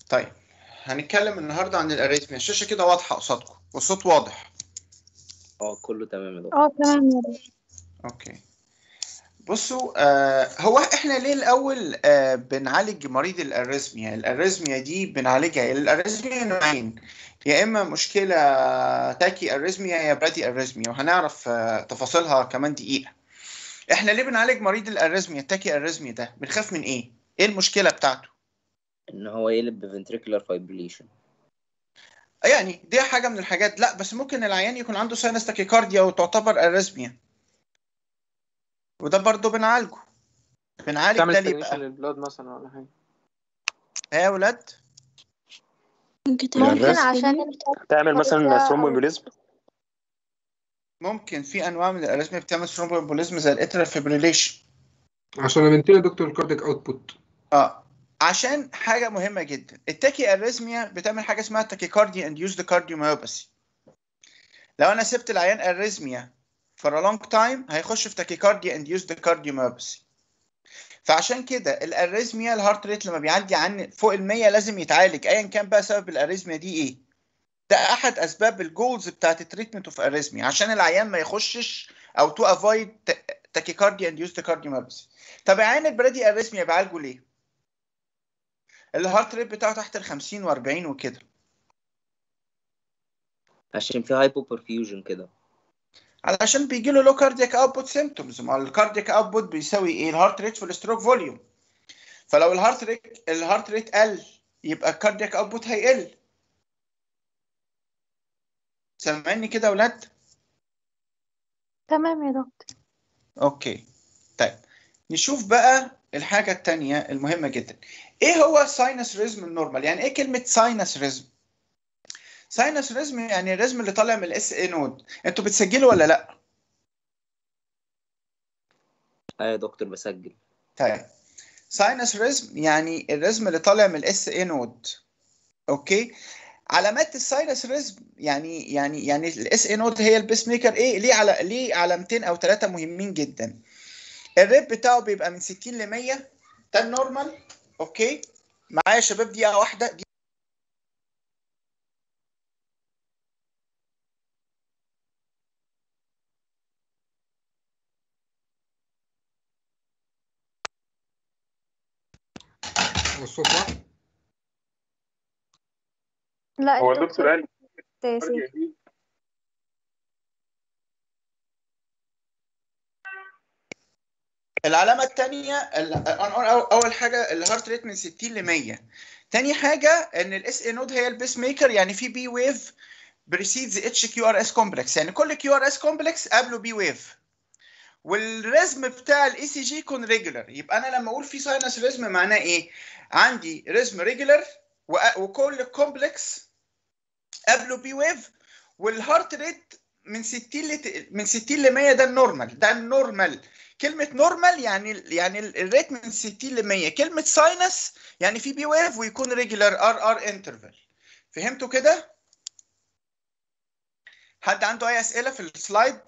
طيب هنتكلم النهارده عن الاريثميا الشاشه كده واضحه قصادكم والصوت واضح اه كله تمام يا دكتور اه تمام يا دكتور اوكي بصوا آه هو احنا ليه الاول آه بنعالج مريض الاريثميا الاريثميا دي بنعالجها الاريثميا نوعين يا اما مشكله تاكي اريثميا يا برادي اريثميا وهنعرف آه تفاصيلها كمان دقيقه احنا ليه بنعالج مريض الاريثميا التاكي اريثميا ده بنخاف من ايه ايه المشكله بتاعته ان هو يقلب بفنتريكولار فايبريليشن يعني دي حاجه من الحاجات لا بس ممكن العيان يكون عنده ساينس تاكيكارديا وتعتبر اريثميا وده برضه بنعالجه بنعالج تعمل ده ليه ستيميشن بقى للبلاد مثلا ولا حاجه ها يا ولاد ممكن الرسم. عشان تعمل مثلا ثرومبومبوليزم ممكن في انواع من الاريثميا بتعمل ثرومبومبوليزم زي الاترال فيبريليشن عشان امنتين يا دكتور الكارديك اوتبوت اه عشان حاجه مهمه جدا التاكي اريثميا بتعمل حاجه اسمها تاكيكارديا انديوزد كارديوميوباثي لو انا سبت العيان اريثميا for a long time هيخش في تاكيكارديا انديوزد كارديوميوباثي فعشان كده الاريثميا الهارت ريت لما بيعدي عن فوق ال 100 لازم يتعالج ايا كان بقى سبب الاريثميا دي ايه ده احد اسباب الجولز بتاعت التريتمنت اوف اريثميا عشان العيان ما يخشش او تو افويد تاكيكارديا انديوزد كارديوميوباثي طب عيان البرادي اريثميا بعالجه ليه الهارت ريت بتاعه تحت ال 50 و40 وكده عشان في هايبو برفيوجن كده علشان بيجي له لو كاردياك اوتبوت سيمتومز ما الكاردياك اوتبوت بيساوي ايه الهارت ريت في الستروك فوليوم فلو الهارت ريت الهارت ريت قل يبقى الكاردياك اوتبوت هيقل سامعني كده يا ولاد تمام يا دكتور اوكي طيب نشوف بقى الحاجه الثانيه المهمه جدا ايه هو الساينس ريزم النورمال يعني ايه كلمه ساينس ريزم ساينس ريزم يعني الريزم اللي طالع من الاس اي نود انتوا بتسجلوا ولا لا اه يا دكتور بسجل طيب ساينس ريزم يعني الريزم اللي طالع من الاس اي نود اوكي علامات الساينس ريزم يعني يعني يعني الاس اي نود هي البيس ميكر ايه ليه على ليه علامتين او ثلاثه مهمين جدا الريت بتاعه بيبقى من 60 ل 100 ده النورمال اوكي معايا يا شباب دقيقه واحده دي والصوت واضح لا هو انت الدكتور قال أساسي. العلامه الثانيه اول حاجه الهارت ريت من 60 ل 100 تاني حاجه ان الاس اي نود هي البيس ميكر يعني في بي ويف بريسيدز اتش كيو ار اس كومبلكس يعني كل كيو ار اس كومبلكس قبله بي ويف والريزم بتاع الاي سي جي يكون ريجولار يبقى انا لما اقول في ساينس ريزم معناه ايه عندي ريزم ريجولار وكل كومبلكس قبله بي ويف والهارت ريت من 60 ل من 60 ل 100 ده النورمال ده النورمال كلمة نورمال يعني يعني الريت من 60 ل 100 كلمة ساينس يعني في بي ويف ويكون ريجولار ار ار انترفال فهمتوا كده؟ حد عنده أي أسئلة في السلايد؟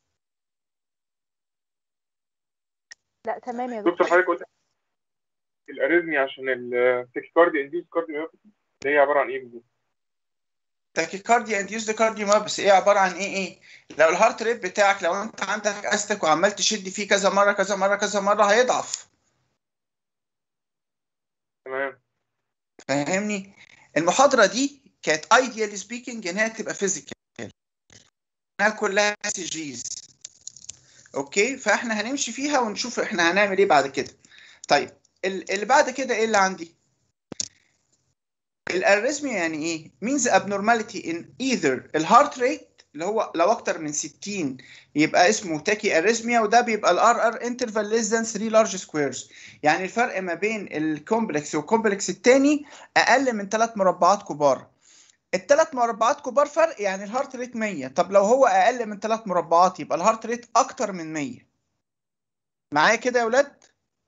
لا تمام يا دكتور دكتور حضرتك قلت الاريزميا عشان التكيكارديا انديوز كارديوميوباثي اللي هي عباره عن ايه بالظبط؟ تاكيكارديا انديوزد كارديوميوباثي ايه عباره عن ايه ايه لو الهارت ريت بتاعك لو انت عندك استك وعمال تشد فيه كذا مره كذا مره كذا مره هيضعف تمام فاهمني المحاضره دي كانت ايديالي سبيكينج ان هي تبقى فيزيكال انها كلها سي جيز اوكي فاحنا هنمشي فيها ونشوف احنا هنعمل ايه بعد كده طيب ال- اللي بعد كده ايه اللي عندي الاريزميا يعني ايه means abnormality in either الهارت ريت اللي هو لو اكتر من 60 يبقى اسمه تاكي اريزميا وده بيبقى الار ار انترفال less than 3 large squares يعني الفرق ما بين الكومبلكس والكومبلكس الثاني اقل من 3 مربعات كبار الثلاث مربعات كبار فرق يعني الهارت ريت 100 طب لو هو اقل من 3 مربعات يبقى الهارت ريت اكتر من 100 معايا كده يا ولاد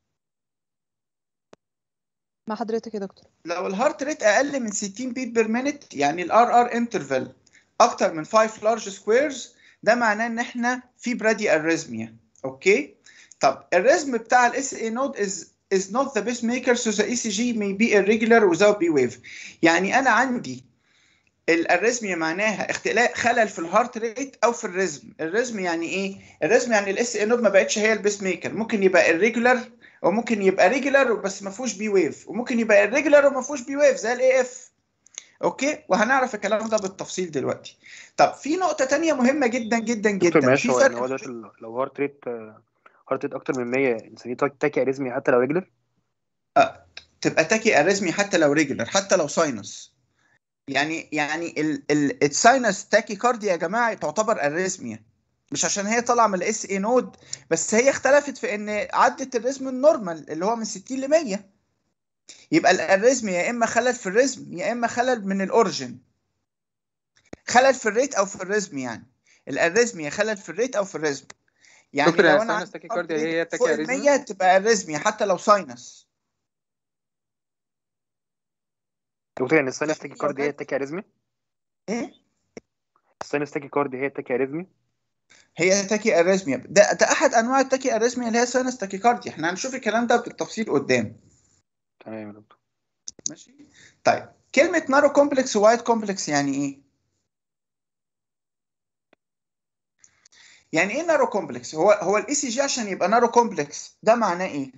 مع حضرتك يا دكتور لو الهارت ريت اقل من 60 بيت بير مينت يعني الار ار انترفال اكتر من 5 لارج سكويرز ده معناه ان احنا في برادي اريزميا اوكي طب الريزم بتاع الاس اي نود از is not the pacemaker so the ECG may be irregular without B wave يعني انا عندي الاريزميا معناها اختلاف خلل في الهارت ريت او في الريزم الريزم يعني ايه الريزم يعني الاس اي نود ما بقتش هي البيس ميكر ممكن يبقى irregular وممكن يبقى ريجولار بس ما فيهوش بي ويف وممكن يبقى irregular وما فيهوش بي ويف زي الاي اف اوكي وهنعرف الكلام ده بالتفصيل دلوقتي طب في نقطه تانية مهمه جدا جدا دكتور جدا معلش في هو يعني فرق هو دلوقتي ال- لو هارت ريت هارت ريت اكتر من 100 نسميه تاك- تاكي اريزمي حتى لو ريجولر تبقى تاكي اريزمي حتى لو ريجولار حتى لو ساينس يعني يعني ال ال الساينس تاكي كاردي يا جماعه تعتبر اريزميا مش عشان هي طالعه من الاس اي نود بس هي اختلفت في ان عدت الريزم النورمال اللي هو من 60 ل 100 يبقى الاريزم يا اما خلل في الريزم يا اما خلل من الاوريجن خلل في الريت او في الريزم يعني الاريزميا خلل في الريت او في الريزم يعني دكتور، لو يعني انا sinus عندي tachycardia heart هي rate فوق ال tachyarrhythmia؟ 100 تبقى اريزميا حتى لو ساينس دكتور يعني الساينس فاهمين تاكي يا كاردي هي ولاد؟ التاكي اريزمي ايه الساينس تاكي كاردي هي التاكي اريزمي هي تاكي اريزميا ده, ده احد انواع التاكي اريزميا اللي هي ساينس تاكيكارديا احنا هنشوف الكلام ده بالتفصيل قدام تمام يا دكتور ماشي طيب كلمه نارو كومبلكس ووايد كومبلكس يعني ايه يعني ايه نارو كومبلكس هو هو الاي سي جي عشان يبقى نارو كومبلكس ده معناه ايه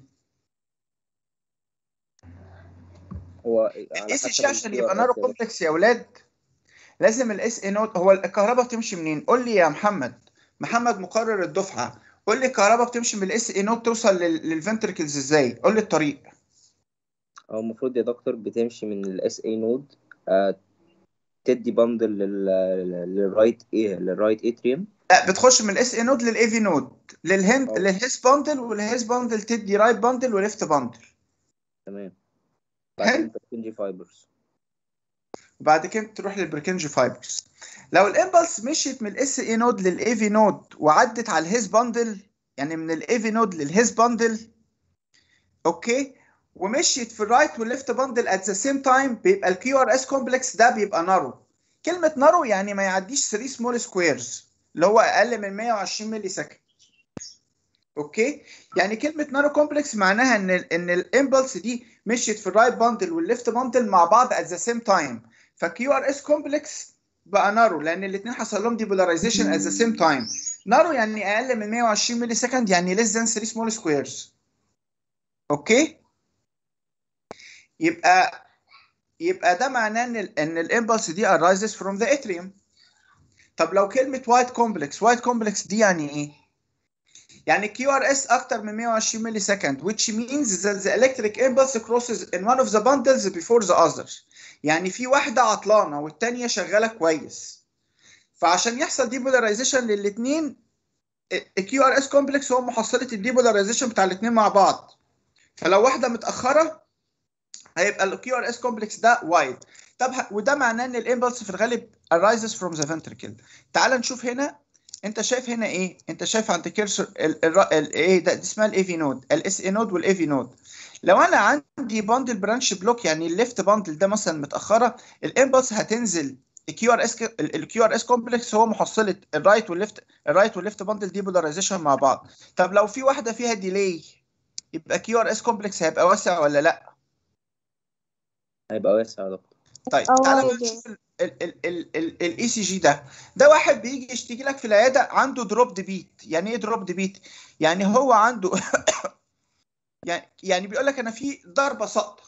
هو على الاي سي حسب جي عشان ال يبقى QRS نارو يا دكتور. كومبلكس يا اولاد لازم الاس اي نوت هو الكهرباء بتمشي منين قول لي يا محمد محمد مقرر الدفعه قول لي الكهرباء بتمشي من الاس اي نوت توصل للفنتركلز ازاي قول لي الطريق هو المفروض يا دكتور بتمشي من الاس اي نود تدي بندل للرايت ايه للرايت اتريوم لا بتخش من الاس اي نود للاي في نود للهند أه. للهيس باندل والهيس باندل تدي رايت باندل وليفت باندل تمام حلو. بعدين بتنجي فايبرز وبعد كده تروح للبركنجي فايبرز لو الامبلس مشيت من الاس اي نود للاي في نود وعدت على الهيس باندل يعني من الاي في نود للهيس باندل اوكي ومشيت في الرايت والليفت باندل ات ذا سيم تايم بيبقى الكيو ار اس كومبلكس ده بيبقى نارو كلمه نارو يعني ما يعديش 3 سمول سكويرز اللي هو اقل من 120 ملي سكند اوكي يعني كلمه نارو كومبلكس معناها ان ال ان الامبلس دي مشيت في الرايت باندل والليفت باندل مع بعض ات ذا سيم تايم فكيو ار اس كومبلكس بقى نارو لان الاثنين حصل لهم ديبولاريزيشن ات ذا سيم تايم نارو يعني اقل من 120 ملي سكند يعني less than 3 سمول سكويرز اوكي يبقى يبقى ده معناه ان ال ان الامبلس دي arises from the atrium طب لو كلمه وايت كومبلكس وايت كومبلكس دي يعني ايه يعني كيو ار اس اكتر من 120 ملي سكند which means that the electric impulse crosses in one of the bundles before the other يعني في واحده عطلانه والتانيه شغاله كويس فعشان يحصل ديبولاريزيشن للاثنين الكيو ار اس كومبلكس هو محصله الديبولاريزيشن بتاع الاثنين مع بعض فلو واحده متاخره هيبقى الكيو ار اس كومبلكس ده وايد طب ه- وده معناه ان الامبلس في الغالب arises from the ventricle تعال نشوف هنا انت شايف هنا ايه انت شايف عند كيرسر ال- ال- ال- ايه ده دي اسمها الاي في نود الاس اي نود والاي في نود لو انا عندي باندل برانش بلوك يعني الليفت باندل ده مثلا متاخره الامبلس هتنزل الكيو ار اس الكيو ار اس كومبلكس هو محصله الرايت والليفت الرايت والليفت باندل ديبولاريزيشن مع بعض طب لو في واحده فيها ديلي يبقى كيو ار اس كومبلكس هيبقى واسع ولا لا هيبقى واسع يا دكتور طيب أه، تعالى بقى عادي. نشوف الاي سي جي ده ده واحد بيجي يشتكي لك في العياده عنده دروب بيت يعني ايه دروب بيت يعني هو عنده يعني يعني بيقول لك انا في ضربه ساقطه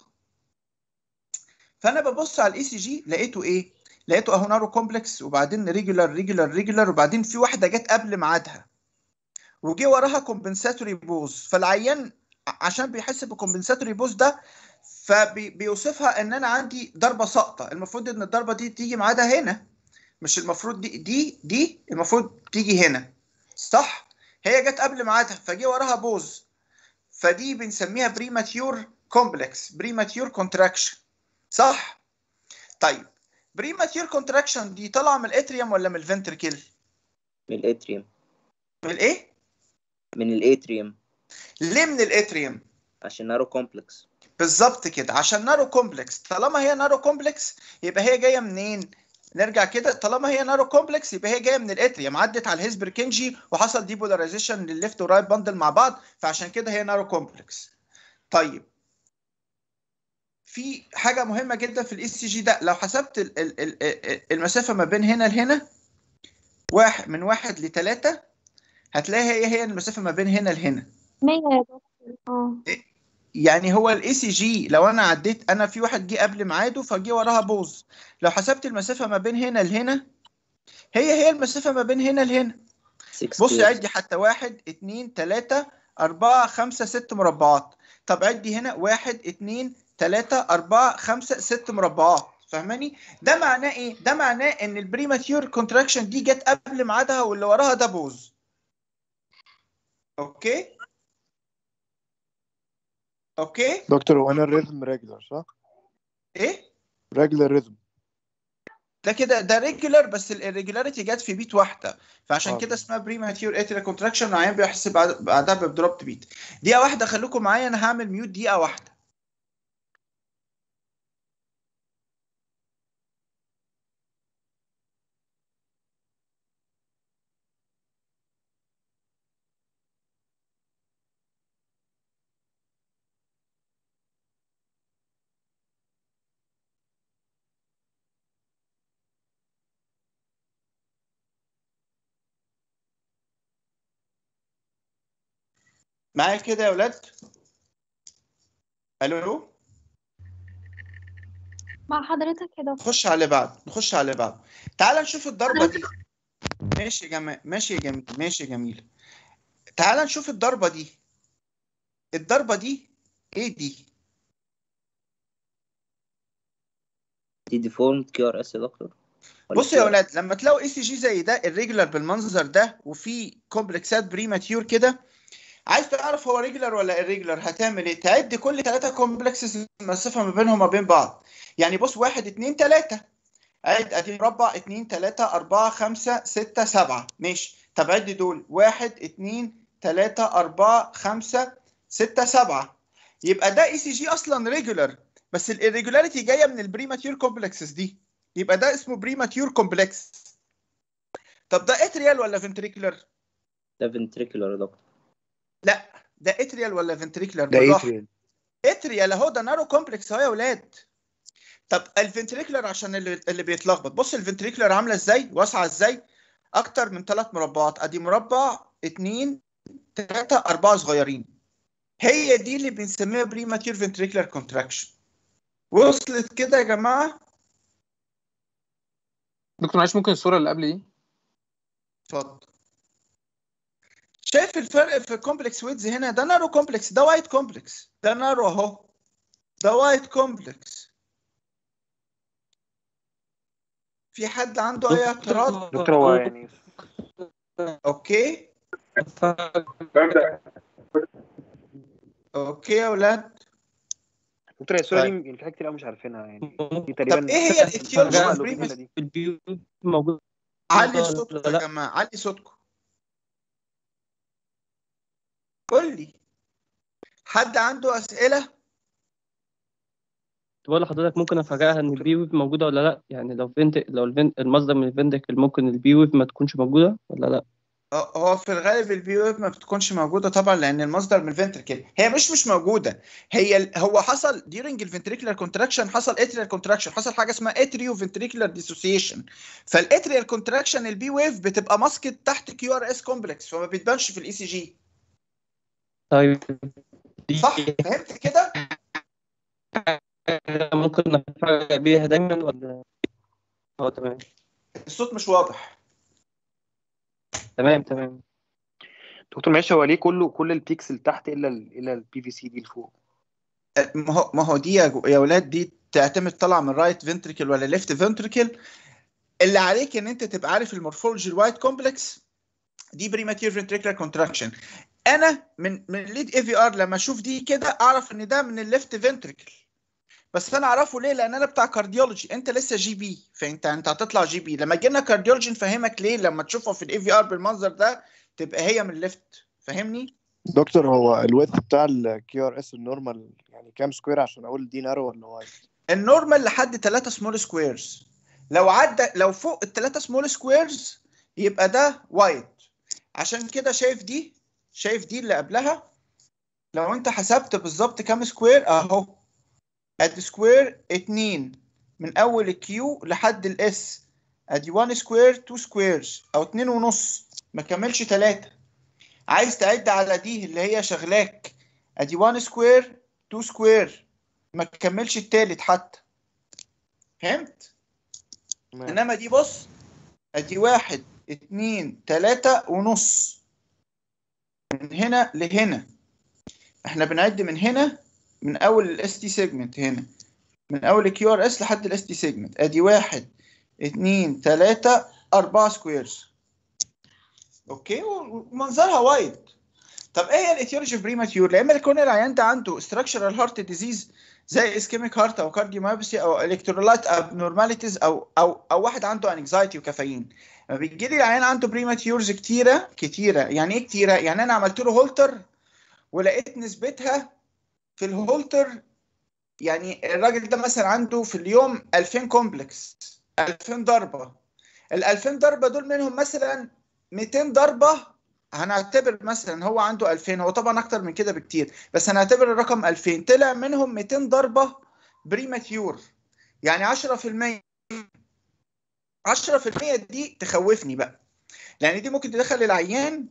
فانا ببص على الاي سي جي لقيته ايه لقيته اهو نارو كومبلكس وبعدين ريجولار ريجولار ريجولار وبعدين في واحده جت قبل ميعادها وجي وراها كومبنساتوري بوز فالعيان ع- عشان بيحس بالكومبنساتوري بوز ده فبيوصفها ان انا عندي ضربه ساقطه المفروض ان الضربه دي تيجي ميعادها هنا مش المفروض دي دي دي المفروض تيجي هنا صح هي جت قبل ميعادها فجي وراها بوز فدي بنسميها بريماتيور كومبلكس بريماتيور كونتراكشن صح طيب بريماتيور كونتراكشن دي طالعه من الاتريوم ولا من الفنتركل من الاتريوم من الايه من الاتريوم ليه من الاتريوم عشان نارو كومبلكس بالظبط كده عشان نارو كومبلكس طالما هي نارو كومبلكس يبقى هي جايه منين نرجع كده طالما هي نارو كومبلكس يبقى هي جايه من الاتريوم عدت على الهيسبر كينجي وحصل ديبولاريزيشن للليفت ورايت باندل مع بعض فعشان كده هي نارو كومبلكس طيب في حاجه مهمه جدا في الاي سي جي ده لو حسبت ال- ال- ال- ال- المسافه ما بين هنا لهنا واحد من واحد لثلاثة هتلاقي هي هي المسافه ما بين هنا لهنا 100 يا دكتور اه يعني هو الاي سي جي لو انا عديت انا في واحد جه قبل ميعاده فجه وراها بوظ لو حسبت المسافه ما بين هنا لهنا هي هي المسافه ما بين هنا لهنا 6 بص squares. عدي حتى واحد اتنين تلاتة أربعة خمسة ست مربعات طب عدي هنا واحد اتنين تلاتة أربعة خمسة ست مربعات فاهماني؟ ده معناه إيه؟ ده معناه إن البريماتيور كونتراكشن دي جت قبل ميعادها واللي وراها ده بوظ. أوكي؟ أوكي؟ دكتور هو انا الريزم ريجولار صح؟ إيه؟ ريجولار ريزم ده كده ده ريجولار بس الريجولاريتي جت في بيت واحده فعشان آه. كده اسمها بريماتيور اتريال كونتراكشن العيان بيحس بعد- بعدها بدروبت بيت دقيقه واحده خليكم معايا انا هعمل ميوت دقيقه واحده معايا كده يا ولاد الو مع حضرتك يا دكتور نخش على اللي بعد نخش على اللي بعد تعال نشوف الضربه دي ماشي يا جماعه ماشي يا جميل ماشي يا جميل تعال نشوف الضربه دي الضربه دي ايه دي دي ديفورمد كيو ار اس يا دكتور ولا بصوا يا QR؟ ولاد لما تلاقوا اي سي جي زي ده الريجولار بالمنظر ده وفي كومبلكسات بريماتيور كده عايز تعرف هو ريجولار ولا irregular هتعمل ايه؟ تعد كل ثلاثة كومبلكسز المسافة ما بينهم وما بين بعض يعني بص واحد اتنين تلاتة عد ادي مربع اتنين تلاتة أربعة خمسة ستة سبعة ماشي طب عد دول واحد اتنين تلاتة أربعة خمسة ستة سبعة يبقى ده اي سي جي اصلا ريجولار بس الirregularity جايه من البريماتيور كومبلكسز دي يبقى ده اسمه بريماتيور كومبلكس طب ده اتريال ولا فنتريكولار ده فنتريكولار يا دكتور لا ده اتريال ولا فنتريكولار ده بالراحه اتريال اتريال اهو ده نارو كومبلكس اهو يا ولاد طب الفنتريكولار عشان اللي, اللي بيتلخبط بص الفنتريكولار عامله ازاي واسعه ازاي اكتر من ثلاث مربعات ادي مربع اتنين تلاته اربعه صغيرين هي دي اللي بنسميها بريماتيور فنتريكولار كونتراكشن وصلت كده يا جماعه دكتور معلش ممكن الصورة اللي قبل دي اتفضل شايف الفرق في الكومبلكس ويدز هنا ده نارو كومبلكس ده وايت كومبلكس ده نارو اهو ده وايت كومبلكس في حد عنده اي اعتراض دكتور هو يعني اوكي ببدأ اوكي يا اولاد دكتور هي الصوره دي طيب. يعني في حاجات كتير قوي مش عارفينها يعني دي طب تقريبا ايه هي الايتيولوجي الجمعة اوف اللي بريمس دي البيوت موجود علي لا، صوتكم لا. يا جماعه علي صوتكم قول لي حد عنده اسئله بقول لحضرتك ممكن افاجئها ان البي ويف موجوده ولا لا يعني لو فنت لو الفنت المصدر من الفندكل ممكن البي ويف ما تكونش موجوده ولا لا اه، هو في الغالب البي ويف ما بتكونش موجوده طبعا لان المصدر من الفنتركل هي مش مش موجوده هي ال- هو حصل during الفنتريكولار كونتراكشن حصل اتريال كونتراكشن حصل حاجه اسمها اتريو فنتريكولار ديسوسيشن فالاتريال كونتراكشن البي ويف بتبقى ماسكت تحت كيو ار اس كومبلكس فما بتبانش في الاي سي جي طيب دي صح فهمت كده ممكن نفاجئ بيها دايما ولا اه تمام الصوت مش واضح تمام تمام دكتور معلش هو ليه كله كل البيكسل تحت الا ال الا البي في سي دي لفوق ما هو ما هو دي يا جو- يا ولاد دي تعتمد طالعه من رايت فنتريكل ولا ليفت فنتريكل اللي عليك ان انت تبقى عارف المورفولوجي الوايت كومبلكس دي بريماتير فنتريكولار كونتراكشن انا من من الليد اي في ار لما اشوف دي كده اعرف ان ده من الليفت فنتريكل بس انا اعرفه ليه لان انا بتاع كارديولوجي انت لسه جي بي فانت انت هتطلع جي بي لما جينا كارديولوجي نفهمك ليه لما تشوفها في الاي في ار بالمنظر ده تبقى هي من الليفت فاهمني دكتور هو الويت بتاع الكيو ار اس النورمال يعني كام سكوير عشان اقول دي نارو ولا وايد النورمال لحد 3 سمول سكويرز لو عدى لو فوق الثلاثه سمول سكويرز يبقى ده وايد عشان كده شايف دي شايف دي اللي قبلها لو انت حسبت بالظبط كام سكوير اهو ادي سكوير 2 من اول الكيو لحد الاس ادي 1 سكوير 2 سكويرز او 2 ونص ما كملش 3 عايز تعد على دي اللي هي شغلاك ادي 1 سكوير 2 سكوير ما كملش التالت حتى فهمت تمام. انما دي بص ادي واحد اتنين تلاتة ونص من هنا لهنا احنا بنعد من هنا من اول الاس تي سيجمنت هنا من اول الكيو ار اس لحد الاس تي سيجمنت ادي واحد اتنين تلاتة اربعة سكويرز اوكي ومنظرها وايد طب ايه هي الايتيولوجي بريماتيور لما يكون العيان ده عنده structural heart disease زي اسكيميك هارت او كارديوميوباثي او الكترولايت ابنورماليتيز او او او واحد عنده انكزايتي وكافيين لما بيجي لي العيان عنده بريماتيورز كتيره كتيره يعني ايه كتيره يعني انا عملت له هولتر ولقيت نسبتها في الهولتر يعني الراجل ده مثلا عنده في اليوم 2000 كومبلكس 2000 ضربه ال 2000 ضربه دول منهم مثلا 200 ضربه هنعتبر مثلا هو عنده 2000 هو طبعا اكتر من كده بكتير بس هنعتبر الرقم 2000 طلع منهم 200 ضربه بريماتيور يعني 10% 10% دي تخوفني بقى لان دي ممكن تدخل العيان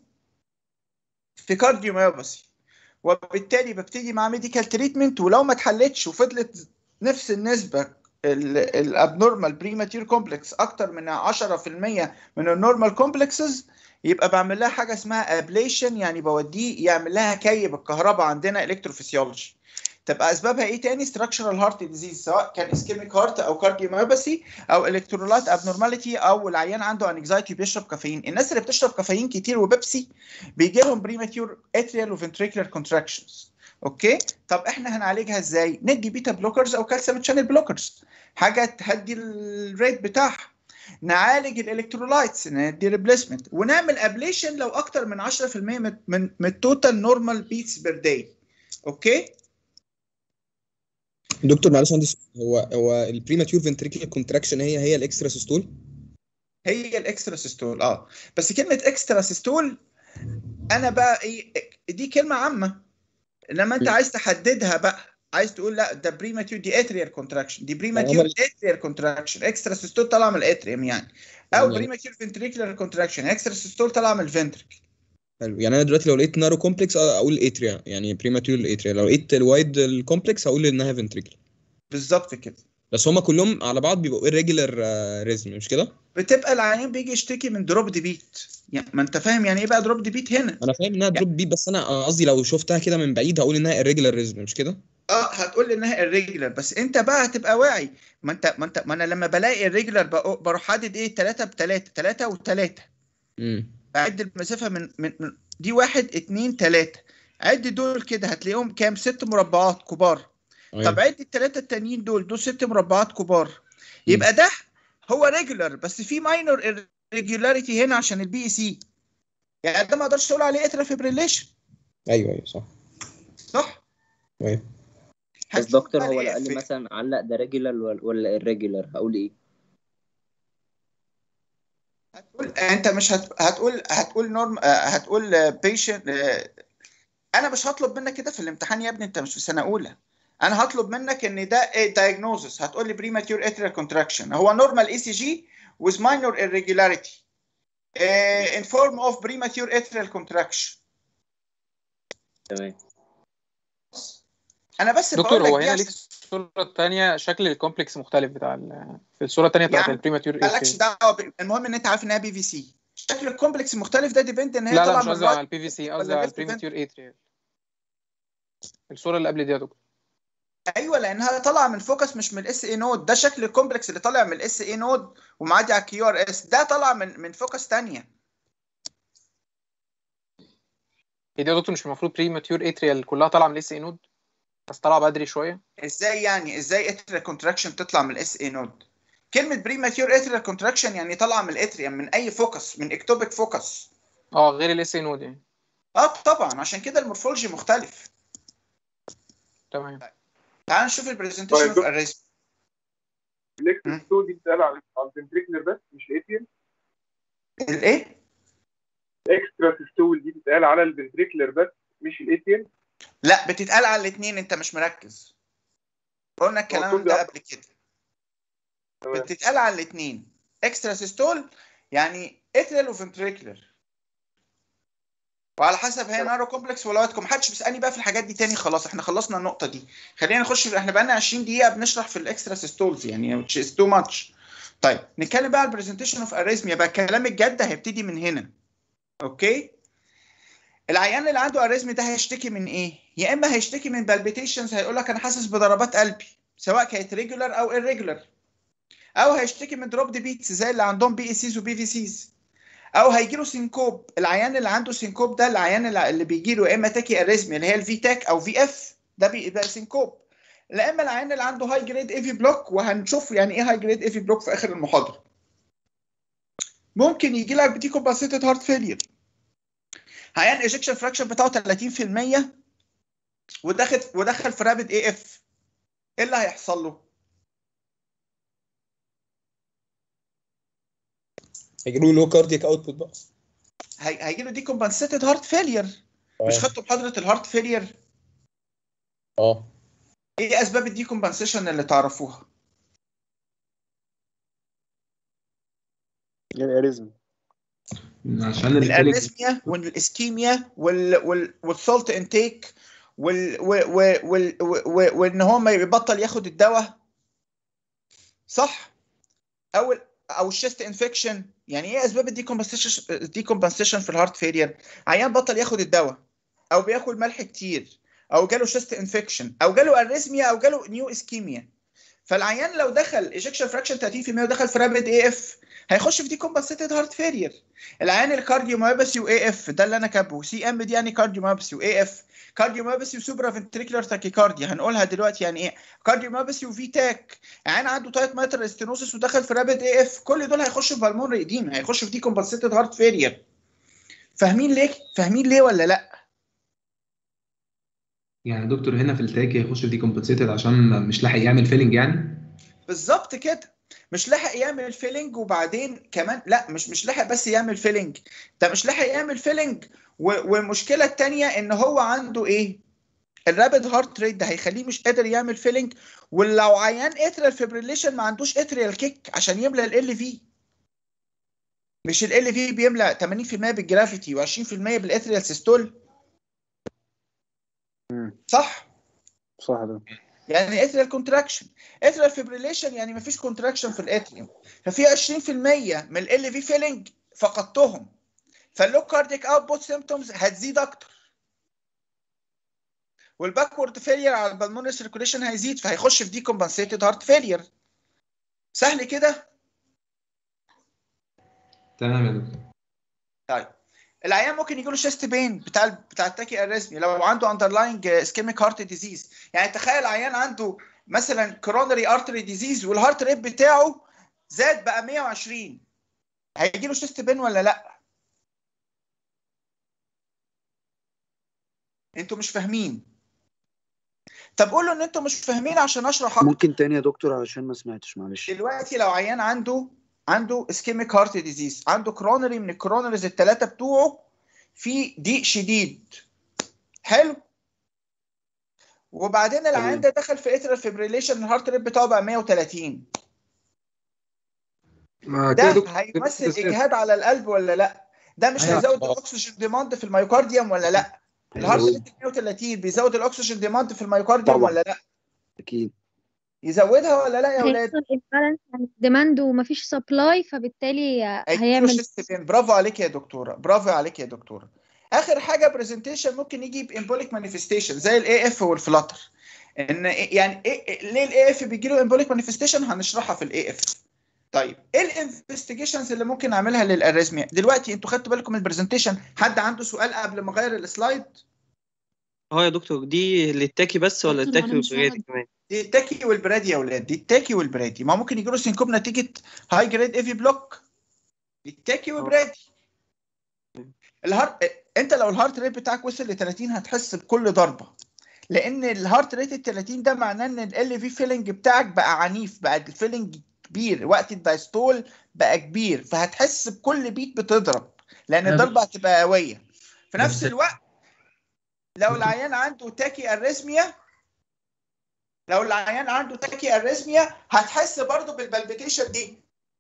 في كارديوميوباثي وبالتالي ببتدي مع ميديكال تريتمنت ولو ما اتحلتش وفضلت نفس النسبه الابنورمال بريماتير كومبلكس اكتر من 10% من النورمال كومبلكسز يبقى بعمل لها حاجه اسمها ابليشن يعني بوديه يعمل لها كي بالكهرباء عندنا الكتروفيسيولوجي تبقى اسبابها ايه تاني ستراكشرال هارت ديزيز سواء كان اسكيميك هارت او كارديوميوباثي او الكترولايت ابنورماليتي او العيان عنده انكزايتي بيشرب كافيين الناس اللي بتشرب كافيين كتير وبيبسي بيجي لهم بريماتيور اتريال وفنتريكولار كونتراكشنز اوكي طب احنا هنعالجها ازاي ندي بيتا بلوكرز او كالسيوم شانل بلوكرز حاجه تهدي الريت بتاعها نعالج الالكترولايتس ندي ريبليسمنت ونعمل ابليشن لو اكتر من 10% من من, من التوتال نورمال بيتس بير داي اوكي دكتور معلش عندي سؤال. هو هو البريماتيور فنتريكولار كونتراكشن هي هي الاكسترا سيستول هي الاكسترا سيستول اه بس كلمه اكسترا سيستول انا بقى ايه دي كلمه عامه انما انت م. عايز تحددها بقى عايز تقول لا ده بريماتيور دي اتريال كونتراكشن دي بريماتيور عمل- اتريال كونتراكشن اكسترا سيستول طالعه من الاتريوم يعني او تمام. بريماتيور فنتريكولار كونتراكشن اكسترا سيستول طالعه من الفنتريكل حلو يعني انا دلوقتي لو لقيت نارو كومبلكس اقول اتريا يعني بريماتيور اتريا لو لقيت الوايد الكومبلكس هقول انها فنتريكل بالظبط كده بس هما كلهم على بعض بيبقوا irregular ريزم مش كده؟ بتبقى العيان بيجي يشتكي من دروب دي بيت يعني ما انت فاهم يعني ايه بقى دروب دي بيت هنا انا فاهم انها دروب بي بس انا قصدي لو شفتها كده من بعيد هقول انها irregular ريزم مش كده؟ اه هتقول لي انها الريجولار بس انت بقى هتبقى واعي ما انت ما انت ما انا لما بلاقي الريجولار بروح حادد ايه 3 بثلاثه 3 و3 امم بعد المسافه من, من من- دي واحد اتنين تلاته عد دول كده هتلاقيهم كام ست مربعات كبار طب عد التلاته التانيين دول دول ست مربعات كبار يبقى ده هو ريجولار بس في ماينور irregularity هنا عشان البي اي سي يعني ده ما اقدرش اقول عليه اترا فيبريليشن ايوه ايوه صح صح ايوه بس دكتور بقى هو إيه لو قال لي في- مثلا علق ده ريجولار ولا irregular هقول ايه؟ هتقول انت مش هت... هتقول هتقول نورم آه، هتقول بيشنت انا مش هطلب منك كده في الامتحان يا ابني انت مش في سنه اولى انا هطلب منك ان ده ايه diagnosis هتقول لي بريماتيور اتريال كونتراكشن هو نورمال اي سي جي with minor irregularity uh, in form of premature atrial contraction تمام انا بس دكتور بقول هو لك هنا دي ليه في الصوره الثانيه شكل الكومبلكس مختلف بتاع ال- في الصوره الثانيه بتاعت يعني البريماتيور مالكش دعوه ب... المهم ان انت عارف انها بي في سي شكل الكومبلكس المختلف ده ديبند ان هي لا لا طالعه مش من قصدي على الرايت البي في سي ولا قصدي على left البريماتيور اتريال الصوره اللي قبل دي يا دكتور ايوه لانها طالعه من فوكس مش من الاس اي نود ده شكل الكومبلكس اللي طالع من الاس اي نود ومعدي على الكيو ار اس ده طالع من من فوكس ثانيه هي دي يا دكتور مش المفروض بريماتيور اتريال كلها طالعه من الاس اي نود بس طالعه بدري شويه ازاي يعني ازاي اتريال كونتراكشن تطلع من الاس اي نود كلمه بريماتيور اتريال كونتراكشن يعني طالعه من الاتريوم من اي فوكس من اكتوبيك فوكس اه غير الاس اي نود يعني اه طبعا عشان كده المورفولوجي مختلف تمام تعال نشوف البرزنتيشن اوف طيب. اريزم الاكسترا ستول دي بتتقال على على الفنتريكلر بس مش الاتريال الايه الاكسترا ستول دي بتتقال على الفنتريكلر بس مش الاتريال لا بتتقال على الاثنين انت مش مركز قلنا الكلام المفروض ده يبقى- قبل كده تمام بتتقال على الاثنين اكسترا سيستول يعني اتريال وفنتريكولر وعلى حسب هي نارو كومبلكس ولا وايت محدش بيسالني بقى في الحاجات دي تاني خلاص احنا خلصنا النقطه دي خلينا نخش في احنا بقى لنا 20 دقيقه بنشرح في الاكسترا سيستولز يعني which is too much طيب نتكلم بقى على البرزنتيشن اوف اريزميا بقى الكلام الجد هيبتدي من هنا اوكي العيان اللي عنده اريزمي ده هيشتكي من ايه يا اما هيشتكي من بالبيتيشنز هيقول لك انا حاسس بضربات قلبي سواء كانت ريجولار او irregular او هيشتكي من دروب بيتس زي اللي عندهم بي اي سيز وبي في سيز او هيجي له سينكوب العيان اللي عنده سينكوب ده العيان اللي- اللي بيجي له يا اما تاكي اريزميا اللي هي الفي تاك او في اف ده بيبقى سينكوب لا اما العيان اللي عنده هاي جريد اي في بلوك وهنشوف يعني ايه هاي جريد اي في بلوك في اخر المحاضره ممكن يجي لك بدي كومباسيتد هارت فيلير عيان ايجكشن فراكشن بتاعه 30% ودخل ودخل في رابد اي اف ايه اللي هيحصل له؟ هيجيله لو كاردياك اوتبوت بقى هي- هيجي له دي كومبنسيتد هارت فيلير مش اه خدتوا محاضره الهارت فيلير اه ايه اسباب الدي كومبنسيشن اللي تعرفوها الاريزم عشان الفيلينج الاريثميا والاسكيميا وال وال والسولت انتيك وال وال وال وال وان هو ما يبطل ياخد الدواء صح او ال- او الشيست انفكشن يعني ايه اسباب الديكومبنسيشن الديكومبنسيشن في الهارت فيلير عيان بطل ياخد الدواء او بياكل ملح كتير او جاله شيست انفكشن او جاله اريثميا او جاله نيو اسكيميا فالعيان لو دخل ايجكشن فراكشن 30% ودخل في رابيد اي اف هيخش في ديكومبنسيتد هارت فيلير العيان الكارديوميوباثي واي اف ده اللي انا كاتبه سي ام دي يعني كارديوميوباثي واي اف كارديوميوباثي وسوبرا فنتريكولار تاكيكارديا هنقولها دلوقتي يعني ايه كارديوميوباثي وفي تاك عيان عنده تايت ماتر استينوسس ودخل في رابيد اي اف كل دول هيخشوا في بالمونري اديم هيخشوا في ديكومبنسيتد هارت فيلير فاهمين ليه فاهمين ليه ولا لا يعني يا دكتور هنا في التاكي هيخش في دي كومبنسيتد عشان مش لاحق يعمل فيلينج يعني بالظبط كده مش لاحق يعمل فيلنج وبعدين كمان لا مش مش لاحق بس يعمل فيلنج ده مش لاحق يعمل فيلنج و- والمشكله الثانيه ان هو عنده ايه الرابid هارت ريت ده هيخليه مش قادر يعمل فيلنج ولو عيان اتريال فيبريليشن ما عندوش اتريال كيك عشان يملى ال في مش ال في بيملى 80% بالجرافيتي و20% بالاتريال سيستول صح صح ده يعني اتريال كونتراكشن اتريال فيبريليشن يعني مفيش كونتراكشن في الاتريوم ففي 20% من ال في فيلنج فقدتهم فاللو كارديك اوتبوت سيمتومز هتزيد اكتر والباكورد فيلير على البلمونري سيركوليشن هيزيد فهيخش في دي كومبنسيتد هارت فيلير سهل كده تمام يا دكتور طيب العيان ممكن يجي له شيست بين بتاع ال- بتاع التاكي اريزمي لو عنده اندرلاينج اسكيميك هارت ديزيز يعني تخيل عيان عنده مثلا كورونري ارتري ديزيز والهارت ريت بتاعه زاد بقى 120 هيجي له شيست بين ولا لا انتوا مش فاهمين طب قولوا ان انتوا مش فاهمين عشان اشرح اكتر ممكن تاني يا دكتور علشان ما سمعتش معلش دلوقتي لو عيان عنده عنده اسكيميك هارت ديزيز عنده كرونري من الكرونريز الثلاثه بتوعه في ضيق شديد حلو وبعدين العيان ده دخل في اترال فيبريليشن الهارت ريت بتاعه بقى 130 ما ده كده دكتور هيمثل اجهاد على القلب ولا لا ده مش أيوة. هيزود الاكسجين ديماند في الميوكارديوم ولا لا الهارت ريت 130 بيزود الاكسجين ديماند في الميوكارديوم طبعا. ولا لا اكيد يزودها ولا لا يا اولاد هيحصل امبالانس يعني ديماند ومفيش سبلاي فبالتالي هيجيله هيعمل شيست بين برافو عليك يا دكتوره برافو عليك يا دكتوره اخر حاجه برزنتيشن ممكن يجي بامبوليك مانيفستيشن زي الاي اف والفلاتر ان إيه- يعني إيه ليه الاي اف بيجي له امبوليك مانيفستيشن هنشرحها في الاي اف طيب ايه الانفستيجيشنز اللي ممكن اعملها للاريزميا دلوقتي انتوا خدتوا بالكم من البرزنتيشن حد عنده سؤال قبل ما اغير السلايد اه يا دكتور دي للتاكي بس ولا دكتور، التاكي أنا مش والبرادي واخد- كمان دي التاكي والبرادي يا اولاد دي التاكي والبرادي ما ممكن يجي له سينكوب نتيجه هاي جريد ايفي بلوك التاكي والبرادي الهارت انت لو الهارت ريت بتاعك وصل ل 30 هتحس بكل ضربه لان الهارت ريت ال 30 ده معناه ان ال في فيلنج بتاعك بقى عنيف بقى الفيلنج كبير وقت الدايستول بقى كبير فهتحس بكل بيت بتضرب لان أنا الضربه هتبقى قويه في نفس بس- الوقت لو العيان عنده تاكي اريزميا لو العيان عنده تاكي اريزميا هتحس برضه بالبلبيتيشن دي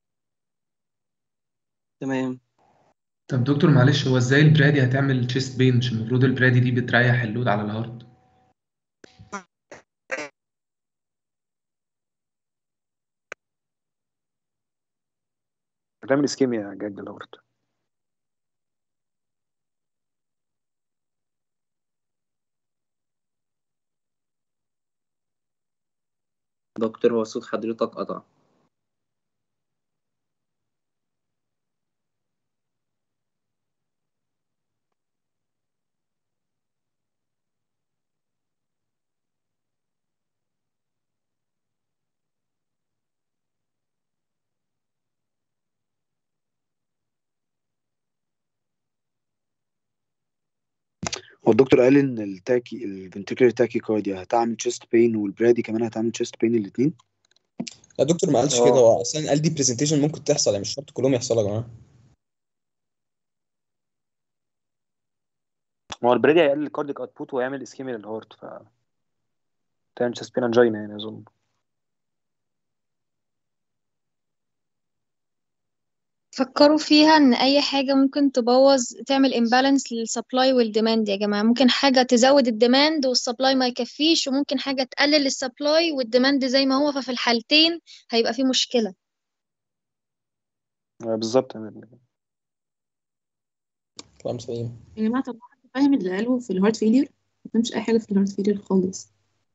تمام طب دكتور معلش هو ازاي البرادي هتعمل تشيست بين مش المفروض البرادي دي بتريح اللود على الهارت بتعمل اسكيميا يا جاج الهارت دكتور هو صوت حضرتك قطع هو الدكتور قال ان التاكي الفنتريكولار تاكي كارديا هتعمل تشيست بين والبرادي كمان هتعمل تشيست بين الاثنين لا دكتور ما قالش اه. كده هو اصلا قال دي برزنتيشن ممكن تحصل يعني مش شرط كلهم يحصلوا يا جماعه ما هو البريدي هيقلل الكارديك اوتبوت ويعمل اسكيميا للهارت ف تعمل تشست بين انجينا يعني اظن فكروا فيها ان اي حاجة ممكن تبوظ تعمل امبالانس للسبلاي والديماند يا جماعة ممكن حاجة تزود الديماند والسبلاي ما يكفيش وممكن حاجة تقلل السبلاي والديماند زي ما هو ففي الحالتين هيبقى في مشكلة آه، بالظبط يعني كلام سليم يا جماعة طب حد فاهم اللي قاله في الهارت فيلير؟ ما فهمش أي حاجة في الهارت فيلير خالص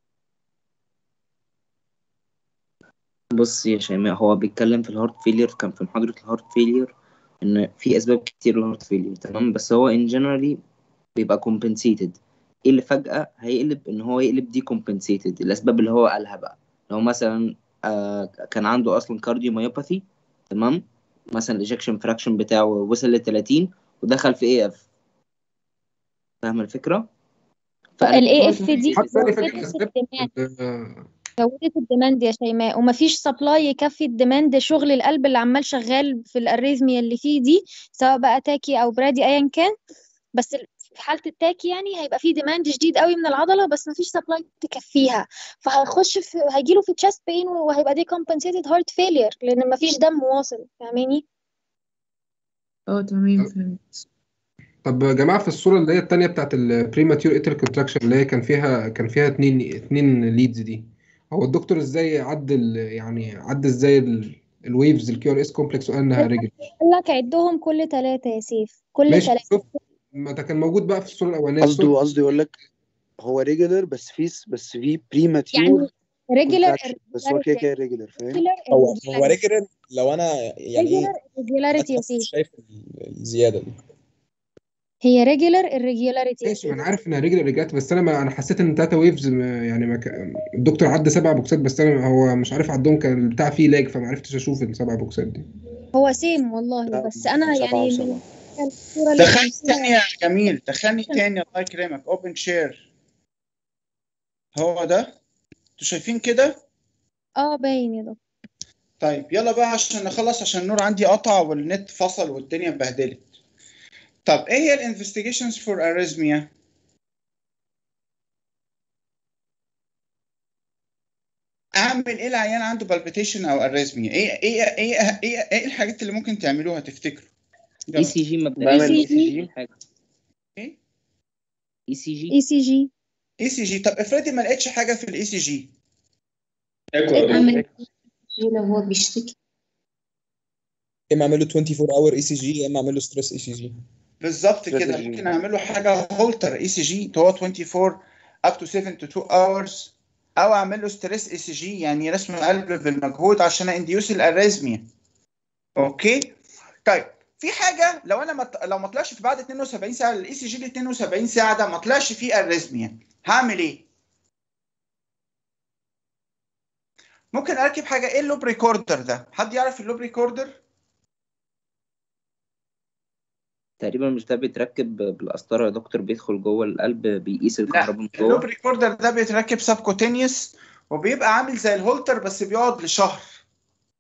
بص يا شيماء هو بيتكلم في الهارت فيلير كان في محاضرة الهارت فيلير ان في اسباب كتير للهارت فيلير تمام بس هو ان جنرالي بيبقى compensated ايه اللي فجأة هيقلب ان هو يقلب دي compensated الاسباب اللي هو قالها بقى لو مثلا آه كان عنده اصلا كارديوميوباثي تمام مثلا الايجكشن فراكشن بتاعه وصل ل 30 ودخل في اي اف فاهم الفكرة؟ ال AF دي حد ثاني زودت فاكر اسباب الديماند زودت الديماند يا شيماء ومفيش سبلاي يكفي الديماند شغل القلب اللي عمال شغال في الاريزميا اللي فيه دي سواء بقى تاكي او برادي ايا كان بس ال- في حالة التاكي يعني هيبقى فيه ديماند شديد قوي من العضلة بس مفيش سبلاي تكفيها فهيخش في هيجيله في تشست بين وهيبقى دي compensated heart failure لأن مفيش دم واصل فاهماني؟ اه تمام فهمت طب يا جماعه في الصوره اللي هي الثانيه بتاعت البريماتيور اتر كونتراكشن اللي هي كان فيها كان فيها اتنين اتنين ليدز دي هو الدكتور ازاي عدل يعني عدى ازاي الويفز الكيو ار اس كومبلكس وقال انها ريجل قال لك عدهم كل ثلاثة يا سيف كل ماشي ثلاثة شوف ما ده كان موجود بقى في الصوره الاولانيه قصده الصورة- قصده يقول لك هو ريجولر بس في بس في بريماتيور يعني regular بس هو كده كده ريجولر فاهم regular هو هو irregularity. ريجولر لو انا يعني ايه regular irregularity يا سيف شايف الزياده دي هي regular irregularity يا ماشي سيف ما انا عارف انها ريجل رجعت بس انا ما انا حسيت ان تاتا ويفز ما- يعني ما ك... الدكتور عدى سبع بوكسات بس انا هو مش عارف عدهم كان البتاع فيه لاج فما عرفتش اشوف السبع بوكسات دي هو سيم والله بس انا سبعة يعني وسبعة. من الصورة اللي دخلني كان فيها- تاني يا جميل دخلني تاني الله يكرمك اوبن شير هو ده انتوا شايفين كده اه باين يا دكتور طيب يلا بقى عشان نخلص عشان النور عندي قطع والنت فصل والدنيا اتبهدلت طب ايه هي الانفستيجيشنز فور اريزميا اعمل ايه العيان عنده بالبيتيشن او اريزميا ايه ايه ايه ايه ايه الحاجات اللي ممكن تعملوها تفتكروا اي سي جي مبدئيا بعمل اي سي ECG. جي حاجه ايه اي سي جي اي سي جي اي سي جي طب افرضي ما لقيتش حاجه في الاي سي جي اعمل لو هو بيشتكي اما اعمل له 24 اور اي سي جي يا اما اعمل له ستريس اي سي جي بالظبط كده Strategy. ممكن اعمل له حاجه هولتر اي سي جي هو 24 up to 7 to 2 hours او اعمل له ستريس اي سي جي يعني رسم قلب بالمجهود عشان انديوس الاريزميا اوكي طيب في حاجه لو انا مت... لو ما طلعش في بعد 72 ساعه الاي سي جي ال 72 ساعه ده ما طلعش فيه اريزميا هعمل ايه ممكن اركب حاجه ايه اللوب ريكوردر ده حد يعرف اللوب ريكوردر تقريبا مش ده بيتركب بالقسطره يا دكتور بيدخل جوه القلب بيقيس لا الكهرباء من اللوب جوه ريكوردر ده بيتركب سبكوتينيوس وبيبقى عامل زي الهولتر بس بيقعد لشهر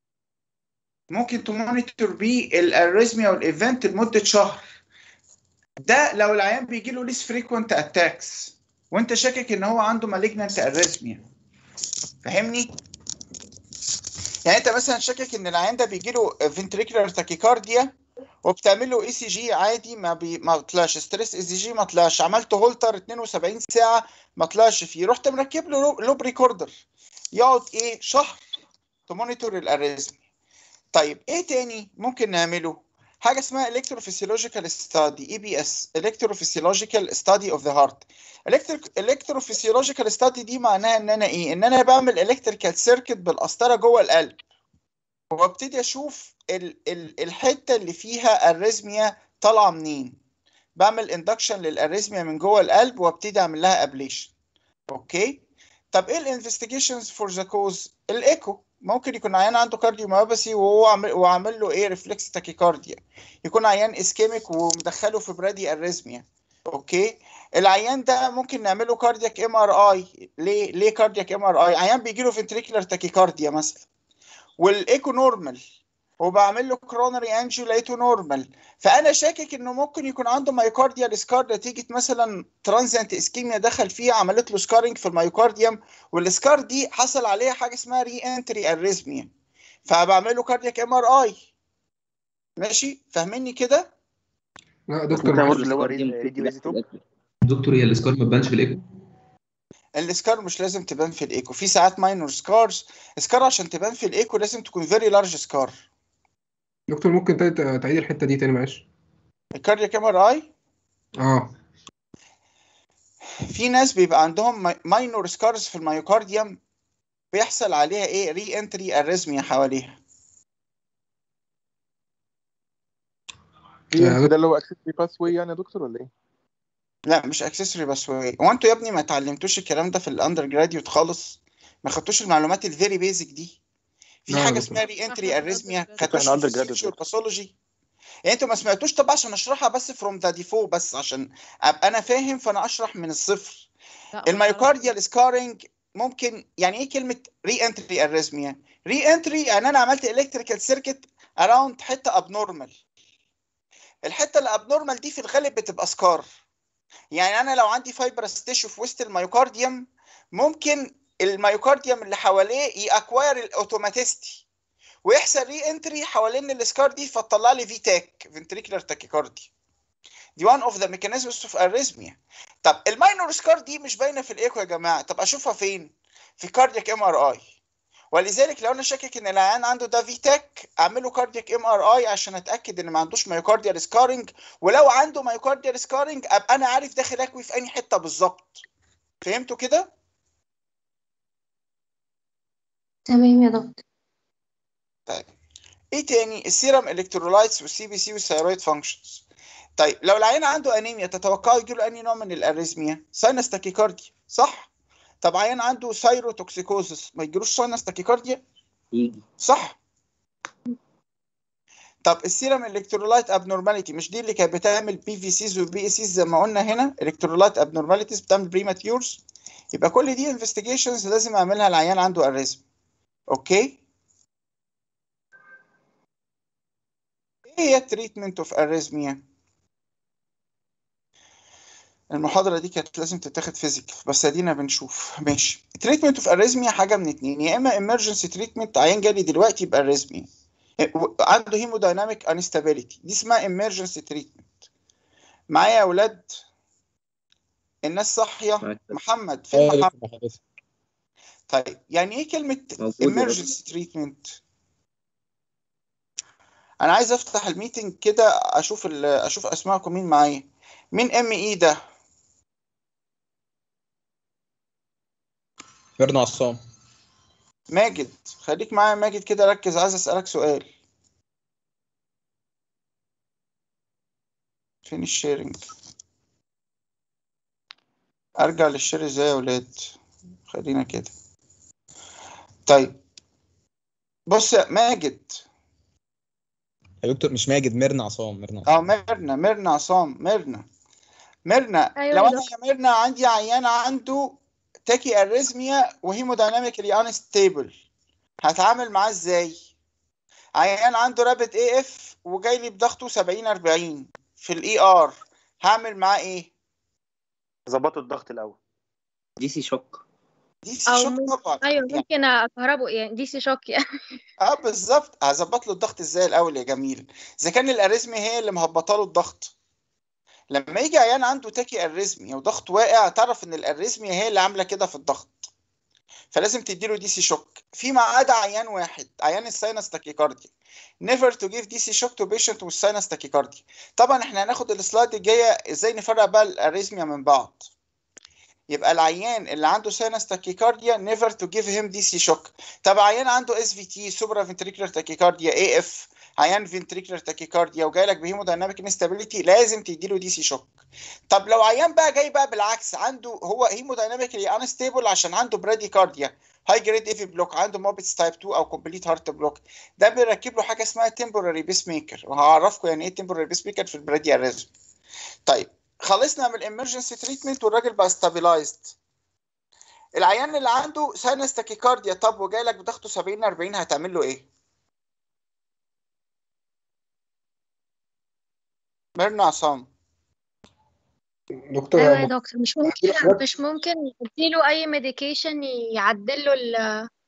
ممكن تمونيتور بيه الاريزميا والايفنت لمده شهر ده لو العيان بيجي له ليس فريكوينت اتاكس وانت شاكك ان هو عنده مالجنانت اريثميا فاهمني يعني انت مثلا شاكك ان العيان ده بيجي له فنتريكولار تاكيكارديا وبتعمل له اي سي جي عادي ما بي ما طلعش ستريس اي سي جي ما طلعش عملت هولتر 72 ساعه ما طلعش فيه رحت مركب له لو- لوب ريكوردر يقعد ايه شهر تمونيتور الاريزمي طيب ايه تاني ممكن نعمله حاجه اسمها الكتروفيسيولوجيكال ستادي اي بي اس الكتروفيسيولوجيكال ستادي اوف ذا هارت الكتروفيسيولوجيكال ستادي دي معناها ان انا ايه ان انا بعمل الكتريكال سيركت بالقسطره جوه القلب وابتدي اشوف ال ال الحته اللي فيها اريزميا طالعه منين بعمل اندكشن للاريزميا من جوه القلب وابتدي اعمل لها ابليشن اوكي طب ايه الانفستيجيشنز فور ذا كوز الايكو ممكن يكون عيان عنده كارديوميوباثي وهو عامل وعامل له ايه ريفلكس تاكيكارديا يكون عيان اسكيميك ومدخله في برادي اريزميا اوكي العيان ده ممكن نعمله كاردياك ام ار اي ليه ليه كاردياك ام ار اي عيان بيجي له فنتريكولار تاكيكارديا مثلا والايكو نورمال وبعمل له كرونري انجيو لقيته نورمال فانا شاكك انه ممكن يكون عنده مايوكارديال سكار نتيجه مثلا ترانزيانت اسكيميا دخل فيه عملت له سكارنج في المايوكارديوم والسكار دي حصل عليها حاجه اسمها ري انتري اريزميا فبعمل له كاردياك ام ار اي ماشي فاهميني كده لا دكتور ممكن معلش أقول السكار دي ممكن تبان في الأكل. دكتور هي السكار ما تبانش في الايكو السكار مش لازم تبان في الايكو في ساعات ماينور سكارز سكار عشان تبان في الايكو لازم تكون فيري لارج سكار دكتور ممكن تعيد تعيد الحته دي تاني معلش الكاردياك ام ار اي اه في ناس بيبقى عندهم ماينور سكارز في الميوكارديوم بيحصل عليها ايه ري انتري اريزميا حواليها آه، ده اللي هو اكسسوري باس واي يعني يا دكتور ولا ايه؟ لا مش اكسسوري بس هو هو انتوا يا ابني ما اتعلمتوش الكلام ده في الاندر جراديوت خالص ما خدتوش المعلومات الفيري بيزك دي في لا يا حاجه دكتور. اسمها ري انتري اريزميا احنا خدتوش في undergraduate الفسيولوجي والباثولوجي يعني انتوا ما سمعتوش طب عشان اشرحها بس فروم ذا ديفو بس عشان ابقى انا فاهم فانا اشرح من الصفر الميوكارديال سكارينج ممكن يعني ايه كلمه ري انتري اريزميا ري انتري يعني انا عملت الكتريكال سيركت اراوند حته ابنورمال الحته اللي ابنورمال دي في الغالب بتبقى سكار يعني انا لو عندي فايبرس تيشو في وسط الميوكارديوم ممكن الميوكارديوم اللي حواليه يأكواير الاوتوماتيستي ويحصل ري انتري حوالين السكار دي فتطلع لي في تاك فنتريكولار تاكيكاردي دي وان اوف ذا ميكانيزمز اوف اريزميا طب الماينور سكار دي مش باينه في الايكو يا جماعه طب اشوفها فين في كاردياك ام ار اي ولذلك لو انا شاكك ان العيان عنده ده في تاك اعمله كاردياك ام ار اي عشان اتاكد ان ما عندوش مايوكارديال سكارنج ولو عنده مايوكارديال سكارنج ابقى انا عارف داخل اكوي في انهي حته بالظبط فهمتوا كده تمام يا دكتور طيب ايه تاني السيرم الكترولايتس والسي بي سي والثيرويد فانكشنز طيب لو العيان عنده انيميا تتوقعوا يجي له انهي نوع من الاريزميا ساينس تاكيكارديا صح طب عيان عنده ثايروتوكسيكوزس ما يجيلوش ساينس تاكيكارديا يجي صح طب السيرم الكترولايت ابنورماليتي مش دي اللي كانت بتعمل بي في سيز وبي اي سيز زي ما قلنا هنا الكترولايت ابنورماليتيز بتعمل بريماتيورز يبقى كل دي انفستيجيشنز لازم اعملها العيان عنده اريزم اوكي ايه هي التريتمنت اوف اريزميا المحاضرة دي كانت لازم تتاخد فيزيك بس ادينا بنشوف ماشي تريتمنت اوف اريزميا حاجة من اتنين يا اما امرجنسي تريتمنت عيان جالي دلوقتي باريزميا عنده هيمودايناميك انستابيليتي دي اسمها امرجنسي تريتمنت معايا يا اولاد الناس صاحية محمد فين اه محمد دكتور حضرتك طيب يعني ايه كلمة موجود يا دكتور. emergency treatment انا عايز افتح الميتنج كده اشوف ال- اشوف اسمائكم مين معايا مين ام اي ده ميرنا عصام ماجد خليك معايا ماجد كده ركز عايز اسالك سؤال فين الشيرنج ارجع للشير ازاي يا ولاد خلينا كده طيب بص يا ماجد يا دكتور مش ماجد ميرنا عصام ميرنا عصام اه ميرنا ميرنا عصام ميرنا ميرنا أيوة لو يا انا يا ميرنا عندي عيان عنده تاكي اريزميا وهيمودايناميكالي انستيبل هتعامل معاه ازاي عيان عنده رابط اي اف وجاي لي بضغطه 70 40 في الاي ار هعمل معاه ايه ظبطوا الضغط الاول دي سي شوك دي سي او شوك ممكن طبعا ايوه يعني ممكن اكهربه يعني دي سي شوك يعني اه بالظبط هظبط له الضغط ازاي الاول يا جميل اذا كان الاريزمي هي اللي مهبطه له الضغط لما يجي عيان عنده تاكي اريزميا وضغط واقع تعرف ان الاريزميا هي اللي عامله كده في الضغط فلازم تديله دي سي شوك في ما عدا عيان واحد عيان الساينس تاكيكارديا never to give DC shock to patient with sinus tachycardia طبعا احنا هناخد السلايد الجايه ازاي نفرق بقى الاريزميا من بعض يبقى العيان اللي عنده ساينس تاكيكارديا never to give him DC shock طب عيان عنده اس في تي سوبرا فنتريكولار تاكيكارديا اي اف عيان فنتريكولار تاكيكارديا وجاي لك بهيمودايناميك انستابيليتي لازم تديله دي سي شوك طب لو عيان بقى جاي بقى بالعكس عنده هو هيمودايناميكلي انستيبل عشان عنده براديكارديا هاي جريد ايفي بلوك عنده موبيتس تايب 2 او كومبليت هارت بلوك ده بيركب له حاجه اسمها تمبوراري بيس ميكر وهعرفكم يعني ايه تمبوراري بيس ميكر في البرادي اريزم طيب خلصنا من الامرجنسي تريتمنت والراجل بقى ستابيلايزد العيان اللي عنده ساينس تاكيكارديا طب وجاي لك بضغطه 70 40 هتعمل له ايه؟ ميرنا عصام دكتور ايوه يا هو دكتور مش ممكن مش ممكن يديله اي ميديكيشن يعدل له ال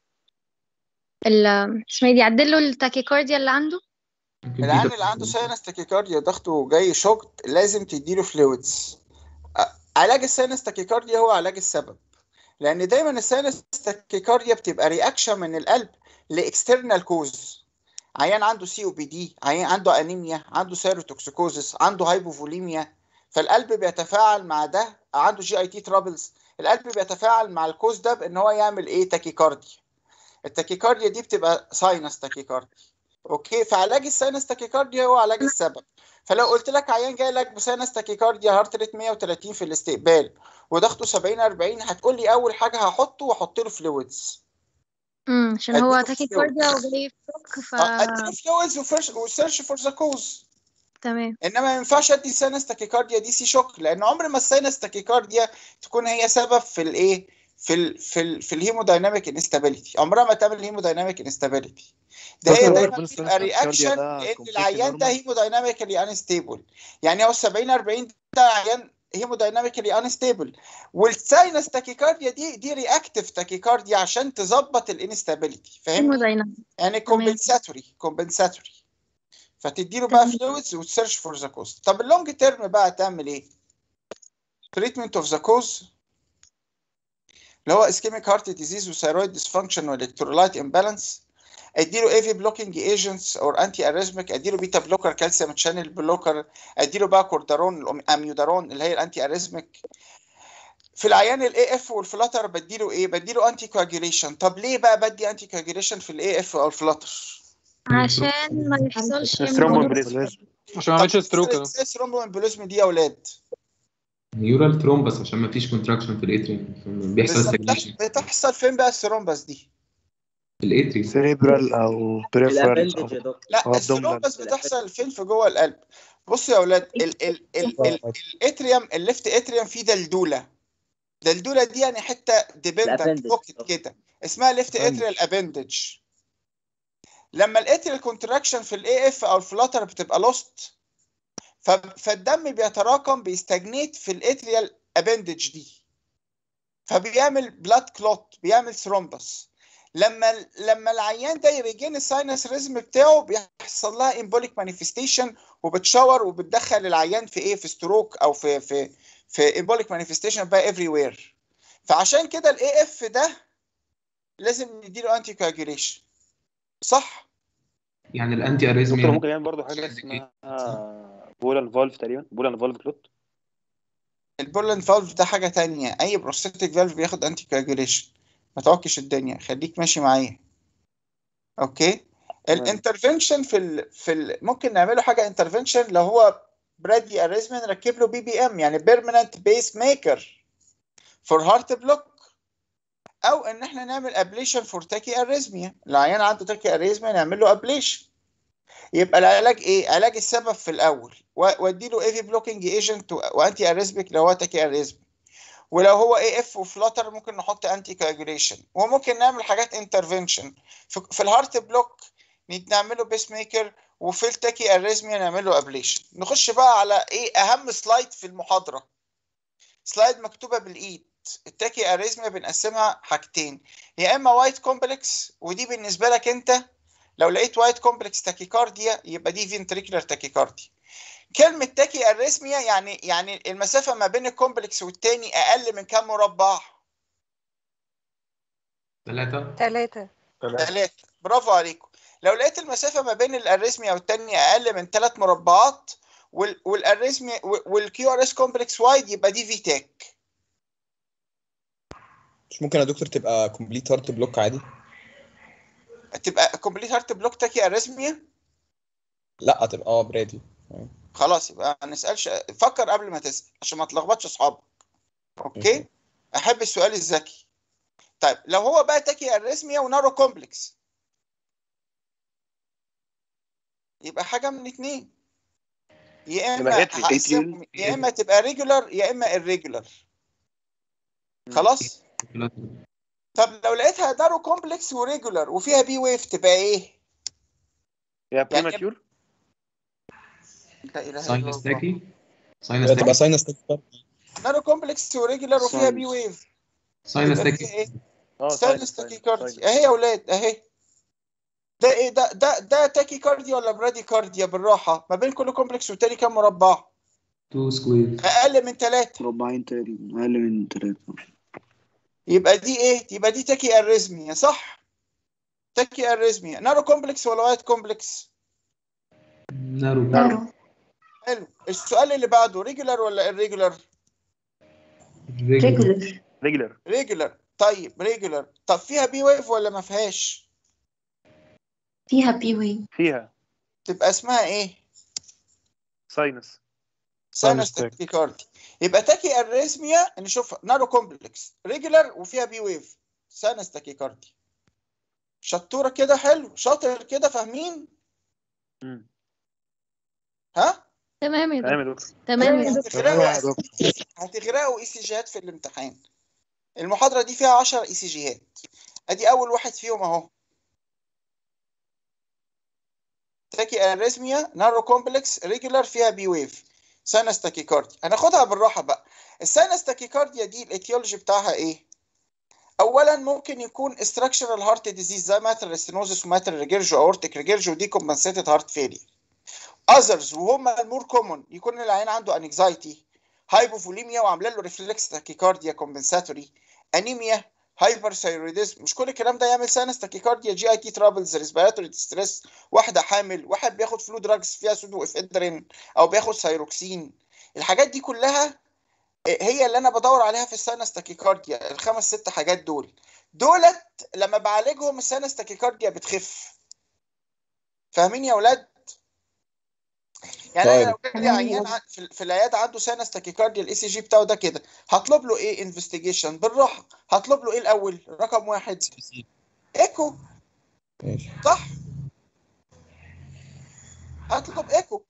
ال اسمه ايه دي يعدل له التاكيكارديا اللي عنده العيان اللي عنده ساينس تاكيكارديا ضغطه جاي شوكت لازم تديله فلويدز علاج الساينس تاكيكارديا هو علاج السبب لان دايما الساينس تاكيكارديا بتبقى رياكشن من القلب لاكسترنال كوز عيان عنده سي او بي دي عيان عنده انيميا عنده سيروتوكسيكوزس عنده هايبوفوليميا فالقلب بيتفاعل مع ده عنده جي اي تي ترابلز القلب بيتفاعل مع الكوز ده بان هو يعمل ايه تاكيكارديا التاكيكارديا دي بتبقى ساينس تاكيكارديا اوكي فعلاج الساينس تاكيكارديا هو علاج السبب فلو قلت لك عيان جاي لك بساينس تاكيكارديا هارت ريت 130 في الاستقبال وضغطه 70 40 هتقول لي اول حاجه هحطه واحط له فلويدز امم عشان هو اديله تاكيكارديا فلويدز وجاي في شوك ف اديله فلويدز وسيرش فور ذا كوز تمام انما ما ينفعش ادي ساينس تاكيكارديا دي سي شوك لان عمر ما الساينس تاكيكارديا تكون هي سبب في الايه في ال في ال في الهيمودايناميك انستابيليتي عمرها ما تعمل هيمودايناميك انستابيليتي ده هي دكتور هو دايما يكون بتبقى الساينس تاكيكارديا رياكشن ده لان كومبليتلي العيان ده نورمال هيمودايناميكالي انستيبل يعني هو ال 70 40 ده عيان هيمودايناميكالي انستيبل والساينس تاكيكارديا دي دي رياكتيف تاكيكارديا عشان تظبط الانستابيليتي فاهمني هيمودايناميك يعني تمام كومبنساتوري كومبنساتوري فتديله بقى تمام فلويدز وتسيرش فور ذا كوز طب اللونج تيرم بقى تعمل ايه؟ تريتمنت اوف ذا كوز اللي هو اسكيميك هارت ديزيز وثيرويد ديسفانكشن والكترولايت امبالانس اديله اي في بلوكينج ايجنتس اور انتي اريزميك اديله بيتا بلوكر كالسيوم شانل بلوكر اديله بقى كوردارون اميودارون اللي هي الانتي اريزميك في العيان الاي اف والفلاتر بديله ايه؟ بديله انتي كواجيوليشن طب ليه بقى بدي انتي كواجيوليشن في الاي اف او الفلاتر؟ عشان ما يحصلش ثرومبومبوليزم عشان ما طب عملتش ستروك يا ازاي ثرومبو امبوليزم دي يا اولاد؟ نيورال ترومبس عشان ما فيش كونتراكشن في الاتريوم بيحصل بالظبط سجنيشن بتحصل فين بقى الثرومبس دي؟ في الاتريوم سيريبرال او بريفرال الابندج او يا دكتور لا او ابدومينال الثرومبس بتحصل فين في جوه القلب بصوا يا اولاد ال ال ال ال الاتريوم الليفت اتريوم فيه دلدوله دلدوله دي يعني حته ديبندنت الابندج بوكيت كده اسمها ليفت اتريال ابندج لما الاتريال كونتراكشن في الاي اف او الفلاتر بتبقى لوست فالدم بيتراكم بيستجنيت في الاتريال ابندج دي فبيعمل بلاد كلوت بيعمل ثرومبس لما لما العيان ده يريجين الساينس ريزم بتاعه بيحصل لها امبوليك مانيفستيشن وبتشاور وبتدخل العيان في ايه في ستروك او في في في امبوليك مانيفستيشن بقى افري وير فعشان كده الاي اف ده لازم نديله انتي كواجيوليشن صح يعني الانتي اريزميا دكتور ممكن يعمل برضه حاجه اسمها بولان فالف تقريبا بولان فالف كلوت البولن فالف ده حاجه تانية اي بروستاتيك فالف بياخد انتي كواجيوليشن ما تعكش الدنيا خليك ماشي معايا اوكي الانترفنشن في ال... في ال... ممكن نعمله حاجه انترفنشن لو هو برادي اريزمن نركب له بي بي ام يعني بيرمننت بيس ميكر فور هارت بلوك او ان احنا نعمل ابليشن فور تاكي اريزميا العيان عنده تاكي اريزميا نعمل له ابليشن يبقى العلاج ايه علاج السبب في الاول وادي له اي في بلوكينج ايجنت وانتي اريزميك لو هو تاكي اريزميا ولو هو اي اف وفلاتر ممكن نحط انتي كواجوليشن وممكن نعمل حاجات انترفنشن في, في الهارت بلوك نعمله بيس ميكر وفي التاكي اريزميا نعمل له ابليشن نخش بقى على ايه اهم سلايد في المحاضره سلايد مكتوبه بالايد التاكي اريزميا بنقسمها حاجتين يا اما وايت كومبلكس ودي بالنسبه لك انت لو لقيت وايت كومبلكس تاكيكارديا يبقى دي فينتريكولار تاكيكارديا كلمه تاكي اريزميا يعني يعني المسافه ما بين الكومبلكس والتاني اقل من كام مربع ثلاثة ثلاثة ثلاثة برافو عليكم لو لقيت المسافة ما بين الاريزميا والتانية أقل من ثلاث مربعات وال- والاريزميا والكيو ار اس كومبلكس وايد يبقى دي في تاك مش ممكن يا دكتور تبقى كومبليت هارت بلوك عادي تبقى كومبليت هارت بلوك تاكي اريزميا لا تبقى اه برادي خلاص يبقى ما نسألش فكر قبل ما تسأل عشان ما تلخبطش أصحابك أوكي أحب السؤال الذكي طيب لو هو بقى تاكي اريزميا ونارو كومبلكس يبقى حاجة من اتنين يا اما يبقى atrial. هقسمهم- يا اما تبقى ريجولار يا اما irregular خلاص طب لو لقيتها نارو كومبلكس وريجولار وفيها بي ويف تبقى ايه؟ يا بريماتيور لا اله الا ساينس الله تاكي ساينس تبقى تاكي ساينس تاكي نارو كومبلكس وريجولار وفيها بي ويف ساينس يبقى تاكي فيها ايه؟ اه ساينس تاكيكارديا اهي يا اولاد اهي ده ايه ده ده ده تاكيكارديا ولا براديكارديا بالراحه ما بين كل كومبلكس والتاني كام مربع؟ 2 سكوير اقل من ثلاثة مربعين تقريبا اقل من ثلاثة يبقى دي ايه؟ يبقى دي تاكي اريزميا صح؟ تاكي اريزميا نارو كومبلكس ولا وايت كومبلكس؟ نارو نارو حلو السؤال اللي بعده ريجولار ولا irregular؟ ريجولر ريجلر ريجولار طيب ريجولار طب فيها بي ويف ولا ما فيهاش؟ فيها بي واي فيها تبقى اسمها ايه؟ ساينس ساينس تاك. تاكيكاردي يبقى تاكي اريزميا نشوف نارو كومبلكس ريجولار وفيها بي ويف ساينس تاكيكاردي شطوره كده حلو شاطر كده فاهمين؟ ها؟ تمام يا تمام دكتور يا دكتور تمام يا دكتور هتغرقوا هتغرقوا اي سي جيهات في الامتحان المحاضره دي فيها 10 اي سي جيهات ادي اول واحد فيهم اهو تاكي اريزميا نارو كومبلكس ريجولار فيها بي ويف ساينس تاكيكارديا هناخدها بالراحه بقى الساينس تاكيكارديا دي الايتيولوجي بتاعها ايه اولا ممكن يكون structural هارت ديزيز زي ماتر ستينوزس وماتر ريجيرجو اورتيك ريجيرجو دي كومبنسيتد هارت فيلير اذرز وهم المور كومون يكون العين عنده انكزايتي هايبوفوليميا وعامله له ريفلكس تاكيكارديا كومبنساتوري انيميا هايبر ثايرويدزم مش كل الكلام ده يعمل ساينس تاكيكارديا جي اي تي ترابلز ريسبيراتوري ستريس واحده حامل واحد بياخد فلو دراجز فيها سودو افيدرين او بياخد ثايروكسين الحاجات دي كلها هي اللي انا بدور عليها في الساينس تاكيكارديا الخمس ست حاجات دول دولت لما بعالجهم الساينس تاكيكارديا بتخف فاهمين يا اولاد يعني انا لو جالي عيان ع- في في العياده عنده ساينس تاكيكارديا الاي سي جي بتاعه ده كده هطلب له ايه انفستيجيشن بالراحه هطلب له ايه الاول رقم واحد ايكو ماشي صح هطلب ايكو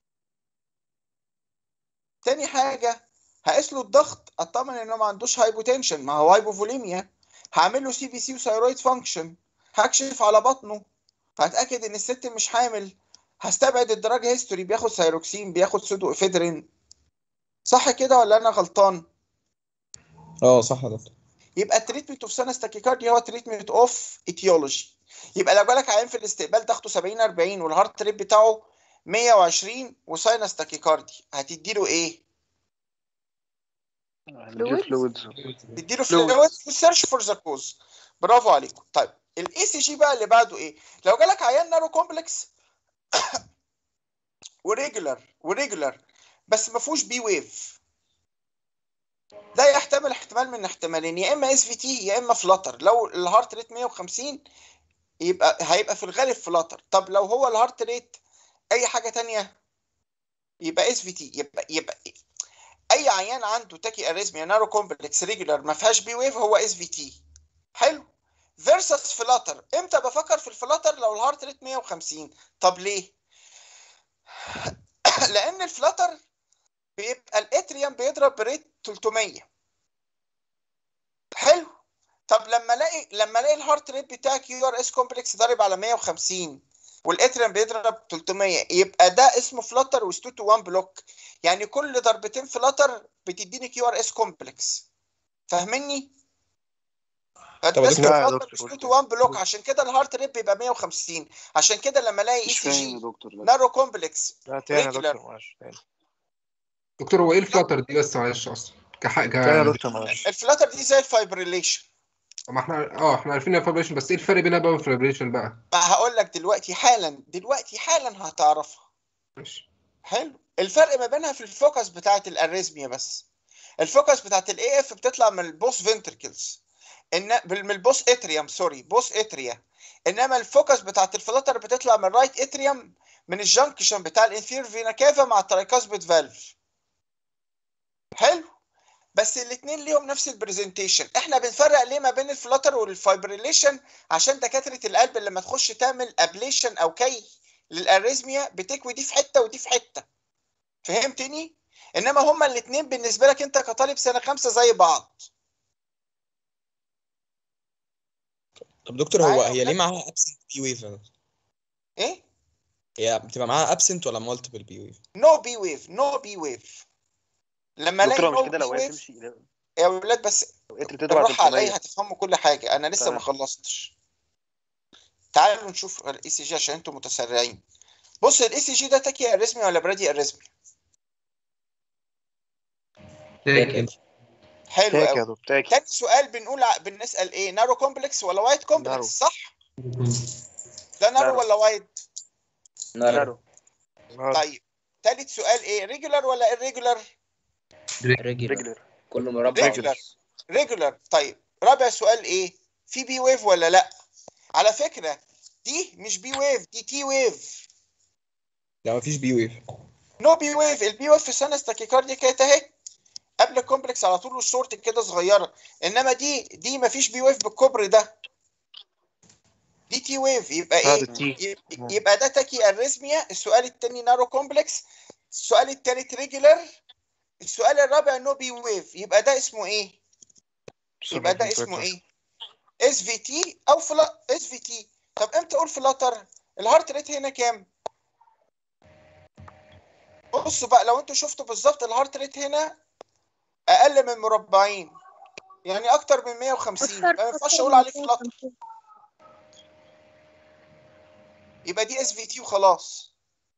تاني حاجه هقيس له الضغط اطمن انه ما عندوش هايبوتنشن ما هو هايبوفوليميا هعمل له سي بي سي وثايرويد فانكشن هكشف على بطنه هتاكد ان الست مش حامل هستبعد الدراج هيستوري بياخد ثايروكسين بياخد سودو افيدرين صح كده ولا انا غلطان اه صح يا دكتور يبقى التريتمنت اوف سانس تاكيكارديا هو تريتمنت اوف ايتيولوجي يبقى لو جالك عيان في الاستقبال ضغطه 70 40 والهارت ريت بتاعه 120 وساينس تاكيكاردي هتدي له ايه؟ فلويدز تدي له فلويد وسيرش فور ذا كوز برافو عليكم طيب الاي سي جي بقى اللي بعده ايه؟ لو جالك عيان نارو كومبلكس وريجولار وريجولار بس ما فيهوش بي ويف ده يحتمل احتمال من احتمالين يا اما اس في تي يا اما فلاتر لو الهارت ريت 150 يبقى هيبقى في الغالب فلاتر طب لو هو الهارت ريت اي حاجه تانية يبقى اس في تي يبقى يبقى اي عيان عنده تاكي اريزميا نارو كومبلكس ريجولار ما فيهاش بي ويف هو اس في تي حلو فيرسس فلاتر امتى بفكر في الفلاتر لو الهارت ريت 150 طب ليه لان الفلاتر بيبقى الاتريوم بيضرب بريت 300 حلو طب لما الاقي لما الاقي الهارت ريت بتاعك يو ار اس كومبلكس ضارب على 150 والاتريم بيضرب 300 يبقى ده اسمه فلتر وستو تو 1 بلوك يعني كل ضربتين فلتر بتديني كيو ار اس كومبلكس فاهمني؟ طب ده يا اسمه دكتور- لا يا فلتر دكتور وستو تو 1 بلوك عشان كده الهارت ريت بيبقى 150 عشان كده لما الاقي اي مش سي فاهم يا جي دكتور لا نارو كومبلكس لا تاني يا ريجولار دكتور معلش تاني دكتور هو ايه الفلاتر دي بس معلش اصلا كحق تاني يا ك دكتور معلش الفلاتر دي زي الفايبريليشن ما احنا اه احنا عارفين الفايبريشن بس ايه الفرق بينها بقى والفايبريشن بقى؟ ما هقول لك دلوقتي حالا دلوقتي حالا هتعرفها ماشي حلو الفرق ما بينها في الفوكس بتاعت الاريزميا بس الفوكس بتاعت الاي اف بتطلع من البوس فنتركلز ان بال- من البوس اتريوم سوري بوس اتريا انما الفوكس بتاعت الفلاتر بتطلع من الرايت اتريوم من الجنكشن بتاع الانفير فينا كافا مع الترايكاسبيد فالف حلو بس الاثنين ليهم نفس البرزنتيشن احنا بنفرق ليه ما بين الفلاتر والفايبريليشن عشان دكاتره القلب لما تخش تعمل ابليشن او كي للاريزميا بتكوي دي في حته ودي في حته فهمتني انما هما الاثنين بالنسبه لك انت كطالب سنه خمسه زي بعض طب دكتور هو معايا هي ليه أولاد؟ معاها ابسنت بي ويف ايه هي بتبقى معاها ابسنت ولا مالتيبل بي ويف نو بي ويف نو بي ويف لما الاقي دكتور هو نو مش كده بي لو هي ويف تمشي لو يا ولاد بس قدرت تضرب على بالراحه عليا 300 هتفهموا كل حاجه انا لسه ما تمام. خلصتش تعالوا نشوف الاي سي جي عشان انتم متسرعين بص الاي سي جي ده تاكي اريزمي ولا برادي اريزمي تاكي حلو تاكي يا قوي دكتور تاكي تاني سؤال بنقول ع- بنسال ايه نارو كومبلكس ولا وايت نارو. كومبلكس صح ده نارو نارو. ولا وايت نارو نارو نهار. طيب تالت سؤال ايه ريجولار ولا irregular ريجولار ريجلر كله مربع ريجولار ريجولار طيب رابع سؤال ايه في بي ويف ولا لا على فكره دي مش بي ويف دي تي ويف لا مفيش بي ويف نو بي ويف البي ويف في سنس تاكيكارديا كانت اهي قبل الكومبلكس على طول والشورت كده صغيره انما دي دي مفيش بي ويف بالكبر ده دي تي ويف يبقى هذا ايه التي يب- يبقى ده تاكي اريزميا السؤال الثاني نارو كومبلكس السؤال الثالث ريجولار السؤال الرابع نو بي ويف يبقى ده اسمه ايه يبقى ده اسمه ايه اس في تي او فلا اس في تي طب امتى اقول فلاتر الهارت ريت هنا كام بصوا بقى لو انتوا شفتوا بالظبط الهارت ريت هنا اقل من مربعين يعني اكتر من 150 أكتر يبقى ما ينفعش أكتر اقول من عليه فلاتر 150. يبقى دي اس في تي وخلاص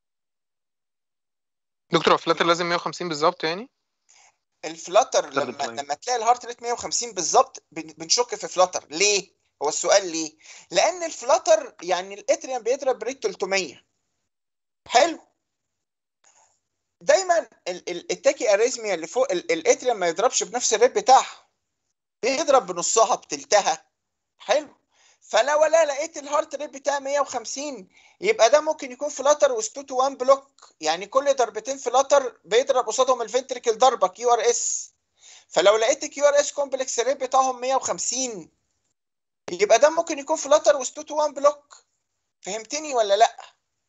دكتور هو فلاتر لازم 150 بالظبط يعني الفلاتر فلاتر لما 300. لما تلاقي الهارت ريت 150 بالظبط بن- بنشك في فلاتر ليه هو السؤال ليه لان الفلاتر يعني الاتريوم بيضرب بريت 300 حلو دايما ال- ال- التاكي اريزميا اللي فوق ال- الاتريوم ما يضربش بنفس الريت بتاعها بيضرب بنصها بتلتها حلو فلو لا لقيت الهارت ريت بتاع 150 يبقى ده ممكن يكون فلاتر وستو 1 بلوك يعني كل ضربتين فلاتر بيضرب قصادهم الفنتريكل ضربه كيو ار اس فلو لقيت كيو ار اس كومبلكس ريت بتاعهم 150 يبقى ده ممكن يكون فلاتر وستو 1 بلوك فهمتني ولا لا؟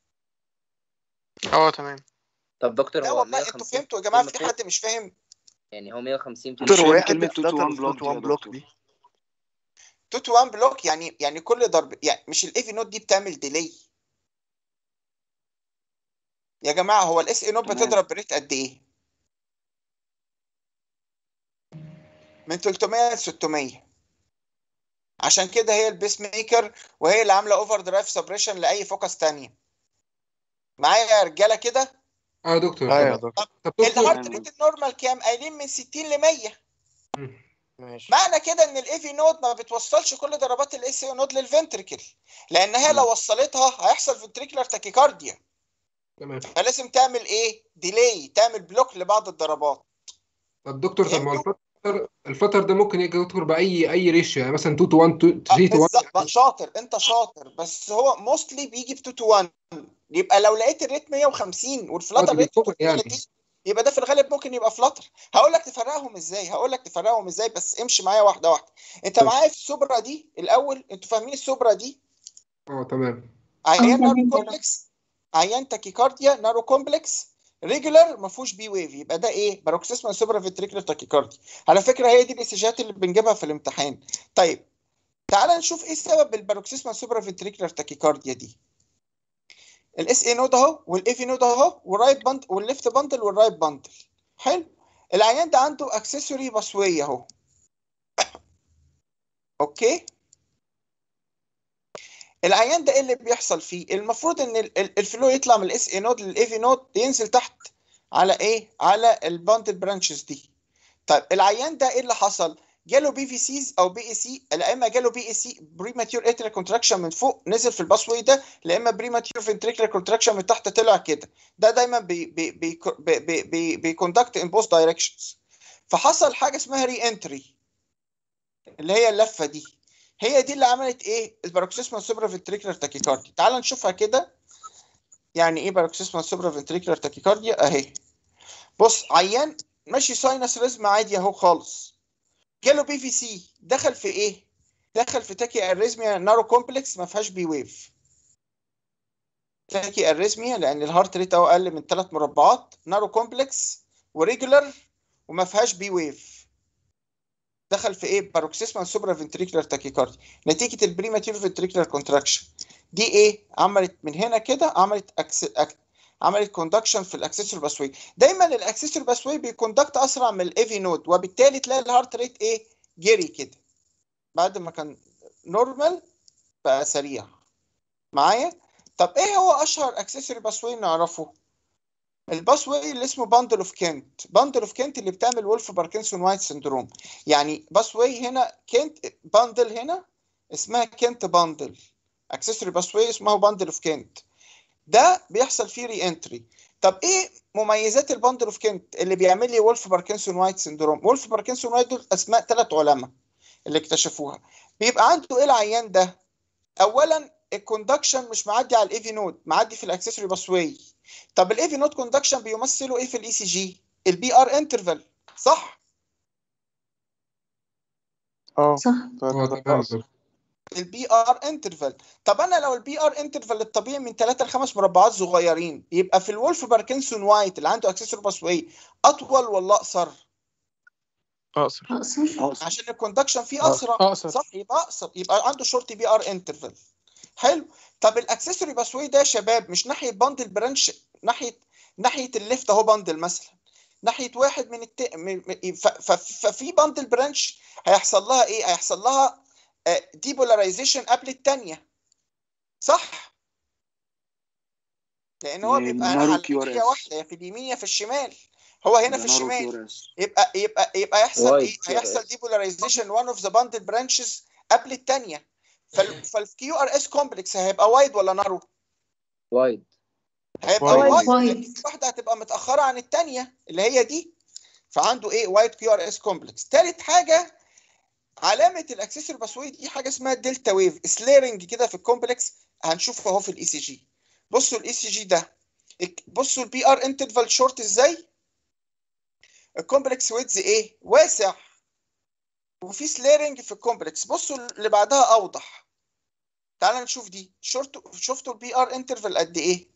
اه تمام طب دكتور لا هو والله انتوا 150 فهمتوا يا جماعه كلمة في فوق حد مش فاهم يعني هو 150 في دكتور هو ايه فاهم كلمة حتة 2 فلاتر 1 بلوك و 2 دي يا بلوك دكتور؟ دي 2 1 بلوك يعني يعني كل ضرب يعني مش الاي نوت دي بتعمل ديلي يا جماعه هو الاس اي نوت تمام. بتضرب بريت قد ايه؟ من 300 ل 600 عشان كده هي البيس ميكر وهي اللي عامله اوفر درايف سبريشن لاي فوكس تانية معايا يا رجاله كده اه يا دكتور ايوه يا طبعا دكتور طب دكتور الهارت ريت النورمال كام قايلين من 60 ل 100 ماشي معنى كده ان الاي في نود ما بتوصلش كل ضربات الاس اي نود للفنتريكل لان هي لو وصلتها هيحصل فنتريكولار تاكيكارديا تمام فلازم تعمل ايه ديلي تعمل بلوك لبعض الضربات طب دكتور طب ما هو فهمتوا؟ الفلتر الفلتر ده ممكن يجي دكتور باي اي ريشيو يعني مثلا 2 تو 1 2 آه، 3 تو 1 بالظبط بقى شاطر انت شاطر بس هو موستلي بيجي ب 2 تو 1 يبقى لو لقيت الريت 150 اه والفلاتر دي ريت بالكبر يعني 330 يبقى ده في الغالب ممكن يبقى فلاتر هقول لك تفرقهم ازاي هقول لك تفرقهم ازاي بس امشي معايا واحده واحده انت ماشي. معايا في السوبرا دي الاول انتوا فاهمين السوبرا دي اه تمام عيان نارو كومبلكس عيان تاكيكارديا نارو كومبلكس ريجولار ما فيهوش بي ويف يبقى ده ايه باروكسيسما سوبرا فيتريكولار تاكيكارديا على فكره هي دي الاسجات اللي بنجيبها في الامتحان طيب تعال نشوف ايه سبب الباروكسيسما سوبرا فيتريكولار تاكيكارديا دي الاس اي نود اهو والاي في نود اهو والرايت باند والليفت باندل والرايت باندل حلو العيان ده عنده اكسسوري باسوي اهو اوكي العيان ده ايه اللي بيحصل فيه المفروض ان ال- ال- الفلو يطلع من الاس اي نود للاي في نود ينزل تحت على ايه على الباندل برانشز دي طيب العيان ده ايه اللي حصل جاله بي في سيز او بي اي سي لا اما جاله بي اي سي بريماتيور اتريال كونتراكشن من فوق نزل في الباسوي ده لا اما بريماتيور فنتريكولار كونتراكشن من تحت طلع كده ده دايما بي بي بي بي بي بيكوندكت ان بوث دايركشنز فحصل حاجه اسمها ري انتري اللي هي اللفه دي هي دي اللي عملت ايه الباروكسيسمال سوبرا فنتريكولار تاكيكاردي تعال نشوفها كده يعني ايه باروكسيسمال سوبرا فنتريكولار تاكيكارديا اهي بص عيان ماشي ساينس ريزم عادي اهو خالص جاله بي في سي دخل في ايه دخل في تاكي اريزميا نارو كومبلكس ما فيهاش بي ويف تاكي اريزميا لان الهارت ريت اهو اقل من 3 مربعات نارو كومبلكس وريجولار وما فيهاش بي ويف دخل في ايه باروكسيسمال سوبرا فنتريكولار تاكيكاردي نتيجه البريماتيور فنتريكولار كونتراكشن دي ايه عملت من هنا كده عملت أكس... أك... عملت كوندكشن في الاكسسور باسوي دايما الاكسسور باسوي بيكوندكت اسرع من الايفي نود وبالتالي تلاقي الهارت ريت ايه جري كده بعد ما كان نورمال بقى سريع معايا طب ايه هو اشهر اكسسوري باسوي نعرفه الباسوي اللي اسمه باندل اوف كنت باندل اوف كنت اللي بتعمل وولف باركنسون وايت سندروم يعني باسوي هنا كنت باندل هنا اسمها كنت باندل اكسسوري باسوي اسمه باندل اوف كنت ده بيحصل فيه ري انتري طب ايه مميزات الباندل اوف كنت اللي بيعمل لي وولف باركنسون وايت سندروم وولف باركنسون وايت دول اسماء ثلاث علماء اللي اكتشفوها بيبقى عنده ايه العيان ده اولا الكوندكشن مش معدي على الايفي نود معدي في الاكسسوري باسوي طب الايفي نود كوندكشن بيمثلوا ايه في الاي سي جي البي ار انترفال صح اه صح اه تمام البي ار انترفال طب انا لو البي ار انترفال الطبيعي من 3 ل 5 مربعات صغيرين يبقى في الولف باركنسون وايت اللي عنده اكسسور باسوي اطول ولا اقصر اقصر اقصر عشان الكوندكشن فيه اسرع أقصر. صح يبقى اقصر يبقى عنده شورت بي ار انترفال حلو طب الاكسسوري باسوي ده يا شباب مش ناحيه باندل برانش ناحيه ناحيه الليفت اهو باندل مثلا ناحيه واحد من الت... م... م... ف... ف... ففي باندل برانش هيحصل لها ايه هيحصل لها ديبولاريزيشن قبل الثانيه صح لان هو بيبقى نارو على كيو ار ناحيه اس. واحده يا في اليمين يا في الشمال هو هنا في نارو الشمال كيو ار اس. يبقى يبقى يبقى يحصل وايد ايه كيو ار هيحصل اس. ديبولاريزيشن وان اوف ذا باندل برانشز قبل الثانيه فالكيو ار اس كومبلكس هيبقى وايد ولا نارو وايد هيبقى وايد. وايد وايد. لان في واحده هتبقى متاخره عن الثانيه اللي هي دي فعنده ايه وايد كيو ار اس كومبلكس ثالث حاجه علامه الاكسسور باسوي دي حاجه اسمها دلتا ويف سليرنج كده في الكومبلكس هنشوفه اهو في الاي سي جي بصوا الاي سي جي ده بصوا البي ار انترفال شورت ازاي الكومبلكس ويدز ايه واسع وفي سليرنج في الكومبلكس بصوا اللي بعدها اوضح تعال نشوف دي شورت شفتوا البي ار انترفال قد ايه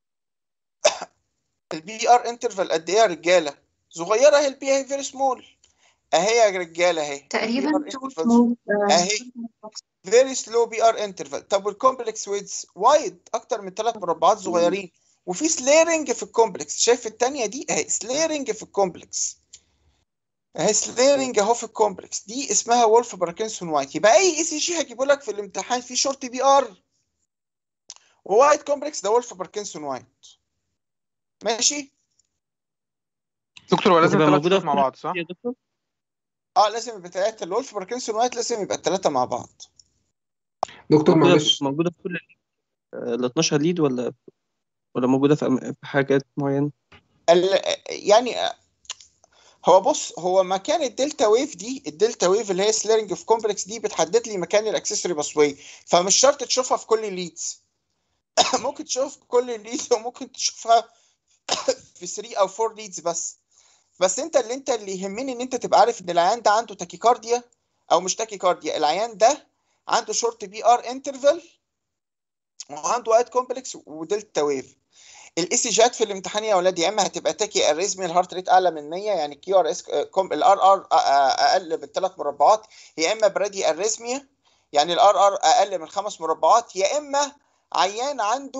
البي ار انترفال قد ايه يا رجاله صغيره اهي البي اهي فيري سمول اهي يا رجاله اهي تقريبا PR تو interval. سمول اهي فيري سلو بي ار انترفال طب والكومبلكس ويدز وايد اكتر من ثلاث مربعات صغيرين وفي سليرنج في الكومبلكس شايف الثانيه دي اهي سليرنج في الكومبلكس اهي سليرنج اهو في الكومبلكس دي اسمها وولف باركنسون وايت يبقى اي اي سي جي هجيبه لك في الامتحان في شورت بي ار ووايت كومبلكس ده وولف باركنسون وايت ماشي دكتور هو لازم تبقى ثلاث موجودة شروط مع في بعض صح؟ يا دكتور اه لازم يبقى ثلاثه الولف باركنسون وايت لازم يبقى الثلاثه مع بعض دكتور موجودة معلش في موجودة في كل ال ال 12 ليد ولا ولا موجودة في أم- في حاجات معينة ال- يعني آه، هو بص هو مكان الدلتا ويف دي الدلتا ويف اللي هي سليرنج في كومبلكس دي بتحدد لي مكان الاكسسوري باسوي فمش شرط تشوفها في كل الليدز ممكن تشوف في كل الليدز وممكن تشوفها في 3 او 4 ليدز بس بس انت اللي انت اللي يهمني ان انت تبقى عارف ان العيان ده عنده تاكيكارديا او مش تاكيكارديا العيان ده عنده شورت بي ار انترفال وعنده وايت كومبلكس ودلتا ويف الاي سي جات في الامتحان يا اولاد يا اما هتبقى تاكي اريزمي الهارت ريت اعلى من 100 يعني كيو ار اس الار ار اقل من ثلاث مربعات يا اما برادي اريزميا يعني الار ار اقل من خمس مربعات يا اما عيان عنده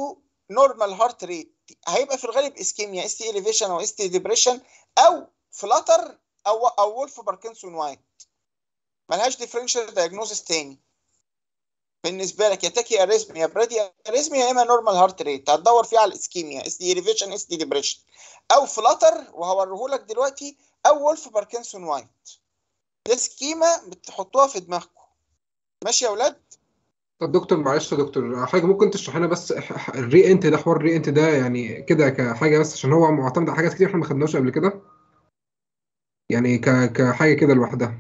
نورمال هارت ريت هيبقى في الغالب اسكيميا اس تي اليفيشن او اس تي ديبريشن او فلاتر او او وولف باركنسون وايت ملهاش ديفرنشال دايجنوزس تاني بالنسبه لك يا تاكي اريزميا يا برادي اريزميا يا اما نورمال هارت ريت هتدور فيه على الاسكيميا اس دي اليفيشن اس دي ديبريشن او فلاتر وهوريه لك دلوقتي او وولف باركنسون وايت ده سكيما بتحطوها في دماغكم ماشي يا اولاد طب دكتور معلش يا دكتور حاجه ممكن تشرح لنا بس الري انت ده حوار الري انت ده يعني كده كحاجه بس عشان هو معتمد على حاجات كتير احنا ما خدناش قبل كده يعني ك... كحاجه كده لوحدها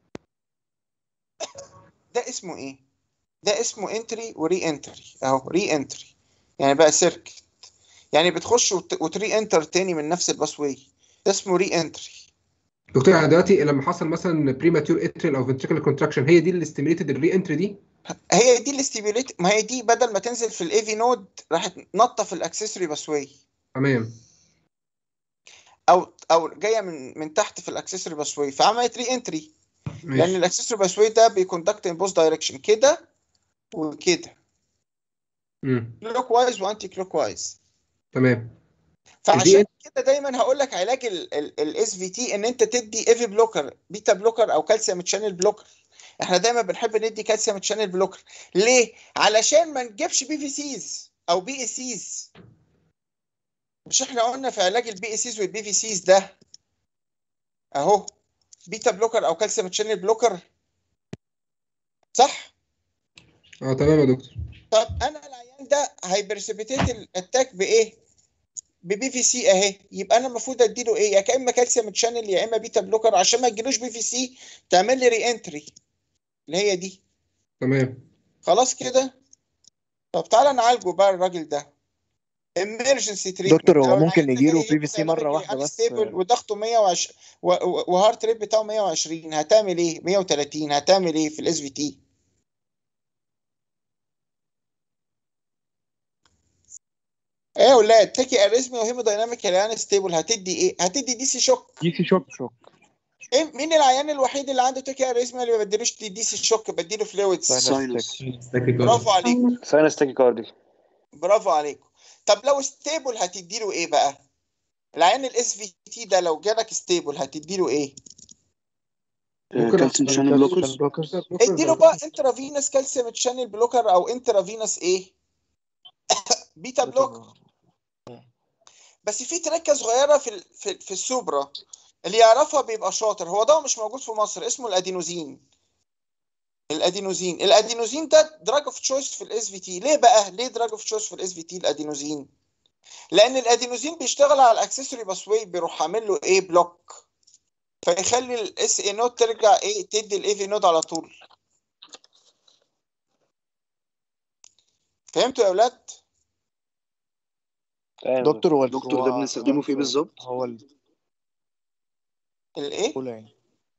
ده اسمه ايه ده اسمه انتري وري انتري اهو ري انتري يعني بقى سيركت يعني بتخش وت... وتري انتر تاني من نفس الباسوي ده اسمه ري انتري دكتور يعني دلوقتي لما حصل مثلا بريماتيور اتريال او فنتريكال كونتراكشن هي دي اللي ستيميليتد الري انتري دي هي دي الاستيميوليت ما هي دي بدل ما تنزل في الاي في نود راحت نطه في الاكسسوري باسوي تمام او او جايه من من تحت في الاكسسوري باسوي فعملت ري انتري لان ماشي الاكسسوري باسوي ده بيكوندكت ان بوث دايركشن كده وكده امم كلوك وايز وانتي كلوك وايز تمام فعشان كده دايما هقول لك علاج الاس في تي ان انت تدي ايفي بلوكر بيتا بلوكر او كالسيوم تشانل بلوكر احنا دايما بنحب ندي كالسيوم تشانل بلوكر ليه علشان ما نجيبش بي في سيز او بي اي سيز مش احنا قلنا في علاج البي اي سيز والبي في سيز ده اهو بيتا بلوكر او كالسيوم تشانل بلوكر صح اه تمام يا دكتور طب انا العيان ده هيبرسبيتيت الاتاك بايه ببي في سي اهي يبقى انا المفروض اديله ايه يا اما كالسيوم تشانل يا اما بيتا بلوكر عشان ما يجيلوش بي في سي تعمل لي ري انتري اللي هي دي تمام خلاص كده طب تعالى نعالجه بقى الراجل ده emergency treatment دكتور هو لو ممكن العيان ده يجيله جاي بي في سي ياخد مره علاج واحده بس unstable وضغطه 120 و- و- وهارت ريت بتاعه 120 هتعمل ايه 130 هتعمل ايه في الاس في تي ايه يا ولاد تاكي اريزمي وهيمودايناميك العيان ستيبل هتدي ايه هتدي دي سي شوك دي سي شوك شوك ايه مين العيان الوحيد اللي عنده تاكي اريزمي اللي ما بديلوش دي سي شوك بديله فلويدز ساينس برافو عليك ساينس تاكيكاردي برافو عليكم طب لو ستيبل هتديله ايه بقى العيان الاس في تي ده لو جالك ستيبل هتديله ايه كالسيوم شانل بلوكرز اديله بقى انترافينوس كالسيوم تشانل بلوكر او انترافينوس ايه بيتا بلوكر بس في تركه صغيره في ال- في, في السوبرا اللي يعرفها بيبقى شاطر هو ده مش موجود في مصر اسمه الادينوزين الادينوزين الادينوزين ده دراج اوف تشويس في الاس في تي ليه بقى ليه دراج اوف تشويس في الاس في تي الادينوزين لان الادينوزين بيشتغل على الاكسسوري باسوي بيروح عامل له ايه بلوك فيخلي الاس اي نود ترجع ايه تدي الاي في نود على طول فهمتوا يا اولاد دكتور هو دكتور هو- ده بنستخدمه في ايه بالظبط؟ هو ال- الايه قول يعني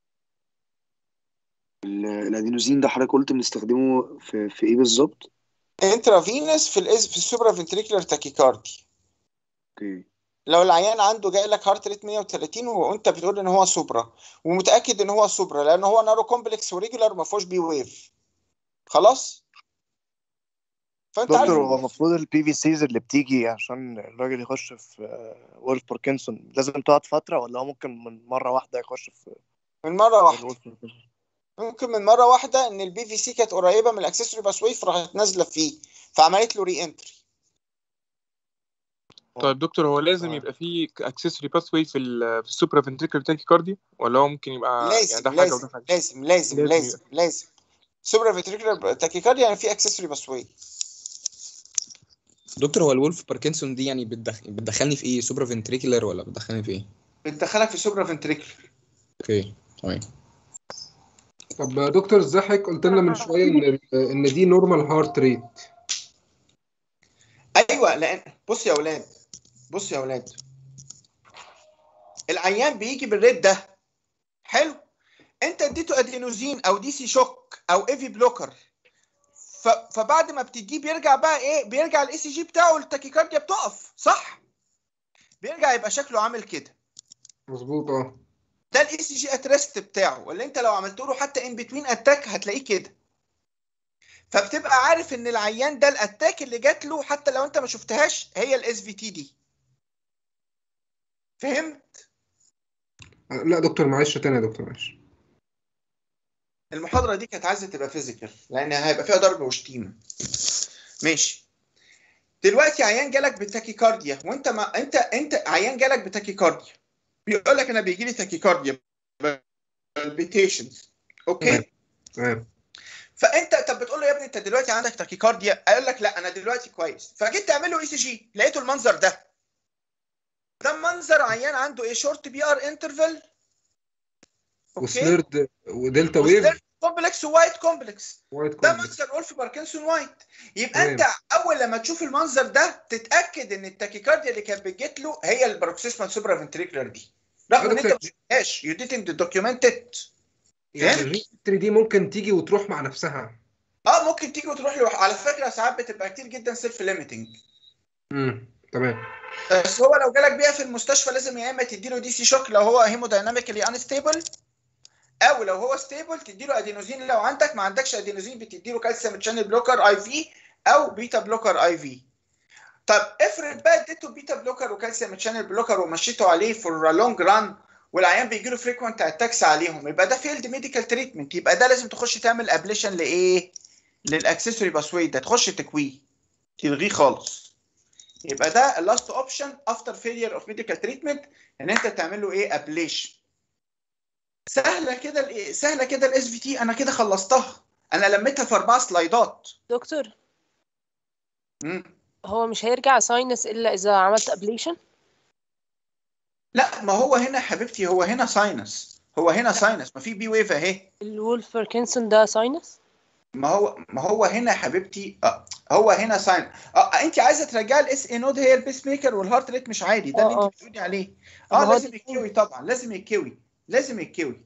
ال- الادينوزين ده حضرتك قلت بنستخدمه في, في ايه بالظبط؟ انترافينوس في الاس في السوبرا فنتريكولار تاكيكاردي اوكي لو العيان عنده جاي لك هارت ريت 130 وانت بتقول ان هو سوبرا ومتاكد ان هو سوبرا لان هو نارو كومبلكس وريجولار ما فيهوش بي ويف خلاص فانت عارف دكتور هو المفروض البي في سيز اللي بتيجي عشان الراجل يخش في وولف باركنسون لازم تقعد فتره ولا هو ممكن من مره واحده يخش في من مره واحده الولف باركنسون ممكن من مره واحده ان البي في سي كانت قريبه من الاكسسوري باسوي فراحت نازله فيه فعملت له ري انتري طيب دكتور هو لازم يبقى فيه اكسسوري باث واي في ال في السوبرا فنتريكل تاكيكاردي ولا هو ممكن يبقى يعني لازم ده حاجه وده لازم حاجه لازم لازم لازم لازم لازم سوبرا فنتريكولار تاكيكاردي يعني في اكسسوري باسوي دكتور هو الولف باركنسون دي يعني بتدخ... بتدخلني في ايه سوبرا فنتريكولار ولا بتدخلني في ايه بتدخلك في سوبرا فنتريكولار اوكي تمام طب يا دكتور ازاي حضرتك قلت لنا من شويه ان ان دي نورمال هارت ريت ايوه لان بص يا اولاد بص يا اولاد العيان بيجي بالريت ده حلو انت اديته ادينوزين او دي سي شوك او ايفي بلوكر ف... فبعد ما بتديه بيرجع بقى ايه بيرجع الاي سي جي بتاعه التاكيكارديا بتقف صح بيرجع يبقى شكله عامل كده مظبوط اه ده الاي سي جي اتريست بتاعه اللي انت لو عملت له حتى ان بتوين اتاك هتلاقيه كده فبتبقى عارف ان العيان ده الاتاك اللي جات له حتى لو انت ما شفتهاش هي الاس في تي دي فهمت لا دكتور معلش تاني يا دكتور معلش المحاضره دي كانت عايزه تبقى فيزيكال لان هيبقى فيها ضرب وشتيمه ماشي دلوقتي عيان جالك بتاكيكارديا وانت ما انت انت عيان جالك بتاكيكارديا بيقول لك انا بيجي لي تاكيكارديا بالبيتيشنز اوكي تمام فانت طب بتقول له يا ابني انت دلوقتي عندك تاكيكارديا قال لك لا انا دلوقتي كويس فجيت تعمل له اي سي جي لقيته المنظر ده ده منظر عيان عنده ايه شورت بي ار انترفال وسليرد ودلتا ويف كومبلكس ووايت كومبلكس وايت ده كومبلكس منظر وولف باركنسون وايت يبقى تمام. انت اول لما تشوف المنظر ده تتاكد ان التاكيكارديا اللي كانت بتجيت له هي الباروكسيسمال سوبرا فنتريكولار دي رغم ان انت ما شفتهاش يو didn't document it يعني فهمت؟ الريجستري دي ممكن تيجي وتروح مع نفسها اه ممكن تيجي وتروح له على فكره ساعات بتبقى كتير جدا سيلف ليميتنج امم تمام بس هو لو جالك بيها في المستشفى لازم يا اما تديله دي سي شوك لو هو هيمودايناميكالي انستيبل او لو هو ستيبل تديله ادينوزين لو عندك ما عندكش ادينوزين بتديله كالسيوم شانل بلوكر اي في او بيتا بلوكر اي في طب افرض بقى اديته بيتا بلوكر وكالسيوم شانل بلوكر ومشيته عليه فور لونج ران والعيان بيجي له فريكوينت اتاكس عليهم يبقى ده فيلد ميديكال تريتمنت يبقى ده لازم تخش تعمل ابليشن لايه؟ للاكسسوري باسوي ده تخش تكويه تلغيه خالص يبقى ده اللاست اوبشن افتر فيلير اوف ميديكال تريتمنت ان انت تعمل له ايه ابليشن سهله كده ال- سهله كده الاس في تي انا كده خلصتها انا لميتها في اربع سلايدات دكتور مم. هو مش هيرجع ساينس الا اذا عملت ابليشن لا ما هو هنا حبيبتي هو هنا ساينس هو هنا ساينس ما في بي ويف اهي الولف باركنسون ده ساينس ما هو ما هو هنا يا حبيبتي آه هو هنا ساين اه انت عايزه ترجعي الاس اي نود هي البيس ميكر والهارت ريت مش عالي ده اللي آه، انت بتقولي عليه ما اه هو لازم ده- يتكوي طبعا لازم يتكوي لازم يتكوي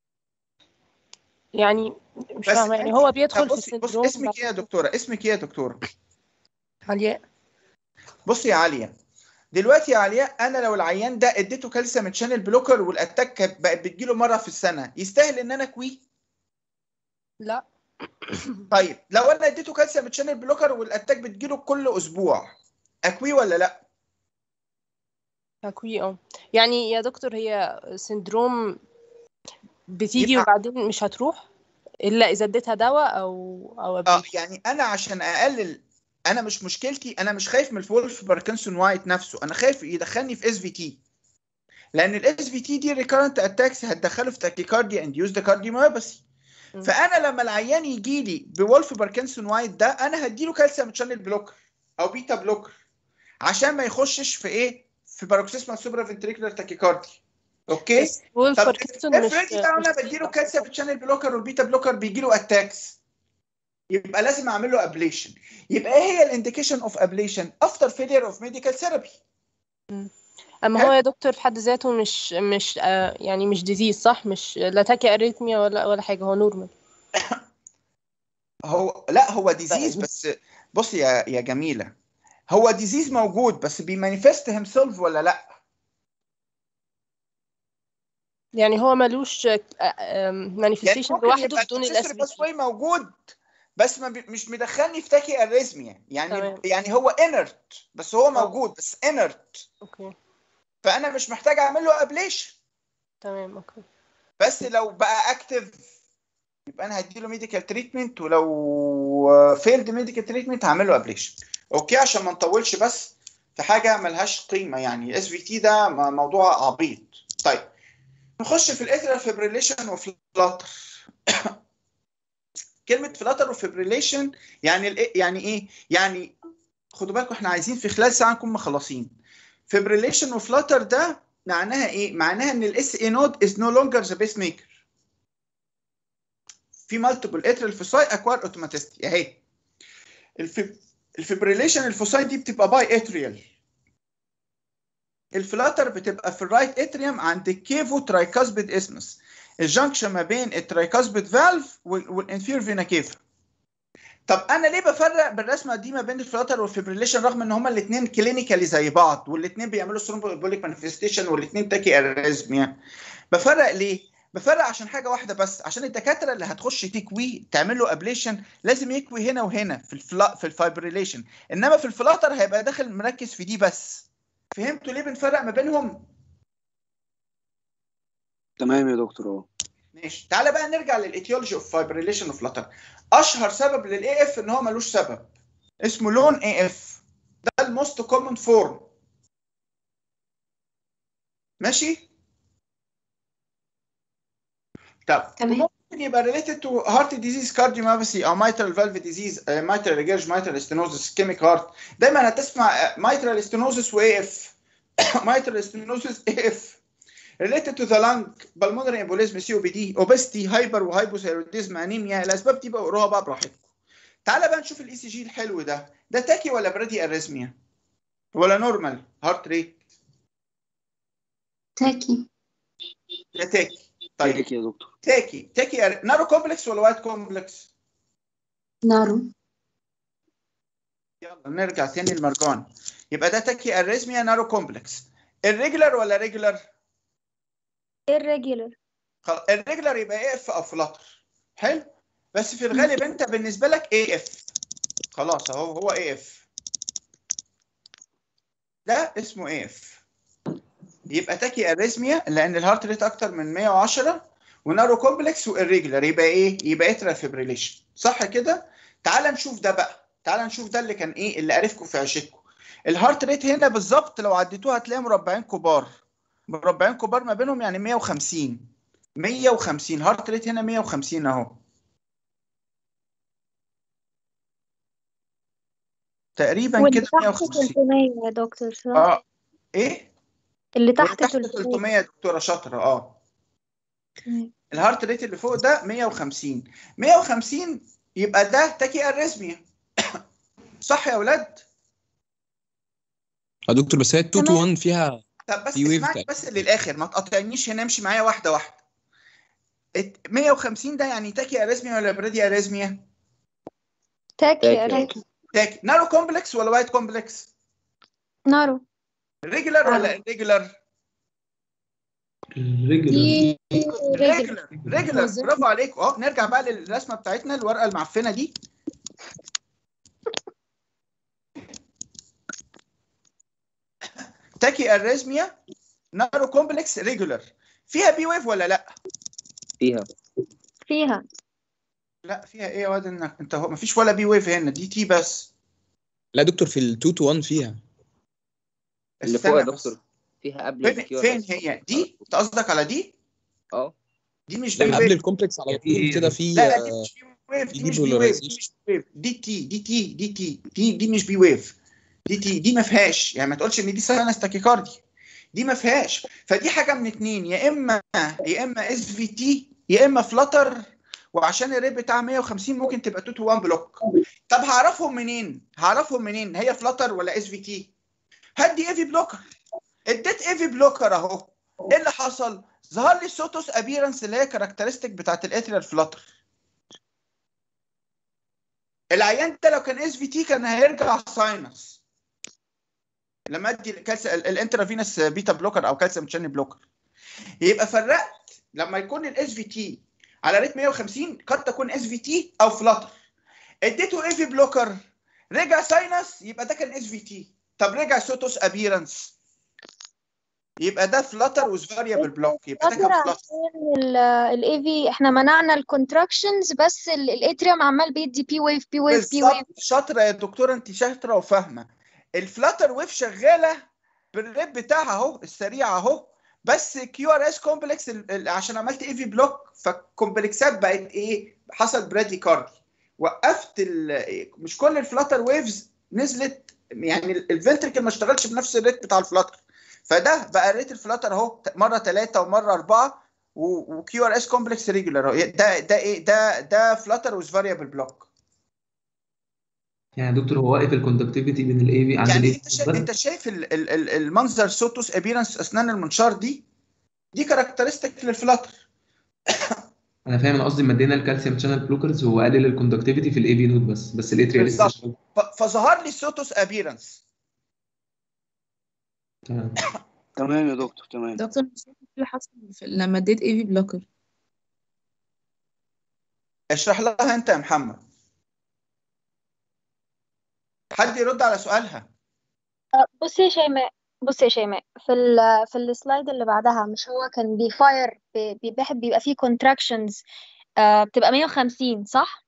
يعني مش بس فاهمه يعني أنت- هو طب بيدخل في بصي بص السندروم اسمك ايه يا دكتوره اسمك ايه يا دكتوره علياء بصي يا عليا دلوقتي يا علياء انا لو العيان ده اديته كالسيوم شانل بلوكر والاتاك كانت بقت بتجيله مره في السنه يستاهل ان انا اكويه لا طيب لو انا اديته كالسيوم شانل بلوكر والاتاك بتجيله كل اسبوع اكويه ولا لا تكوي اه يعني يا دكتور هي سندروم بتيجي يبقى- وبعدين مش هتروح الا اذا اديتها دواء او او اه ابليشن يعني انا عشان اقلل انا مش مشكلتي انا مش خايف من الفولف باركنسون وايت نفسه انا خايف يدخلني في اس في تي لان الاس في تي دي ريكارنت اتاكس هتدخله في تاكيكارديا انديوزد كارديوميوباثي فانا لما العيان يجي لي بولف باركنسون وايت ده انا هديله كالسيوم شانل بلوكر او بيتا بلوكر عشان ما يخشش في ايه في باروكسيسمال سوبرا فنتريكولار تاكيكارديا اوكي بس وولف طب باركنسون مش افرضي لو انا مش بديله كالسيوم شانل بلوكر والبيتا بلوكر بيجي له اتاكس يبقى لازم اعمل له ابليشن يبقى ايه هي الانديكيشن اوف ابليشن افتر فيلير اوف ميديكال ثيرابي اما هو يا دكتور في حد ذاته مش مش آه يعني مش ديزيز صح مش لا تاكي اريثميا ولا ولا حاجه هو نورمال هو لا هو ديزيز بس بص يا يا جميله هو ديزيز موجود بس بيمانيفست هيم سيلف ولا لا يعني هو ملوش يعني مانيفستيشن ممكن لوحده يبقى بدون الاكسسوري الاس باسواي موجود بس ما بي مش مدخلني في تاكي اريزميا يعني تمام. يعني هو انرت بس هو موجود بس انرت اوكي فانا مش محتاج اعمل له ابليشن تمام اوكي بس لو بقى اكتف يبقى انا هديله ميديكال تريتمنت ولو فيلد ميديكال تريتمنت هعمل له ابليشن اوكي عشان ما نطولش بس في حاجه ملهاش قيمه يعني اس في تي ده م- موضوع عبيط طيب نخش في الاثرال فيبريليشن وفلاتر كلمه فلاتر وفيبريليشن يعني ال- يعني ايه يعني خدوا بالكم احنا عايزين في خلال ساعه نكون مخلصين فيبريليشن وفلاتر ده معناها ايه معناها ان الاس اي نود از نو لونجر ذا بيس ميكر في مالتيبل اتريال فوساي اكوار اوتوماتيستي اهي الفي... الفيبريليشن الفوساي دي بتبقى باي اتريال الفلاتر بتبقى في الرايت اتريوم عند الكيفو ترايكاسبيد اسمس الجنكشن ما بين الترايكاسبيد فالف والانفير فينا كيفا طب انا ليه بفرق بالرسمه دي ما بين الفلاتر والفيبريليشن رغم ان هما الاثنين كلينيكالي زي بعض والاثنين بيعملوا ثرومبوليك مانيفستيشن والاثنين تاكي اريزميا بفرق ليه بفرق عشان حاجه واحده بس عشان الدكاتره اللي هتخش تكوي تعمل له ابليشن لازم يكوي هنا وهنا في الفلا في الفايبريليشن انما في الفلاتر هيبقى داخل مركز في دي بس فهمتوا ليه بنفرق ما بينهم تمام يا دكتور اه ماشي تعالى بقى نرجع للايتيولوجي اوف فايبريليشن اوف فلاتر اشهر سبب للاي اف ان هو ملوش سبب اسمه لون اي اف ده الموست كومن فورم ماشي طب ممكن يبقى related to heart disease cardiomyopathy او mitral valve disease uh, mitral regurg mitral stenosis ischemic heart دايما هتسمع mitral stenosis و AF mitral stenosis AF related to the lung pulmonary embolism COPD obesity hyper وhypothyroidism anemia الاسباب دي بقى اقروها بقى براحتكم تعالى بقى نشوف الاي سي جي الحلو ده ده تاكي ولا برادي اريزميا ولا نورمال هارت ريت تاكي ده تاكي طيب تاكي يا دكتور تاكي تاكي أر... نارو كومبلكس ولا وايت كومبلكس نارو يلا نرجع تاني المرجان يبقى ده تاكي اريزميا نارو كومبلكس الريجولار ولا ريجولار irregular الريجولار يبقى اي اف او فلاتر حلو بس في الغالب انت بالنسبه لك اي اف خلاص اهو هو اي اف ده اسمه اي اف يبقى تاكي اريزميا لان الهارت ريت اكتر من 110 ونارو كومبلكس والريجولار يبقى ايه يبقى اترال فيبريليشن صح كده تعال نشوف ده بقى تعال نشوف ده اللي كان ايه اللي عرفكم في عشتكم الهارت ريت هنا بالظبط لو عديتوه هتلاقي مربعين كبار مربعين كبار ما بينهم يعني 150 150 هارت ريت هنا 150 اهو تقريبا واللي كده تحت 150 300 يا دكتور صح؟ اه ايه اللي واللي تحت تحت 300 300 يا دكتوره شاطره اه الهارت ريت اللي فوق ده 150 150 يبقى ده تاكي اريزميا صح يا اولاد يا دكتور بس هي 2 تو 1 فيها طب بس في ويف اسمعني بس للاخر ما تقاطعنيش هنا امشي معايا واحده واحده الت- 150 ده يعني تاكي اريزميا ولا برادي اريزميا تاكي تاكي. أريد تاكي نارو كومبلكس ولا وايت كومبلكس نارو ريجولار ولا نارو. ريجولار الرجل دي ريجل ريجولار ريجولار برافو عليك اه نرجع بقى للرسمه بتاعتنا الورقه المعفنه دي تاكي اريزميا نارو كومبلكس ريجولار فيها بي ويف ولا لا فيها فيها لا فيها ايه يا واد انك انت هو مفيش ولا بي ويف هنا دي تي بس لا دكتور في ال 2 تو 1 فيها اللي فوق يا استنى بس. دكتور فيها قبل فين الكيو فين هي دي انت قصدك على دي اه دي مش بي لا قبل ويف الكومبلكس على طول كده في لا لا دي مش بي ويف في دي مش بي ويف دي مش بي ويف دي تي دي تي دي تي دي دي مش بي ويف دي تي دي ما فيهاش يعني ما تقولش ان دي ساينس تاكيكاردي دي ما فيهاش فدي حاجه من اتنين يا اما يا اما اس في تي يا اما فلتر وعشان الريت بتاع 150 ممكن تبقى 2 تو 1 بلوك طب هعرفهم منين؟ هعرفهم منين؟ هي فلتر ولا اس في تي؟ هدي اي في بلوكر اديت اي في بلوكر اهو ايه اللي حصل؟ ظهر لي السوتوس ابيرنس اللي هي كاركترستيك بتاعت الاتريال فلتر العيان ده لو كان اس في تي كان هيرجع ساينس لما ادي الكالسيوم الانترافينس بيتا بلوكر او كالسيوم تشانل بلوكر يبقى فرقت لما يكون الاس في تي على ريت 150 قد تكون اس في تي او فلاتر اديته اي في بلوكر رجع ساينس يبقى ده كان اس في تي طب رجع سوتوس ابيرنس يبقى ده فلاتر وز فاريبل بلوك يبقى ده فاكر كان فلاتر عشان الاي في احنا منعنا الكونتراكشنز بس الاتريوم عمال بيدي بي ويف بي ويف بي ويف بالظبط شاطره يا دكتوره انت شاطره وفاهمه الفلاتر ويف شغاله بالريت بتاعها اهو السريع اهو بس كيو ار اس كومبلكس عشان عملت اي في بلوك فالكومبلكسات بقت ايه حصل برادي كاردي وقفت ال- مش كل الفلاتر ويفز نزلت يعني الفنتركل ما اشتغلش بنفس الريت بتاع الفلاتر فده بقى ريت الفلاتر اهو مره ثلاثه ومره اربعه وكيو ار اس كومبلكس ريجولار ده ده ايه ده ده فلاتر وز فاريبل بلوك يعني يا دكتور هو واقف الكوندكتيفيتي بين الاي في عند يعني الاي انت شايف انت شايف ال- ال- ال- المنظر سوتوس ابيرنس اسنان المنشار دي دي كاركترستيك للفلاتر انا فاهم انا قصدي مدينا الكالسيوم شانل بلوكرز هو قلل الكوندكتيفيتي في الاي في نود بس بس الاتريال لسه بالظبط شغال. ف- فظهر لي السوتوس ابيرنس تمام تمام يا دكتور تمام دكتور مش فاكر ايه اللي حصل في- لما اديت اي في بلوكر اشرح لها انت يا محمد حد يرد على سؤالها آه، بصي يا شيماء بصي يا شيماء في ال في السلايد اللي بعدها مش هو كان بيفاير بيبقى بيبقى فيه contractions آه بتبقى 150 صح؟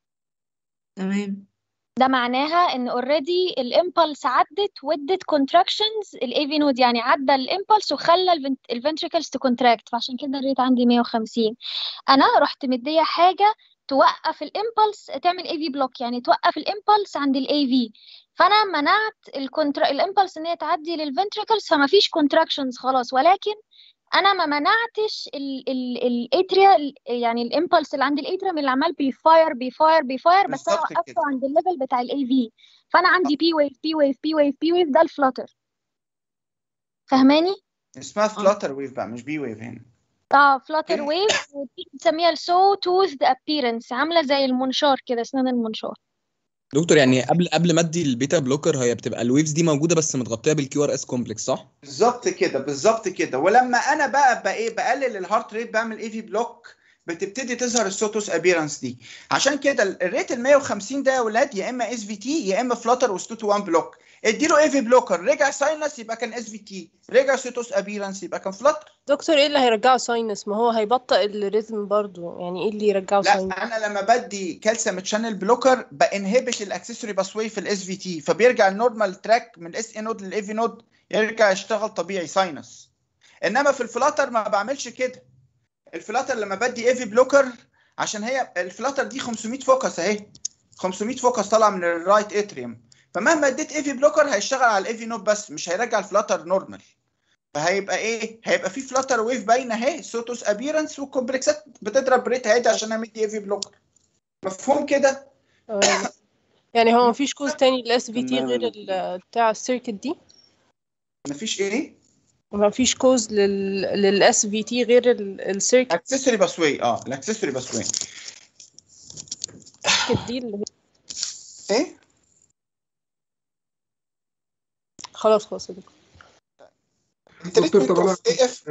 تمام ده معناها ان اوريدي الامبلس عدت وادت contractions الاي في نود يعني عدى الامبلس وخلى الفنتريكلز تكونتراكت فعشان كده الريت عندي 150 انا رحت مديه حاجه توقف الامبلس تعمل اي في بلوك يعني توقف الامبلس عند الاي في فانا منعت الكونترا الامبلس ان هي تعدي للفنتريكلز فما فيش كونتراكشنز خلاص ولكن انا ما منعتش الاتريا يعني الامبلس اللي عند الاتريا من اللي عمال بيفاير بيفاير بيفاير بس انا بالظبط وقفته كده. عند الليفل بتاع الاي في فانا عندي بي ويف بي ويف بي ويف بي ويف ده الفلاتر فاهماني اسمها فلاتر ويف بقى مش بي ويف هنا اه فلاتر ويف ودي بنسميها السو توث ابييرنس عامله زي المنشار كده اسنان المنشار دكتور يعني قبل قبل ما ادي البيتا بلوكر هي بتبقى الويفز دي موجوده بس متغطيه بالكيو ار اس كومبلكس صح؟ بالظبط كده بالظبط كده ولما انا بقى بقى ايه بقلل الهارت ريت بعمل اي في بلوك بتبتدي تظهر السوتوس ابيرنس دي عشان كده ال- الريت ال 150 ده يا ولاد يا اما اس في تي يا اما فلاتر وستوتو 1 بلوك اديله اي في بلوكر رجع ساينس يبقى كان اس في تي رجع سوتوس ابيرنس يبقى كان فلاتر دكتور ايه اللي هيرجعه ساينس ما هو هيبطئ الريتم برضو يعني ايه اللي يرجعه لا ساينس انا لما بدي كالسيوم تشانل بلوكر بانهبت الاكسسوري باسواي في الاس في تي فبيرجع النورمال تراك من الاس اي نود للاي في نود يرجع يشتغل طبيعي ساينس انما في الفلاتر ما بعملش كده الفلاتر لما بدي اي في بلوكر عشان هي الفلاتر دي 500 فوكس اهي 500 فوكس طالعه من الرايت اتريوم فمهما اديت اي في بلوكر هيشتغل على الاي في نود بس مش هيرجع الفلاتر نورمال فهيبقى ايه هيبقى في فلاتر ويف باينه اهي سوتوس ابيرنس والكومبلكسات بتضرب ريت عادي عشان امدي اي في بلوكر مفهوم كده آه، يعني هو مفيش كوز تاني للاس في تي تمام. غير ال- بتاع السيركت دي مفيش ايه مفيش كوز لل للاس في تي غير ال- السيركت اكسسوري باسواي اه الاكسسوري باسواي دي اللي هي ايه خلاص خلاص يا دكتور دكتور طب انا اي اف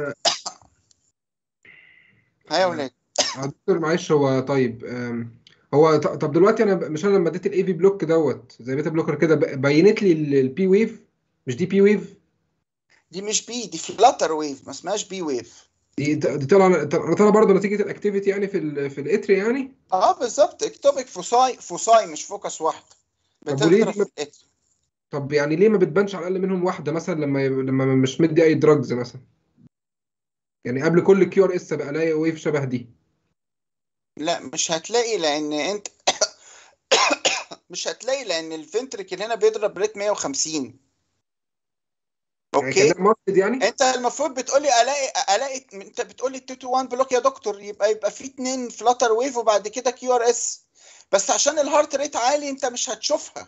ها يا ولاد آه، دكتور معلش هو طيب آم، هو ط- طب دلوقتي انا ب- مش انا لما اديت الاي في بلوك دوت زي بيتا بلوكر كده ب- بينت لي البي ويف مش دي بي ويف دي مش بي دي فلاتر ويف ما اسمهاش بي ويف دي دي طالعه طالعه برضه نتيجه الاكتيفيتي يعني في ال في الاتري يعني اه بالظبط اكتوبك فوساي فوساي مش فوكس واحده طب وليه بتضرب دي ما- في الاتر طب يعني ليه ما بتبانش على الاقل منهم واحده مثلا لما يب- لما مش مدي اي دراجز مثلا يعني قبل كل كيو ار اس بقى الاقي ويف شبه دي لا مش هتلاقي لان انت مش هتلاقي لان الفنتركل هنا بيضرب ريت 150 يعني اوكي كانها ماسكد يعني انت المفروض بتقولي الاقي الاقي انت بتقولي 2 تو 1 بلوك يا دكتور يبقى يبقى في اتنين فلاتر ويف وبعد كده كيو ار اس بس عشان الهارت ريت عالي انت مش هتشوفها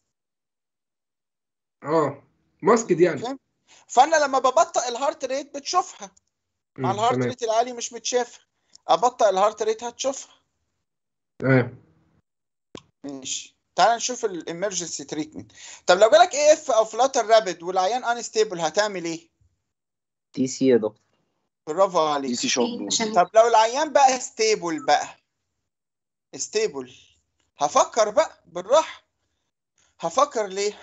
اه ماسكد يعني فاهم فانا لما ببطئ الهارت ريت بتشوفها مع مم، الهارت تمام ريت العالي مش متشافه ابطئ الهارت ريت هتشوفها تمام ماشي تعال نشوف الامرجنسي تريتمنت طب لو جالك اي اف او فلاتر رابid والعيان انستيبل هتعمل ايه تي سي يا دكتور برافو عليك دي سي شوك طب لو العيان بقى ستيبل بقى ستيبل هفكر بقى بالراحه هفكر ليه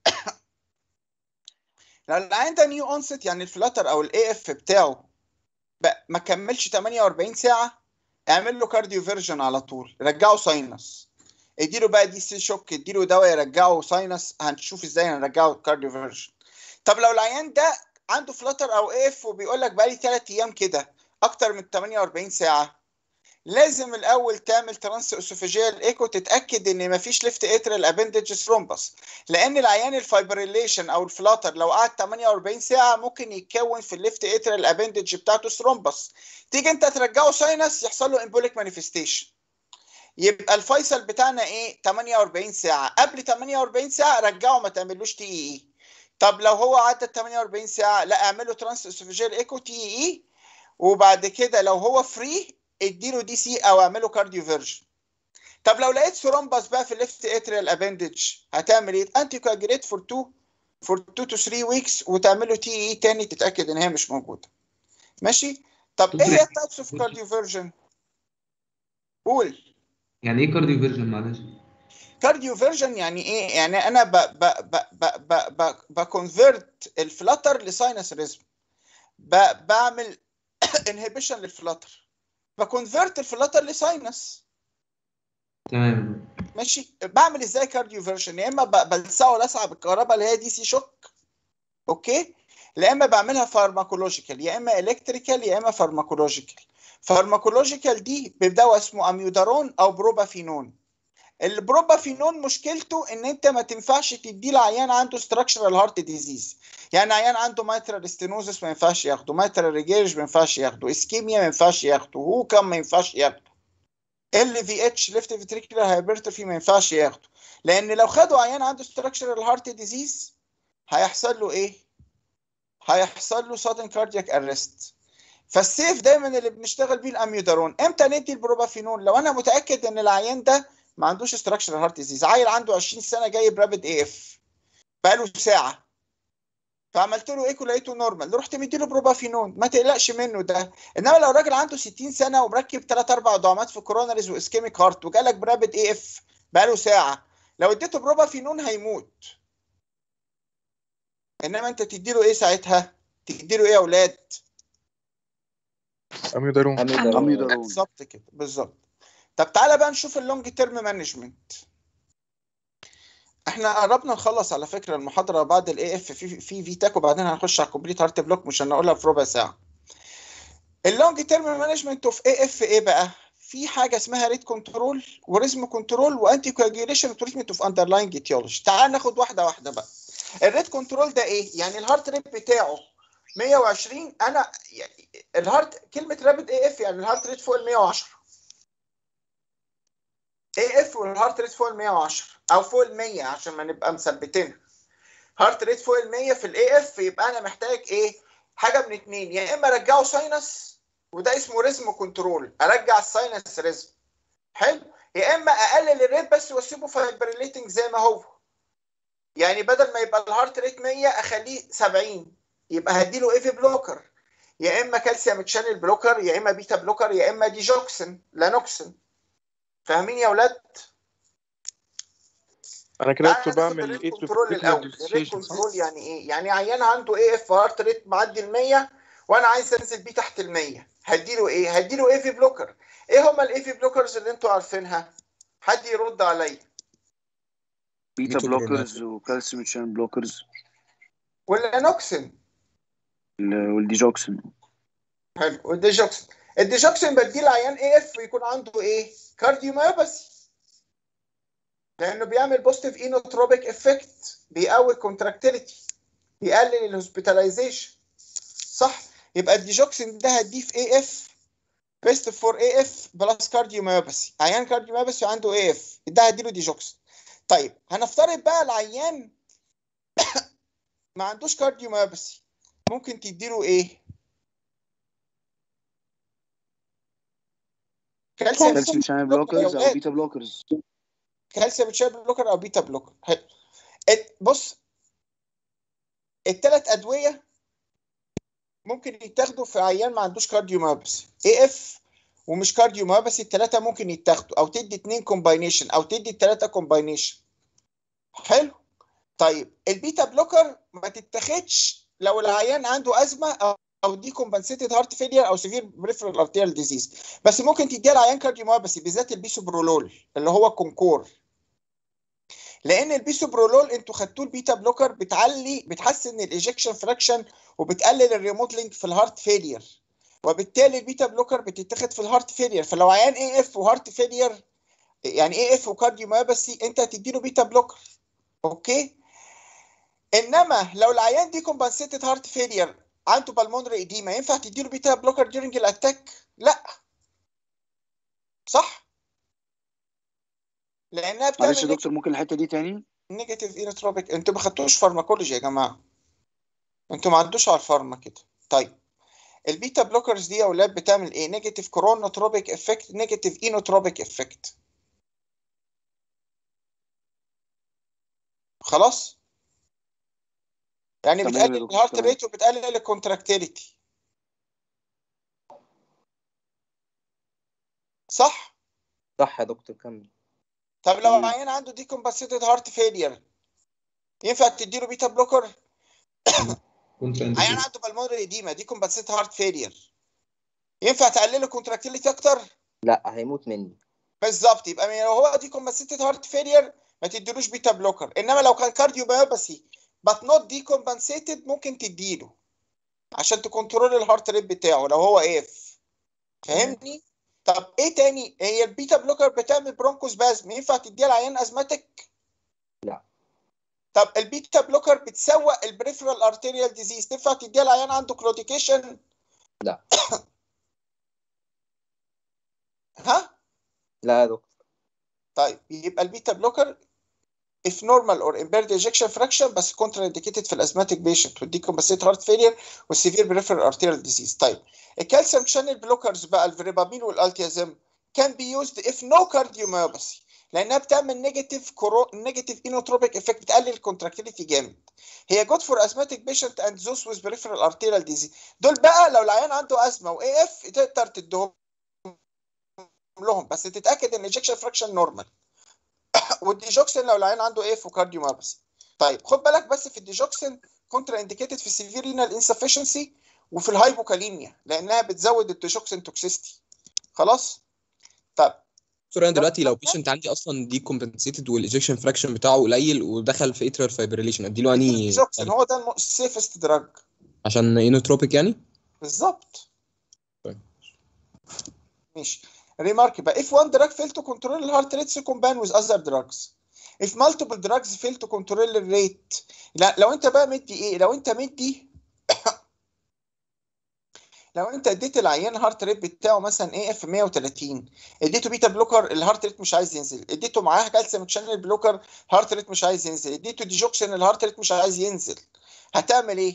لو العيان ده نيو اونست يعني الفلاتر او الاي اف بتاعه بقى ما كملش 48 ساعه اعمل له كارديو فيرجن على طول رجعه ساينس اديله بقى دي سي شوك اديله دواء يرجعه ساينس هنشوف ازاي هنرجعه كارديو فيرجن طب لو العيان ده عنده فلاتر او اف وبيقول لك بقالي 3 ايام كده اكتر من 48 ساعه لازم الاول تعمل ترانس اسوفيجيال ايكو تتاكد ان مفيش ليفت اتريال ابندج ثرومبس لان العيان الفايبريليشن او الفلاتر لو قعد 48 ساعه ممكن يتكون في الليفت اتريال ابندج بتاعته ثرومبس تيجي انت ترجعه ساينس يحصل له امبوليك مانيفستيشن يبقى الفيصل بتاعنا ايه 48 ساعه قبل 48 ساعه رجعه ما تعملوش تي اي اي طب لو هو عدى 48 ساعه لا اعمله ترانس اسوفيجيال ايكو تي اي اي وبعد كده لو هو فري اديله دي سي او اعمله كارديو فيرجن طب لو لقيت ثرومبس بقى في الليفت اتريال ابندج هتعمل ايه انتي كواجريت فور 2 فور 2 تو 3 ويكس وتعمله تي اي تاني تتاكد ان هي مش موجوده ماشي طب ايه هي التايبس اوف كارديو فيرجن قول يعني ايه كارديو فيرجن معلش كارديو فيرجن يعني ايه يعني انا ب ب ب ب ب ب بكونفرت الفلاتر لساينس ريزم ب بعمل انهبيشن للفلاتر بكونفرت الفلاتر لساينس تمام ماشي بعمل ازاي كارديو فيرجن يا اما ب- بلسعه لسعه بالكهرباء اللي هي دي سي شوك اوكي يا اما بعملها فارماكولوجيكال يا اما الكتريكال يا اما فارماكولوجيكال فارماكولوجيكال دي بدواء اسمه اميودارون او بروبافينون البروبافينون مشكلته ان انت ما تنفعش تديه لعيان عنده ستراكشرال هارت ديزيز يعني عيان عنده مايترال ستينوزس ما ينفعش ياخده مايترال ريجيرج ما ينفعش ياخده اسكيميا ما ينفعش ياخده هوكم ما ينفعش ياخده ال في اتش ليفت فيتريكولار هايبرتروفي ما ينفعش ياخده لان لو خدوا عيان عنده ستراكشرال هارت ديزيز هيحصل له ايه هيحصل له sudden cardiac arrest فالسيف دايما اللي بنشتغل بيه الاميودارون امتى ندي البروبافينون لو انا متاكد ان العيان ده ما عندوش ستراكشرال هارت ديزيز عيل عنده 20 سنه جايب رابد اي اف بقاله ساعه فعملت له ايكو لقيته نورمال رحت مديله بروبافينون ما تقلقش منه ده انما لو راجل عنده 60 سنه ومركب 3 4 دعامات في كوروناريز واسكيميك هارت وجالك برابد اي اف بقاله ساعه لو اديته بروبافينون هيموت انما انت تديله ايه ساعتها تديله ايه يا اولاد اميودارون اميودارون بالظبط كده بالظبط طب تعالى بقى نشوف اللونج تيرم مانجمنت احنا قربنا نخلص على فكره المحاضره بعد الاي اف في في في تاك وبعدين هنخش على الكومبليت هارت بلوك مش هنقولها في ربع ساعه اللونج تيرم مانجمنت اوف اي اف ايه بقى في حاجه اسمها ريت كنترول وريزم كنترول وانتي كواجيوليشن وتريتمنت اوف اندرلاين ايتيولوجي تعال ناخد واحده واحده بقى الريت كنترول ده ايه يعني الهارت ريت بتاعه 120 انا يعني الهارت كلمه رابد اي اف يعني الهارت ريت فوق ال 110 اي اف والهارت ريت فوق ال 110 او فوق ال 100 عشان ما نبقى مثبتينها هارت ريت فوق ال 100 في الاي اف يبقى انا محتاج ايه حاجه من اتنين يا اما ارجعه ساينس وده اسمه ريزم كنترول ارجع الساينس ريزم حلو يا اما اقلل الريت بس واسيبه فايبريليتنج زي ما هو يعني بدل ما يبقى الهارت ريت 100 اخليه 70 يبقى هديله ايفي بلوكر يا اما كالسيوم تشانل بلوكر يا اما بيتا بلوكر يا اما ديجوكسن لانوكسن فاهمين يا اولاد انا كده تعالى كنت ناخد بعمل الريت ايه كنترول الاول الريت صح؟ كنترول يعني ايه يعني عيان عنده ايه اف هارت ريت معدي ال 100 وانا عايز انزل بيه تحت ال 100 هديله ايه هديله ايفي بلوكر ايه هما الايفي بلوكرز اللي انتوا عارفينها حد يرد عليا بيتا بلوكرز وكالسيوم شان بلوكرز والانوكسن ال- والديجوكسين حلو والديجوكسن الديجوكسن بديه لعيان اي اف يكون عنده ايه كارديوميوباثي لانه بيعمل بوزيتيف اينوتروبيك افكت بيقوي الكونتراكتيليتي بيقلل الهوسبيتاليزيشن صح يبقى الديجوكسين ده هديه في اي اف بيست فور اي اف بلس كارديوميوباثي عيان كارديوميوباثي عنده اي اف ده هديله ديجوكسين طيب هنفترض بقى العيان ما عندوش كارديوميوباثي ممكن تديله ايه كالسيوم كالسيوم شان بلوكرز او بيتا بلوكرز كالسيوم شان بلوكر او بيتا بلوكر حلو ات- بص الثلاث ادويه ممكن يتاخدوا في عيان ما عندوش كارديوميوباثي اي اف ومش كارديوميوباثي الثلاثه ممكن يتاخدوا او تدي اثنين كومباينيشن او تدي الثلاثه كومباينيشن حلو طيب البيتا بلوكر ما تتاخدش لو العيان عنده ازمه او او دي كومبنسيتد هارت فيلير او سيفير بريفرال ارتيريال ديزيز بس ممكن تديها لعيان كارديوميوباثي بالذات البيسوبرولول اللي هو كونكور لان البيسوبرولول انتوا خدتوه البيتا بلوكر بتعلي بتحسن الايجكشن فراكشن وبتقلل الريموتلينج في الهارت فيلير وبالتالي البيتا بلوكر بتتاخد في الهارت فيلير فلو عيان اي اف وهارت فيلير يعني اي اف وكارديوميوباثي انت هتديله بيتا بلوكر اوكي انما لو العيان دي كومبنسيتد هارت فيلير عنده بالمونري ايديما ينفع تديله بيتا بلوكر ديورنج الاتاك لا صح لانها معلش يا بتعمل دكتور ممكن الحته دي تاني نيجاتيف اينوتروبيك انتوا ما خدتوش فارماكولوجي يا جماعه انتوا ما عندوش على الفارما كده طيب البيتا بلوكرز دي يا اولاد بتعمل ايه نيجاتيف كورونوتروبيك افكت نيجاتيف اينوتروبيك افكت خلاص يعني تمام يا بتقلل دكتور، الهارت تمام. ريت وبتقلل الكونتراكتيليتي صح صح يا دكتور كمل طب لو عيان عنده دي كومبنسيتد هارت فيلير ينفع تديله بيتا بلوكر عيان عنده بالمونري ايديما دي كومبنسيتد هارت فيلير ينفع تقلله كونتراكتيليتي اكتر لا هيموت مني بالظبط يبقى لو هو دي كومبنسيتد هارت فيلير ما تديلوش بيتا بلوكر انما لو كان كارديو بايوباسي بات نوت دي كومبنسيتد ممكن تديله عشان تكنترول الهارت ريت بتاعه لو هو اف فاهمني طب ايه تاني هي البيتا بلوكر بتعمل برونكوسبازم ينفع تديها لعيان ازماتيك لا طب البيتا بلوكر بتسوق البريفرال ارتيريال ديزيز تنفع تديها لعيان عنده كلوديكيشن لا ها لا يا دكتور طيب يبقى البيتا بلوكر if normal or impaired ejection fraction بس contra indicated في الازماتيك بيشنت والديكومبنسيت هارت فيلير والسيفير بريفرال ارتيريال ديزيز طيب الكالسيوم شانل بلوكرز بقى الفيريبامين والالتيازم can be used if no cardiomyopathy لانها بتعمل نيجاتيف كورو نيجاتيف انوتروبيك افكت بتقلل الكونتراكتيليتي جامد هي جود فور اسماتيك بيشنت اند زوس ويز بريفرال ارتيريال ديزيز دول بقى لو العيان عنده ازمه واي اف تقدر تديهم لهم بس تتاكد ان الاجكشن فراكشن نورمال والديجوكسين لو العيان عنده اف وكارديوميوباثي طيب خد بالك بس في الديجوكسين كونترا انديكيتد في السيفير رينال انسفشنسي وفي الهايبوكاليميا لانها بتزود الديجوكسين توكسيستي خلاص طب دكتور انا دلوقتي لو بيشنت عندي اصلا دي كومبنسيتد والايجكشن فراكشن بتاعه قليل ودخل في اتريال فايبريليشن اديله انهي الديجوكسين هو ده السيفست دراج عشان انوتروبيك يعني بالظبط طيب. ماشي remark بقى if one drug fail to control the heart rate combine with other drugs if multiple drugs fail to control the rate لا لو انت بقى مدي ايه لو انت مدي لو انت اديت العيان هارت ريت بتاعه مثلا ايه اف 130 اديته بيتا بلوكر الهارت ريت مش عايز ينزل اديته معاه كالسيوم شانل بلوكر الهارت ريت مش عايز ينزل اديته ديجوكسين الهارت ريت مش عايز ينزل هتعمل ايه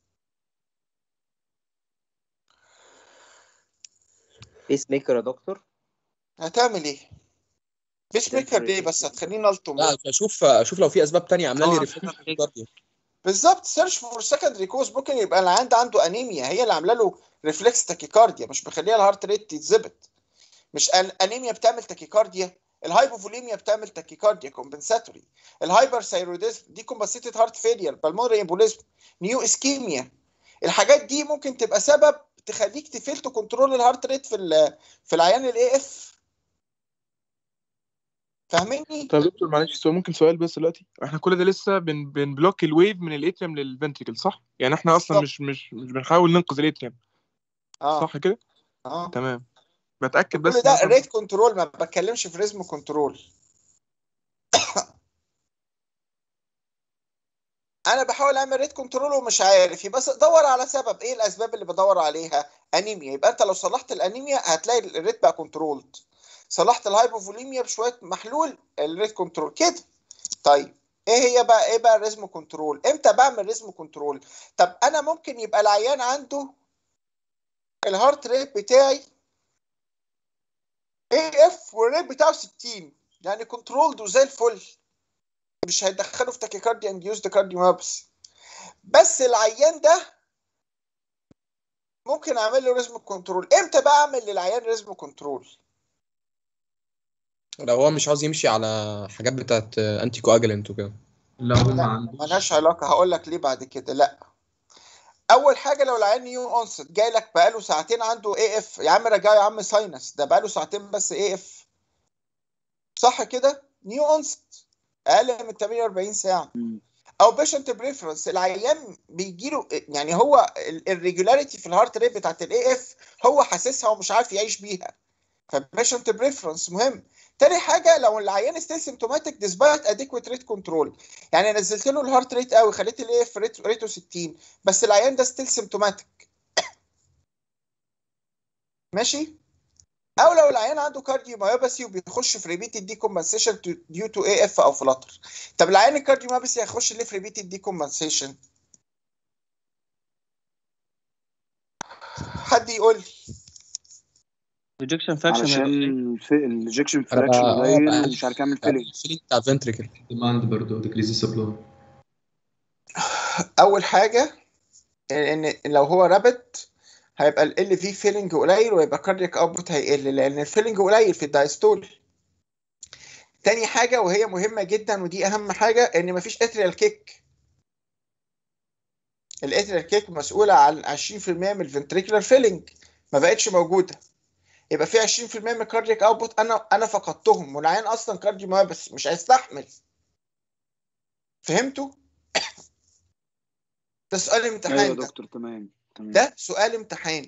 بيس ميكر يا دكتور هتعمل ايه بيس ميكر ليه بس هتخليني الطم لا اشوف اشوف لو في اسباب تانية عامله لي ريفلكس كارديو بالظبط سيرش فور سكندري كوز ممكن يبقى العيان ده عنده انيميا هي اللي عامله له ريفلكس تاكيكارديا مش مخليها الهارت ريت يتظبط مش الانيميا بتعمل تاكيكارديا الهايبوفوليميا بتعمل تاكيكارديا كومبنساتوري الهايبر ثايروديزم دي كومبنسيتد هارت فيلير بالمونري امبوليزم نيو اسكيميا الحاجات دي ممكن تبقى سبب تخليك تفيل تو كنترول الهارت ريت في ال- في العيان الاي اف فاهميني طب يا دكتور معلش سؤال ممكن سؤال بس دلوقتي احنا كل ده لسه بن بنبلوك الويف من الاتريم للفنتريكل صح؟ يعني احنا اصلا مش مش مش بنحاول ننقذ الاتريم اه صح كده؟ اه تمام بتاكد بس كل إن ده أنا- ريت كنترول ما بتكلمش في ريزم كنترول انا بحاول اعمل ريت كنترول ومش عارف يبقى دور على سبب ايه الاسباب اللي بدور عليها انيميا يبقى انت لو صلحت الانيميا هتلاقي الريت بقى كنترولد صلحت الهايبوفوليميا بشويه محلول الريت كنترول كده طيب ايه هي بقى ايه بقى الريزم كنترول امتى بعمل ريزم كنترول طب انا ممكن يبقى العيان عنده الهارت ريت بتاعي اي اف والريت بتاعه 60 يعني كنترولد وزي الفل مش هيدخله في تاكيكارديا انديوزد كارديوميوباثي بس العيان ده ممكن اعمل له ريزم كنترول امتى بقى اعمل للعيان ريزم كنترول لو هو مش عاوز يمشي على حاجات بتاعت انتي كواجلنت وكده لو ما لا عندوش ملهاش علاقه هقول لك ليه بعد كده لا اول حاجه لو العيان نيو اونست جاي لك بقاله ساعتين عنده اي اف يا عم رجعه يا عم ساينس ده بقاله ساعتين بس اي اف صح كده نيو اونست اقل من 48 ساعه او بيشنت بريفرنس العيان بيجي له يعني هو الريجولاريتي في الهارت ريت بتاعت الاي اف هو حاسسها ومش عارف يعيش بيها فبيشنت بريفرنس مهم تاني حاجه لو العيان ستيل سيمتوماتيك ديسبايت اديكويت ريت كنترول يعني نزلت له الهارت ريت قوي خليت الاي اف ريته 60 بس العيان ده ستيل سيمتوماتيك ماشي او لو العيان عنده كارديو مايوباثي وبيخش في ريبيتد دي كومبنسيشن ديو تو اي اف او فلاتر طب العيان الكارديو مايوباثي هيخش ليه في ريبيتد دي كومبنسيشن حد يقول لي ريجكشن فاكشن علشان الاجكشن انا فراكشن بقى- اه قليل بقى- ومش عارف يعمل بقى فيلينج الفيلينج بتاع الفنتريكل ديماند برضه ديكريز سبلاي اول حاجه ان لو هو رابت هيبقى ال في فيلنج قليل ويبقى كاردياك اوتبوت هيقل لان الفيلنج قليل في الدايستول تاني حاجه وهي مهمه جدا ودي اهم حاجه ان مفيش اتريال كيك الاتريال كيك مسؤوله عن 20% من الفنتريكولار فيلنج ما بقتش موجوده يبقى في 20% من الكاردياك اوتبوت انا انا فقدتهم والعيان اصلا كارديو ما بس مش هيستحمل فهمتوا؟ ده سؤال ايوه امتحان يا ده دكتور تمام تمام ده سؤال امتحان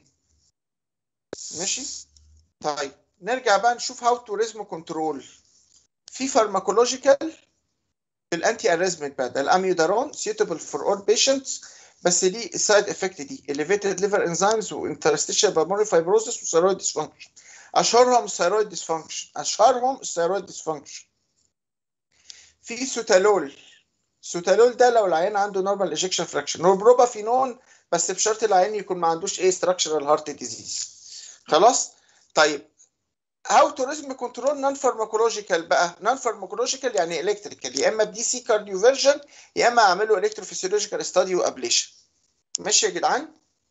ماشي طيب نرجع بقى نشوف هاو تو ريزم كنترول في فارماكولوجيكال الانتي اريزمنت بقى ده الاميودارون suitable for all patients بس ليه السايد افكت دي elevated liver enzymes وانترستيشال pulmonary fibrosis وثيرويد dysfunction اشهرهم الثيرويد dysfunction اشهرهم الثيرويد dysfunction في سوتالول سوتالول ده لو العيان عنده نورمال ايجكشن فراكشن والبروبافينون بس بشرط العيان يكون ما عندوش ايه ستراكشرال هارت ديزيز خلاص طيب هاو توريزم كنترول نون فارماكولوجيكال بقى نون فارماكولوجيكال يعني الكتريكال يا اما بدي سي كارديوفيرجن يا اما اعمله الكتروفيسيولوجيكال ستادي وابليشن ماشي يا جدعان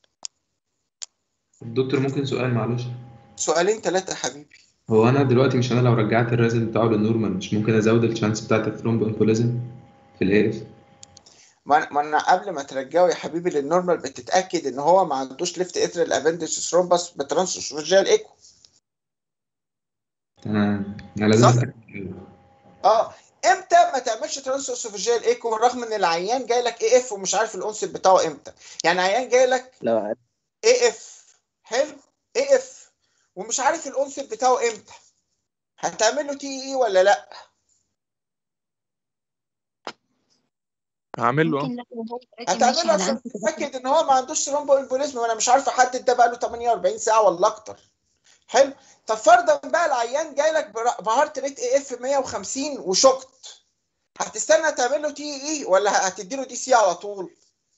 دكتور ممكن سؤال معلش سؤالين ثلاثه يا حبيبي هو انا دلوقتي مش انا لو رجعت الريزن بتاعه للنورمال مش ممكن ازود الشانس بتاعت الثرومبو امبوليزم في الاي اف ما ما انا قبل ما ترجعه يا حبيبي للنورمال بتتاكد ان هو ما عندوش ليفت اتريال ابندج ثرومبس بترانسوسوجيال ايكو تمام انا لازم صح. اتاكد اه امتى ما تعملش ترانسوسوفيجيال ايكو رغم ان العيان جاي لك اي اف ومش عارف الانسل بتاعه امتى يعني عيان جاي لك لو اي اف حلو اي اف ومش عارف الانسل بتاعه امتى هتعمل له تي اي ولا لا هعمل له ممكن اه لا وهو راكب هتعمل ماشي له على عشان أنف تتاكد ان هو ما عندوش ثرومبو امبوليزم وانا مش عارف احدد ده بقى له 48 ساعه ولا اكتر حلو طب فرضا بقى العيان جاي لك بر- بهارت ريت اي اف 150 وشكت هتستنى تعمل له تي اي ولا هتدي له دي سي على طول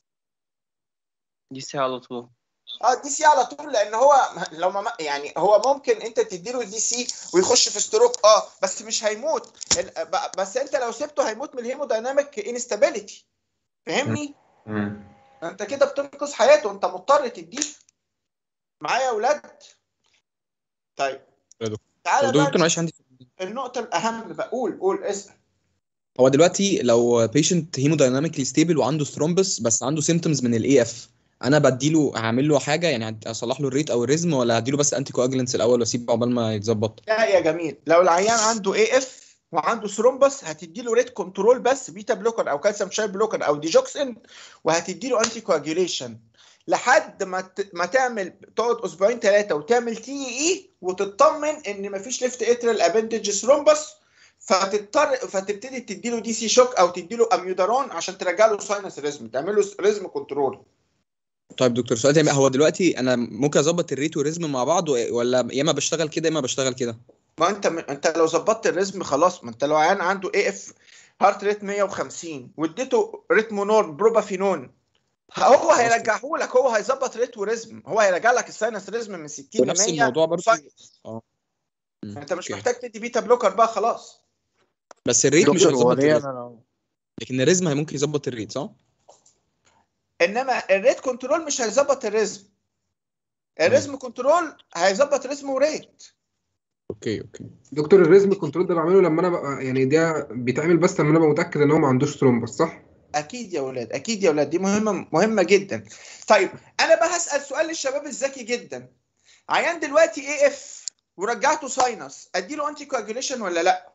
دي ساعة على طول اه دي سي على طول لان هو لو ما يعني هو ممكن انت تديله دي سي ويخش في ستروك اه بس مش هيموت ال- ب- بس انت لو سبته هيموت من الهيمودايناميك انستابيليتي فاهمني تمام انت كده بتنقذ حياته انت مضطر تديه معايا يا اولاد طيب يا دكتور تعالى طب بقى دكتور معلش عندي النقطة الأهم بقول قول اسأل هو دلوقتي لو بيشنت هيمودايناميكلي ستيبل وعنده ثرومبس بس عنده سيمتومز من الاي اف انا بديله هعمل له حاجه يعني اصلح له الريت او الريزم ولا هديله بس انتي كواجلنس الاول واسيبه عقبال ما يتظبط لا يا جميل لو العيان عنده اي اف وعنده ثرومبس هتدي له ريت كنترول بس بيتا بلوكر او كالسيوم شاي بلوكر او ديجوكسين وهتدي له انتي كواجيوليشن لحد ما ت... ما تعمل تقعد اسبوعين ثلاثه وتعمل تي اي وتطمن ان مفيش ليفت اتريال ابندج ثرومبس فتضطر فتبتدي تدي له دي سي شوك او تدي له اميودارون عشان ترجع له ساينس ريزم تعمل له ريزم كنترول طيب دكتور سؤال تاني هو دلوقتي انا ممكن اظبط الريت والريزم مع بعض و- ولا يا اما بشتغل كده يا اما بشتغل كده ما انت انت لو ظبطت الريزم خلاص ما انت لو عيان عنده اي اف هارت ريت 150 واديته ريتمونون بروبافينون هو هيرجعه لك هو هيظبط ريت وريزم هو هيرجع لك الساينس ريزم من 60 ل ونفس 100 الموضوع برضه فايت. اه مم، انت مش اوكي محتاج تدي بيتا بلوكر بقى خلاص بس الريت مش دكتور هو هيظبط ليه الريزم انا لو لكن الريزم هي ممكن يظبط الريت صح؟ انما الريت كنترول مش هيظبط الريزم الريزم كنترول هيظبط ريزم وريت اوكي اوكي دكتور الريزم كنترول ده بعمله لما انا ببقى يعني ده بيتعمل بس لما انا ببقى متاكد ان هو ما عندوش ثرومبس صح؟ اكيد يا اولاد اكيد يا اولاد دي مهمه مهمه جدا طيب انا بقى هسال سؤال للشباب الذكي جدا عيان دلوقتي اي اف ورجعته ساينس اديله انتي كواجوليشن ولا لا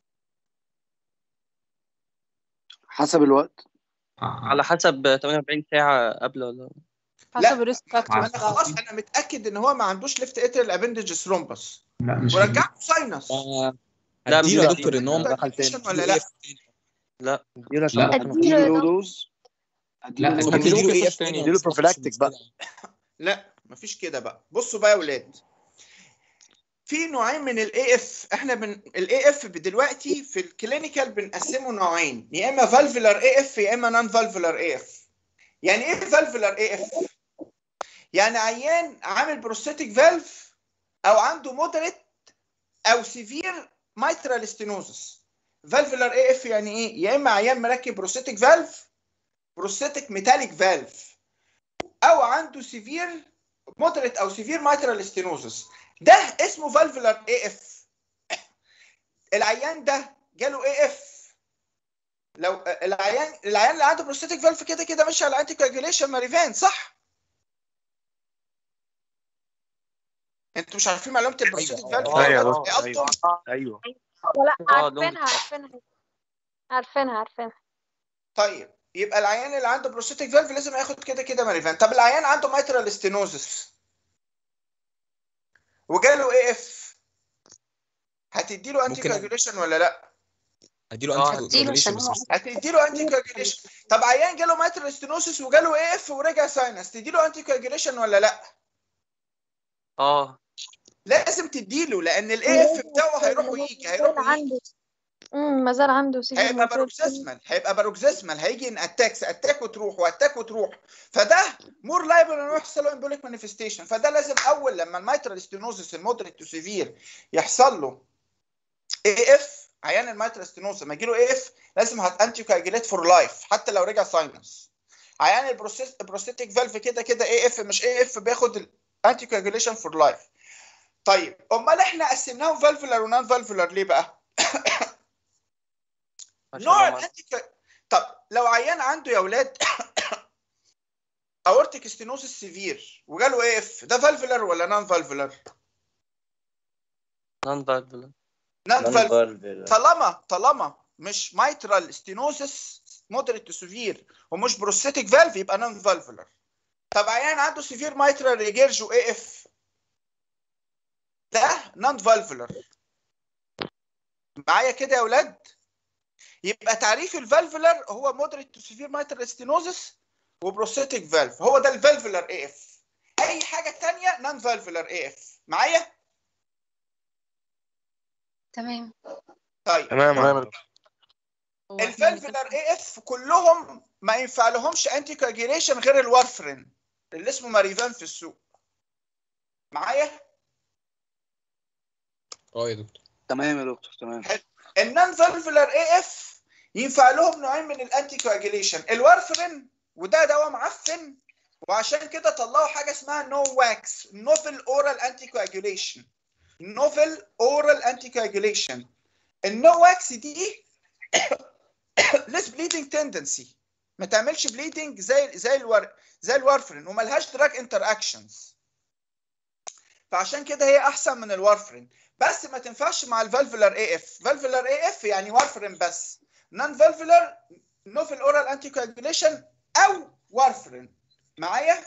حسب الوقت على حسب 48 ساعة قبل ولا حسب الريسك فاكتور انا خلاص انا متاكد ان هو ما عندوش ليفت اتريال ابندج ثرومبس لا مش ورجعته ساينس لا مش هديله يا هديله. دكتور ان هو دخل تاني ولا لا لا اديله عشان لا. اديله لو دوز لا اديله ممكن اديله تديله ايه ايه تاني اديله بروفيلاكتيك بقى لا مفيش كده بقى بصوا بقى يا ولاد في نوعين من الاي اف احنا بن الاي اف دلوقتي في الكلينيكال بنقسمه نوعين يا اما فالفولار اي اف يا اما نون فالفولار اي اف يعني ايه فالفولار اي اف يعني عيان عامل بروستاتيك فالف او عنده مودريت او سيفير مايترال ستينوزس فالفولار اي اف يعني ايه يا اما عيان مركب بروستاتيك فالف بروستاتيك ميتاليك فالف او عنده سيفير مودريت او سيفير مايترال ستينوزس ده اسمه فالفولار اي اف العيان ده جاله اي اف لو العيان العيان اللي عنده بروستاتيك فالف كده كده ماشي على انتي كواجوليشن ماريفان صح؟ انتوا مش عارفين معلومه البروستاتيك فالف ايوه يا يا دكتور ايوه أبطال؟ ايوه لا اه عارفينها عارفينها عارفينها عارفينها طيب يبقى العيان اللي عنده بروستاتيك فالف لازم ياخد كده كده ماريفان طب العيان عنده مايترال ستينوزس وجاله اي اف هتدي له انتي ممكن- كواجوليشن ولا لا؟ اديله اه انتي كواجوليشن بس مش هتدي له انتي كواجوليشن طب عيان جاله مايترال ستينوزس وجاله اي اف ورجع ساينس تدي له انتي كواجوليشن ولا لا؟ اه لازم تديله لان الاي اف بتاعه هيروح ويجي هيروح ويجي عنده امم ما زال عنده سيفير هيبقى باروكسيزمال هيبقى باروكسيزمال هيجي ان اتاكس اتاك وتروح واتاك وتروح فده مور لايبل انه يحصل له امبوليك مانيفستيشن فده لازم اول لما الميترال ستينوزس المودريت تو سيفير يحصل له اي اف عيان الميترال ستينوزس لما يجي له اي اف لازم هات انتي كواجيليت فور لايف حتى لو رجع ساينس عيان البروسيس البروستاتيك فالف كده كده اي اف مش اي اف بياخد الانتي كواجيليشن فور لايف طيب امال احنا قسمناهم فالفولار ونان فالفولار ليه بقى؟ نوع الانتي طب لو عيان عنده يا اولاد اورتيك ستينوسيس سيفير وجاله اي اف ده فالفولار ولا نان فالفولار؟ نون فالفولار نان نان فالفولار فالفولار. طالما طالما مش مايترال ستينوسيس مودريت تو سيفير ومش بروستاتيك فالف يبقى نان فالفولار طب عيان عنده سيفير مايترال ريجيرج واي اف ده نان فالفولار معايا كده يا اولاد يبقى تعريف الفالفولار هو مودريت تو سيفير مايترال ستينوزس وبروستاتيك فالف هو ده الفالفولار اي اف اي حاجه تانية نان فالفولار اي اف معايا تمام طيب تمام يا دكتور. الفالفولار اي اف كلهم ما ينفع لهمش انتي كواجيليشن غير الوارفرين اللي اسمه ماريفان في السوق معايا اه يا دكتور تمام يا دكتور تمام النون فالفولار اي اف ينفع لهم نوعين من الانتي كواجيليشن الوارفرين وده دواء معفن وعشان كده طلعوا حاجه اسمها نو واكس نوفل اورال انتي كواجيليشن نوفل اورال انتي كواجيليشن النو واكس دي ليس بليدنج تندنسي ما تعملش بليدنج زي زي الور زي الوارفرين وملهاش دراج انتر اكشنز فعشان كده هي احسن من الوارفرين بس ما تنفعش مع الفالفولار اي اف فالفولار اي اف يعني وارفرين بس نون فالفولار نوفل اورال انتي كواجوليشن او وارفرين معايا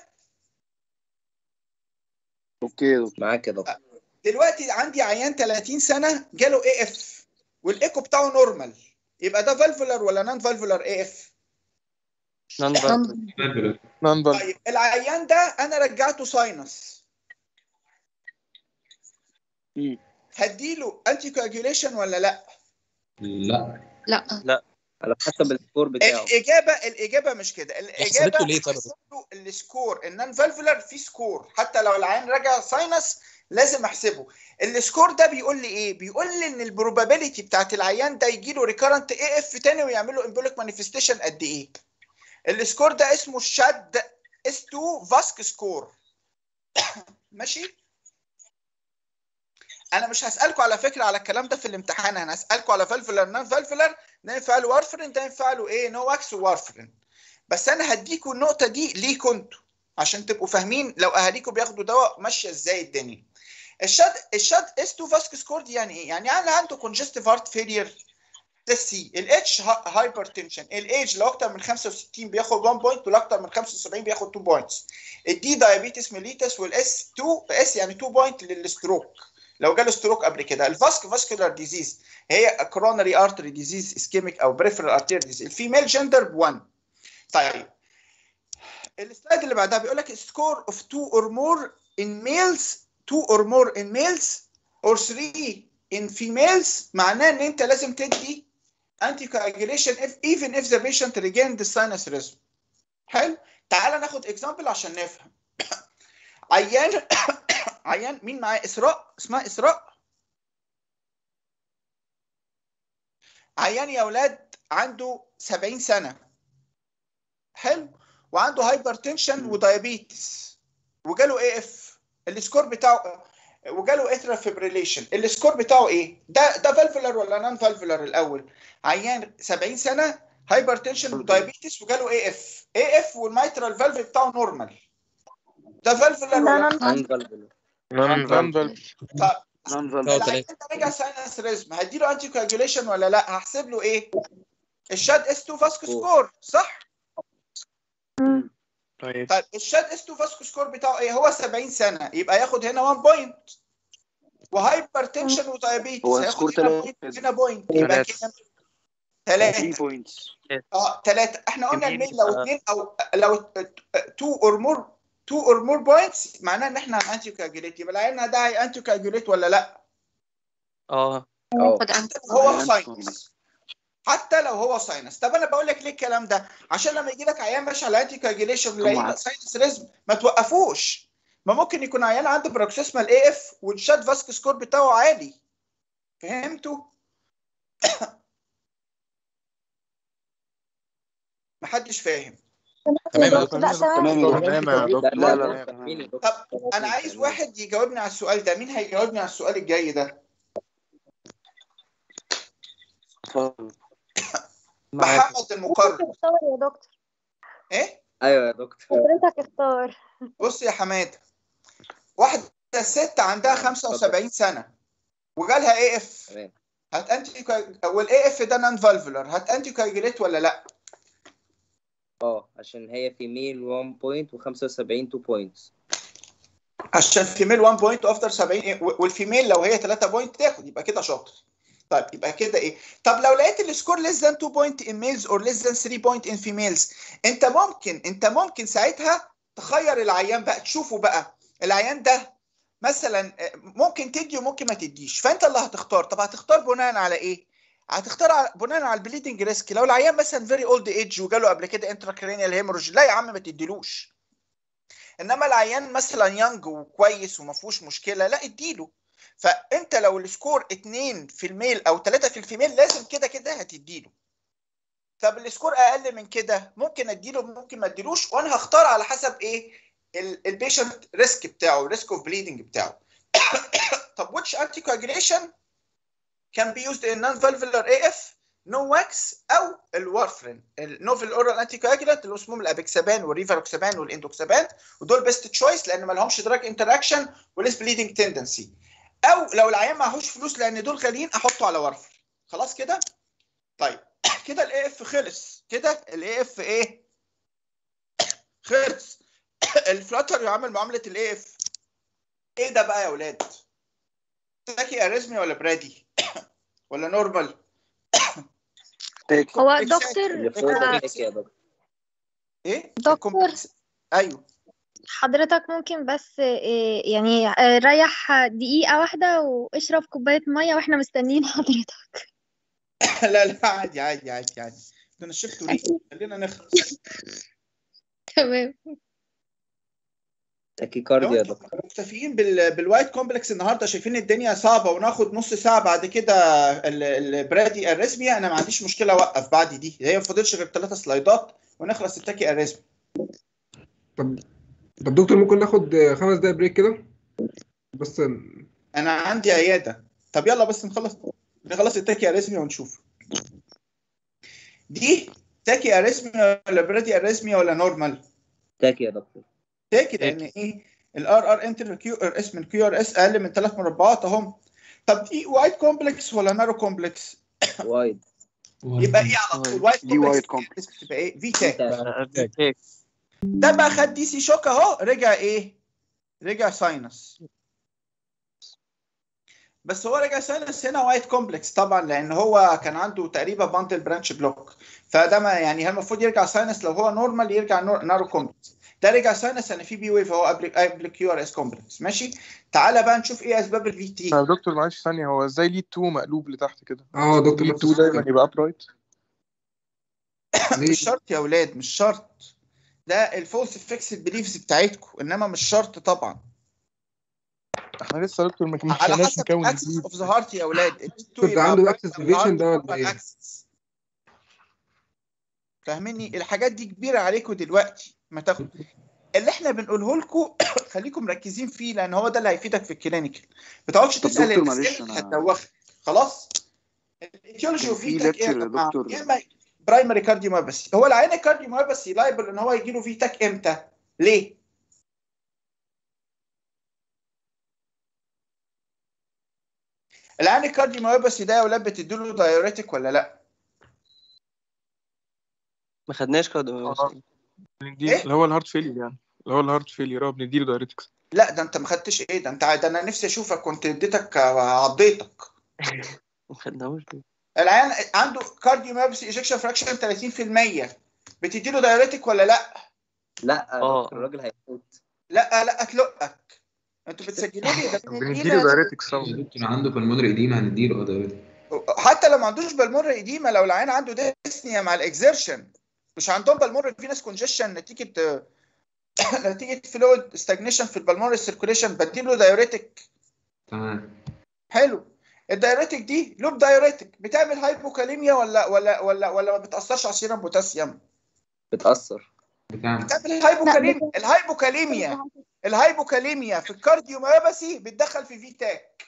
اوكي يا دكتور معاك يا دكتور دلوقتي عندي عيان 30 سنه جاله اي اف والايكو بتاعه نورمال يبقى ده فالفولار ولا نون فالفولار اي اف نون فالفولار نون فالفولار طيب العيان ده انا رجعته ساينس هديله انتي كواجوليشن ولا لا لا لا لا على حسب السكور بتاعه الاجابه الاجابه مش كده الاجابه حسبته ليه طيب يا دكتور؟ له السكور النون فالفولار في سكور حتى لو العيان رجع ساينس لازم احسبه السكور ده بيقول لي ايه بيقول لي ان البروبابيلتي بتاعت العيان ده يجي له ريكارنت اي اف تاني ويعمل له امبوليك مانيفستيشن قد ايه السكور ده اسمه الشد اس 2 فاسك سكور ماشي انا مش هسالكم على فكره على الكلام ده في الامتحان انا هسالكم على فالفولار نون فالفولار ده ينفع له وارفرين ده ينفع له ايه نو واكس وارفرين بس انا هديكم النقطه دي ليكوا انتوا عشان تبقوا فاهمين لو اهاليكم بياخدوا دواء ماشيه ازاي الدنيا الشد الشد اس 2 فاسك سكور دي يعني ايه يعني انا عنده كونجستيف هارت فيلير ده السي الاتش هايبر تنشن الايج لو اكتر من 65 بياخد 1 بوينت ولو اكتر من 75 بياخد 2 بوينتس الدي دايابيتس ميليتس والاس 2 اس يعني 2 بوينت للستروك لو جاله ستروك قبل كده الفاسك فاسكولار ديزيز هي كوروناري ارتري ديزيز اسكيميك او بريفرال ارتير ديزيز الفيميل جندر ب 1 طيب السلايد اللي بعدها بيقول لك سكور اوف 2 اور مور ان ميلز 2 اور مور ان ميلز اور 3 ان فيميلز معناه ان انت لازم تدي انتي كواجيليشن if even if the patient regained the sinus rhythm حلو تعال ناخد اكزامبل عشان نفهم عيان عيان مين معاه اسراء اسمها اسراء عيان يا اولاد عنده 70 سنه حلو وعنده هايبر تنشن ودايابيتس وجاله اي اف السكور بتاعه وجاله اترا فيبريليشن السكور بتاعه ايه ده ده فالفولار ولا نون فالفولار الاول عيان 70 سنه هايبر تنشن ودايابيتس وجاله اي اف اي اف والميترال فالف بتاعه نورمال ده فالفولار ولا نون فالفل طب نون لو العيان ده رجع ساينس ريزم هديله انتي كواجوليشن ولا لا هحسب له ايه الشاد اس 2 فاسكو سكور صح طيب طيب الشاد اس 2 فاسكو سكور بتاعه ايه هو 70 سنه يبقى ياخد هنا 1 بوينت وهايبر تنشن ودايابيتس هو هياخد سكور هنا تلاتة. بوينت هنا بوينت يبقى تلاتة. كام ثلاثة 3 بوينتس اه ثلاثة احنا قلنا جميل. الميل لو آه. اثنين او لو 2 اور مور 2 اور مور بوينتس معناه ان احنا انتي كاجوليت يبقى العيان ده هي انتي كاجوليت ولا لا؟ اه هياخد حتى لو هو ساينس حتى لو هو ساينس طب انا بقول لك ليه الكلام ده عشان لما يجي لك عيان ماشي على انتي كاجوليشن ويلاقي ساينس ريزم ما توقفوش ما ممكن يكون عيان عنده بروكسيسمال اي اف والشات فاسك سكور بتاعه عالي فهمتوا؟ محدش فاهم تمام يا دكتور لا تمام يا تمام يا دكتور دكتور. لا لا، لا لا، لا فاهمين يا دكتور. طب انا عايز واحد يجاوبني على السؤال ده مين هيجاوبني على السؤال الجاي ده محمد المقرر اختار يا دكتور ايه ايوه يا دكتور حضرتك اختار بص يا حماده واحده ست عندها 75 سنه وجالها اي اف تمام هت انتي والاي اف ده نون فالفولار هت انتي كايجوليت ولا لا اه عشان هي فيميل 1 بوينت و75 2 بوينتس عشان فيميل 1 بوينت وافتر 70 إيه؟ والفيميل لو هي 3 بوينت تاخد يبقى كده شاطر طيب يبقى كده ايه طب لو لقيت السكور less than 2 بوينت in males or less than 3 بوينت in females انت ممكن انت ممكن ساعتها تخير العيان بقى تشوفه بقى العيان ده مثلا آه، ممكن تدي وممكن ما تديش فانت اللي هتختار طب هتختار بناء على ايه هتختار على- بناء على البليدنج ريسك لو العيان مثلا فيري اولد ايج وجاله قبل كده انتراكرينيال هيموريج لا يا عم ما تديلوش انما العيان مثلا يانج وكويس وما فيهوش مشكله لا اديله فانت لو السكور 2 في الميل او 3 في الفيميل لازم كده كده هتديله طب السكور اقل من كده ممكن اديله ممكن ما اديلوش وانا هختار على حسب ايه البيشنت ريسك بتاعه الريسك اوف بليدنج بتاعه طب which anticoagulation can be used in non-valvular AF no wax او الوارفرين النوفل اورال انتي كواجولانت اللي اسمهم الابيكسابان والريفاروكسابان والاندوكسابان ودول بيست تشويس لان ما لهمش دراج انتراكشن وليس بليدنج تندنسي او لو العيان معهوش فلوس لان دول غاليين احطه على وارفرين خلاص كده طيب كده الاي اف خلص كده الاي اف ايه خلص الفلاتر يعمل معامله الاي اف ايه ده بقى يا اولاد تاكي اريزمي ولا برادي ولا نورمال هو إكساكت. دكتور اللي فوق ده آه، تاكي يا دكتور ايه دكتور ايوه حضرتك ممكن بس آه، يعني آه، ريح دقيقة واحدة واشرب كوباية مية واحنا مستنيين حضرتك لا لا عادي عادي عادي عادي ده انا شفت ريق خلينا نخلص تمام تاكيكارديا يا دكتور مكتفيين بال... بالوايت كومبلكس النهارده شايفين الدنيا صعبه وناخد نص ساعه بعد كده ال- البرادي اريزميا انا ما عنديش مشكله اوقف بعد دي هي ما فاضلش غير ثلاثه سلايدات ونخلص التاكي اريزميا طب طب دكتور ممكن ناخد خمس دقايق بريك كده بس انا عندي عياده طب يلا بس نخلص نخلص التاكي اريزميا ونشوف دي تاكي اريزميا ولا برادي اريزميا ولا نورمال تاكي يا دكتور تاكي لان ايه الار ار انتر كيو ار اس من كيو ار اس اقل من ثلاث مربعات اهم طب دي وايت كومبلكس ولا نارو كومبلكس وايد يبقى ايه على طول وايت دي وايت كومبلكس بتبقى ايه في تاك تاك ده بقى خد دي سي شوك اهو رجع ايه رجع ساينس بس هو رجع ساينس هنا وايت كومبلكس طبعا لان هو كان عنده تقريبا باندل برانش بلوك فده ما يعني المفروض يرجع ساينس لو هو نورمال يرجع نور نارو كومبلكس ده رجع ساينس انا في بي ويف هو قبل قبل كيو ار اس كومبلكس ماشي تعالى بقى نشوف ايه اسباب الفي تي يا دكتور معلش ثانية هو ازاي ليه 2 مقلوب لتحت كده؟ اه دكتور ليه نفس 2 دايما السؤال. يبقى ابرايت مش شرط يا اولاد مش شرط ده الفولس فيكسد بليفز بتاعتكم انما مش شرط طبعا احنا لسه يا دكتور ما على كملناش حسب نكون الاكسس جديد اوف ذا هارت يا اولاد دكتور ده عنده اكسس ديفيشن ده ولا ايه؟ فاهميني الحاجات دي كبيره عليكم دلوقتي ما تاخد اللي احنا بنقوله لكم خليكم مركزين فيه لان هو ده اللي هيفيدك في الكلينيكال ما تقعدش طب تسال دكتور معلش الاسئله اللي انا هتدوخك خلاص الايتيولوجي كان في وفيتك ايه يا ليكتشر يا جماعه دكتور يا اما برايمري كارديوميوباثي هو العين الكارديوميوباثي لايبل ان هو يجي له فيتك امتى ليه العين الكارديوميوباثي ده يا اولاد بتديله دايوريتك ولا لا ما خدناش كده بنديله اللي هو الهارت فيلير يعني اللي هو الهارت فيلير اه بنديله دايريتكس لا ده انت ما خدتش ايه ده انت ده انا نفسي اشوفك كنت اديتك عضيتك ما خدناهوش العيان عنده كارديوميوباثي ايجكشن فراكشن 30% بتديله دايوريتك ولا لا لا يا اه دكتور الراجل هيموت لا لا تلقك انتوا بتسجلوا لي ده بنديله دايريتكس طبعا دكتور عنده بالمونري اديما هنديله اه دايريتك حتى لو ما عندوش بالمر ايديما لو العيان عنده ديسنيا مع الاكزيرشن مش عندهم بالمر فينس كونجيشن نتيجه نتيجه فلويد ستاجنيشن في البلمونري سيركوليشن بديله دايوريتك تمام حلو الدايوريتك دي لوب دايوريتك بتعمل هايبوكاليميا ولا ولا ولا ولا ما بتاثرش على سيرم بوتاسيوم بتأثر بتعمل بتعمل هايبوكاليميا الهايبوكاليميا الهايبوكاليميا في الكارديوميوباثي بتدخل في فيتاك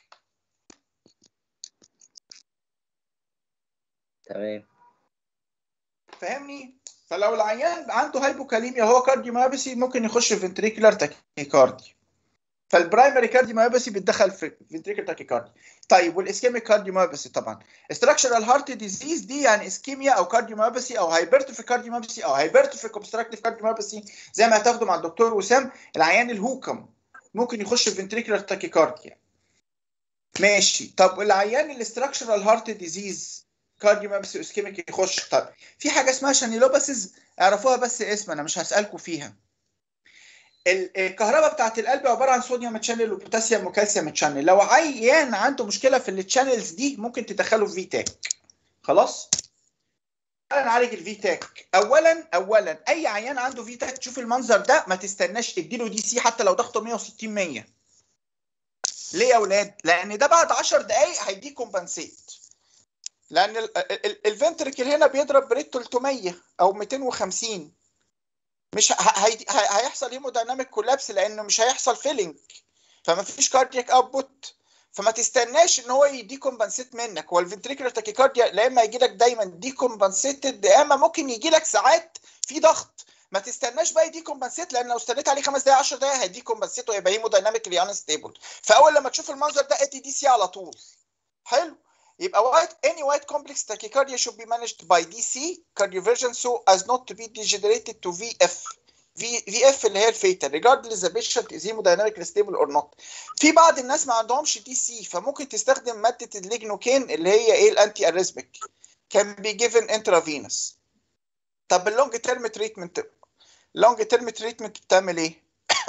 تمام فاهمني فلو العيان عنده هايبوكاليميا هو كارديوميوباثي ممكن يخش في فنتريكولار تاكيكاردي فالبرايمري كارديوميوباثي بيتدخل في فنتريكولار تاكيكاردي طيب والاسكيميك كارديوميوباثي طبعا استراكشرال هارت ديزيز دي يعني اسكيميا او كارديوميوباثي او هايبرتوفي كارديوميوباثي او هايبرتوفي اوبستراكتيف كارديوميوباثي زي ما هتاخده مع الدكتور وسام العيان الهوكم ممكن يخش في فنتريكولار تاكيكارديا ماشي طب العيان الاستراكشرال هارت ديزيز كارديوميوباثي اسكيميك يخش طب في حاجه اسمها شانيلوباسيز اعرفوها بس اسم انا مش هسالكم فيها ال- الكهرباء بتاعت القلب عباره عن صوديوم تشانل وبوتاسيوم وكالسيوم تشانل لو عيان عنده مشكله في التشانلز دي ممكن تدخله في في تاك خلاص تعالى نعالج الفي تاك اولا اولا اي عيان عنده في تاك تشوف المنظر ده ما تستناش اديله دي سي حتى لو ضغطه 160 100 ليه يا اولاد لان ده بعد 10 دقائق هيديك كومبنسيت لان الفنتركل هنا بيضرب بريت 300 او 250 مش ه- هي- هي- هيحصل هيمودايناميك كولابس لانه مش هيحصل فيلينج فما فيش كاردياك اوتبوت فما تستناش ان هو يدي كومبنسيت منك هو الفنتريكولار تاكيكارديا لا اما يجي لك دايما دي كومبنسيتد يا اما ممكن يجي لك ساعات في ضغط ما تستناش بقى يدي كومبنسيت لان لو استنيت عليه خمس دقائق 10 دقائق هيدي كومبنسيت ويبقى هيمودايناميكلي انستيبل فاول لما تشوف المنظر ده ادي دي سي على طول حلو يبقى white any white complex tachycardia should be managed by DC cardioversion so as not to be degenerated to VF في VF اللي هي الفيتال regardless the patient is hemodynamically stable or not في بعض الناس ما عندهمش دي سي فممكن تستخدم ماده الليجنوكين اللي هي ايه الانتي اريزميك can be given intravenous طب اللونج تيرم تريتمنت لونج تيرم تريتمنت بتعمل ايه؟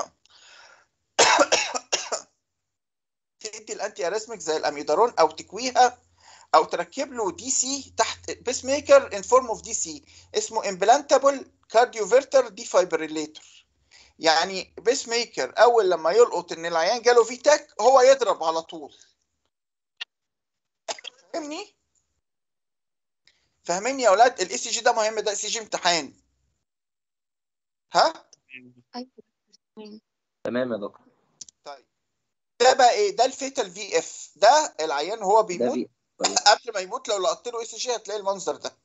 تدي الانتي اريزميك زي الاميدارون او تكويها او تركب له دي سي تحت بيس ميكر ان فورم اوف دي سي اسمه امبلانتابل كارديوفيرتر ديفايبريليتور يعني بيس ميكر اول لما يلقط ان العيان جاله فيتاك هو يضرب على طول فاهمني فاهمين يا اولاد الاي سي جي ده مهم ده اي سي جي امتحان ها تمام يا دكتور ده بقى ايه ده الفيتال في اف ده العيان هو ده بيموت في قبل ما يموت لو لقطت له اي سي جي هتلاقي المنظر ده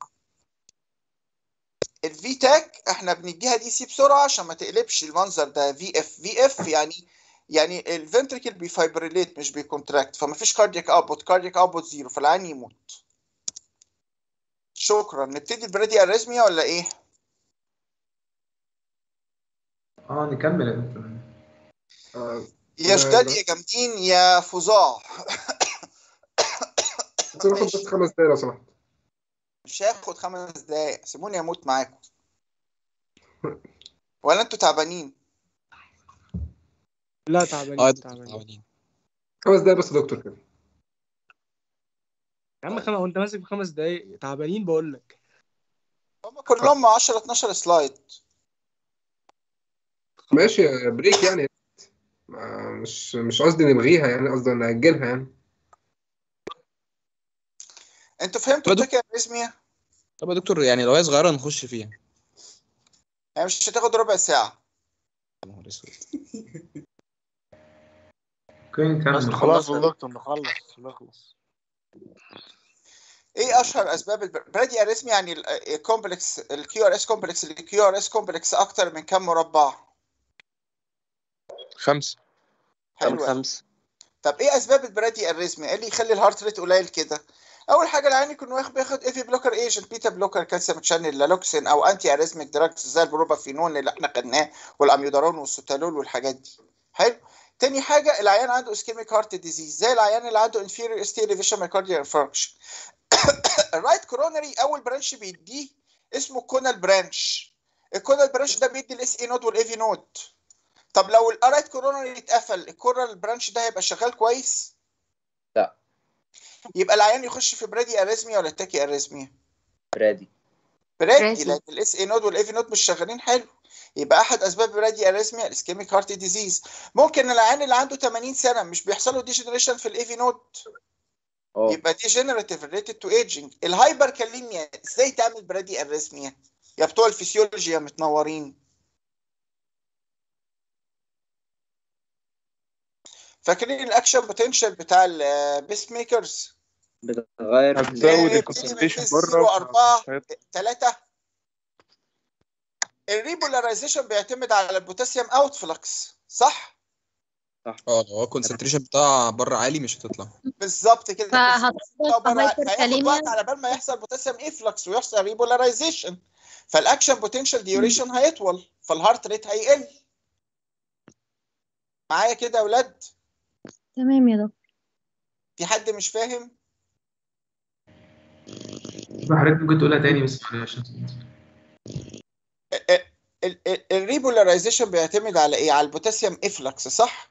الفي تاك احنا بنديها دي سي بسرعه عشان ما تقلبش المنظر ده في اف في اف يعني يعني الفنتريكل بيفايبريليت مش بيكونتراكت فما فيش كاردياك اوتبوت كاردياك اوتبوت زيرو فالعيان يموت شكرا نبتدي البريدي اريزميا ولا ايه؟ اه نكمل يا دكتور يا جداد يا جامدين يا فظاع ممكن ناخد بس خمس دقايق لو سمحت مش هاخد خمس دقايق سيبوني اموت معاكم ولا انتوا تعبانين لا تعبانين اه يا دكتور تعبانين تعبانين خمس دقايق بس يا دكتور كده يا عم خم... هو انت ماسك بخمس دقايق تعبانين بقول لك هم كلهم 10 12 سلايد ماشي بريك يعني ما- مش مش قصدي نلغيها يعني قصدي نأجلها يعني انتوا فهمتوا الفكره الرسميه؟ طب يا دكتور يعني لو هي صغيره نخش فيها يعني مش هتاخد ربع ساعه يا نهار اسود اوكي بس كمل خلاص يا دكتور نخلص نخلص ايه اشهر اسباب البرادي اريثمي يعني الكومبلكس الكيو ار اس كومبلكس الكيو ار اس كومبلكس اكتر من كم مربع خمسة حلو أوي. خمسة طب ايه اسباب البرادي اريثمي ايه اللي يخلي الهارت ريت قليل كده اول حاجه العيان يكون واخد بياخد ايفي بلوكر ايجنت بيتا بلوكر كالسيوم تشانل لالوكسين او انتي اريثميك دراجز زي البروبافينون اللي احنا خدناه والاميودارون والسوتالول والحاجات دي حلو تاني حاجه العيان عنده اسكيميك هارت ديزيز زي العيان اللي عنده انفيريور استي ليفيشن مايكارديال انفاركشن الرايت كورونري اول برانش بيديه اسمه كونال برانش الكونال برانش ده بيدي الاس اي نود والاي في نود طب لو الرايت كورونري اتقفل الكورال برانش ده هيبقى شغال كويس لا يبقى العيان يخش في برادي اريزميا ولا تاكي اريزميا برادي برادي برادي. لان الاس اي نود والاي في نود مش شغالين حلو يبقى احد اسباب برادي اريزميا الاسكيميك هارت ديزيز ممكن العيان اللي عنده 80 سنه مش بيحصل له ديجنريشن في الاي في نود اه يبقى ديجنريتيف ريليتد تو ايجينج الهايبر كاليميا ازاي تعمل برادي اريزميا يا بتوع الفسيولوجي يا متنورين فاكرين الاكشن بوتنشال بتاع البيس ميكرز بتغير هتزود الكونسنتريشن بره 4 3 الريبولاريزيشن بيعتمد على البوتاسيوم اوت فلكس صح اه لو هو الكونسنتريشن بتاع بره عالي مش هتطلع بالظبط كده فهتوصل طبعاً في هياخد هايبركاليميا وقت على بال ما يحصل بوتاسيوم افلكس ويحصل ريبولاريزيشن فالاكشن بوتنشال ديوريشن هيطول فالهارت ريت هيقل معايا كده يا اولاد تمام يا دكتور في حد مش فاهم حضرتك ممكن تقولها تاني بس معلش الريبولاريزيشن بيعتمد على ايه على البوتاسيوم افلكس صح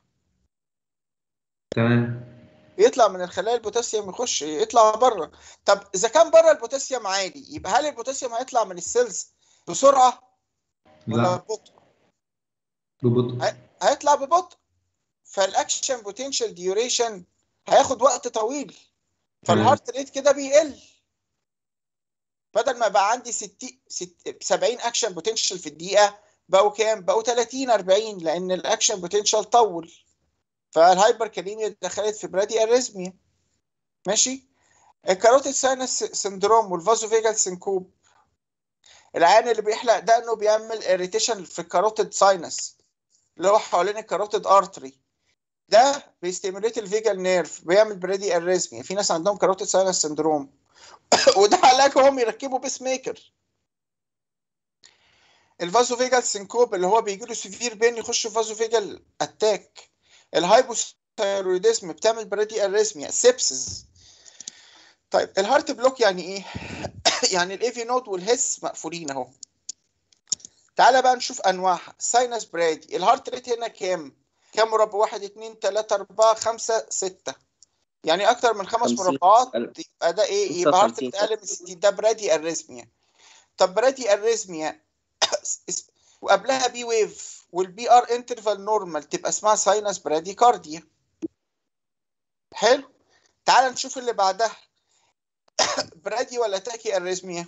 تمام يطلع من الخلايا البوتاسيوم يخش يطلع بره طب اذا كان بره البوتاسيوم عالي يبقى هل البوتاسيوم هيطلع من السيلز بسرعه ولا لا ببطء ببطء هي- هيطلع ببطء فالاكشن بوتنشال ديوريشن هياخد وقت طويل فالهارت ريت كده بيقل بدل ما بقى عندي 60 ست- 70 اكشن بوتنشال في الدقيقه بقوا كام بقوا 30 40 لان الاكشن بوتنشال طول فالهايبر كاليميا دخلت في برادي اريزميا ماشي الكاروتيد ساينس سندروم والفازوفيجال سينكوب العيان اللي بيحلق دقنه بيعمل اريتيشن في الكاروتيد ساينس اللي هو حوالين الكاروتيد ارتري ده بيستيموليت الفيجال نيرف بيعمل برادي اريزميا في ناس عندهم كاروتيد ساينس سندروم وده علاجهم يركبوا بيس ميكر الفازوفيجال سينكوب اللي هو بيجي له سيفير بين يخش في فازوفيجال اتاك الهايبوثايرويدزم بتعمل برادي اريزميا سيبسز طيب الهارت بلوك يعني ايه يعني الايفي نود والهس مقفولين اهو تعالى بقى نشوف انواعها ساينس برادي الهارت ريت هنا كام كام مربع واحد اتنين تلاتة أربعة خمسة ستة يعني أكتر من خمس خمسين. مربعات ألف. يبقى ده إيه؟ خمسة يبقى هارت وخمسين. ريت أقل من 60 ده برادي أريزميا طب برادي أريزميا اس- وقبلها بي ويف والبي ار انترفال نورمال تبقى اسمها ساينس برادي كارديا حلو تعال نشوف اللي بعدها برادي ولا تاكي أريزميا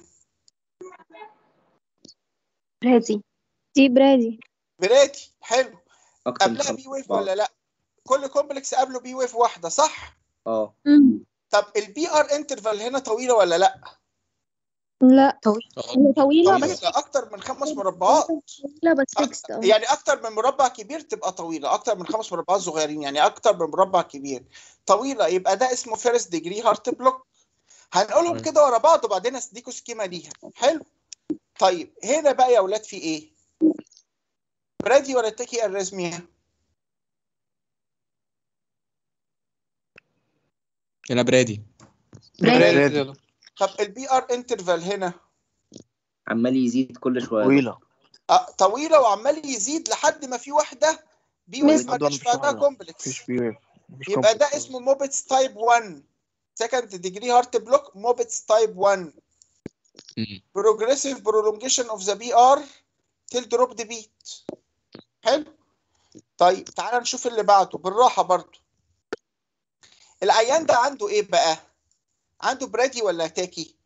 برادي دي برادي برادي حلو اكتر من قبلها خمس بي ويف مربعات. ولا لا كل كومبلكس قبله بي ويف واحدة صح اه طب البي ار انترفال هنا طويلة ولا لا لا هي طويلة بس طويلة أكتر من خمس مربعات طويلة بس فيكست اه يعني أكتر من مربع كبير تبقى طويلة أكتر من خمس مربعات صغيرين يعني أكتر من مربع كبير طويلة يبقى ده اسمه فيرست ديجري هارت بلوك هنقولهم تمام. كده ورا بعض وبعدين أديكوا سكيما ليها حلو طيب هنا بقى يا أولاد في إيه؟ برادي ولا تاكي أريزميا؟ هنا برادي برادي طب البي ار انترفال هنا عمال يزيد كل شويه طويلة آه، طويلة وعمال يزيد لحد ما في واحدة بي ويف ما ده جاش مفيش بعدها واحدة. كومبلكس مفيش بي ويف مفيش يبقى ده complex. اسمه موبيتس تايب 1 سكند ديجري هارت بلوك موبيتس تايب 1 بروجريسيف برولونجيشن اوف ذا بي ار تيل دروب ذا بيت حلو طيب تعال نشوف اللي بعده بالراحه برضو العيان ده عنده ايه بقى عنده برادي ولا تاكي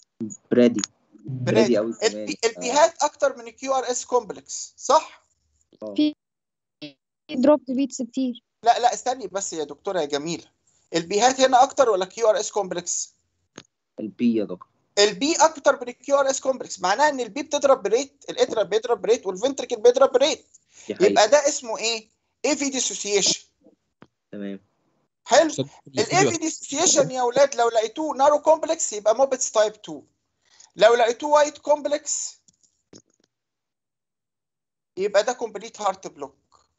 برادي برادي برادي قوي كمان البي- البيهات اكتر من الكيو ار اس كومبلكس صح في دروب بيتس كتير لا لا استني بس يا دكتوره يا جميله البيهات هنا اكتر ولا كيو ار اس كومبلكس البي يا دكتور البي اكتر من الكيو ار اس كومبلكس معناها ان البي بتضرب بريت الاترال بيضرب بريت والفنتركل بيضرب بريت دي حقيقة يبقى ده اسمه ايه اي في ديسوسيشن تمام حلو الاي في ديسوسيشن يا اولاد لو لقيتوه نارو كومبلكس يبقى موبتس تايب 2 لو لقيتوه وايت كومبلكس يبقى ده كومبليت هارت بلوك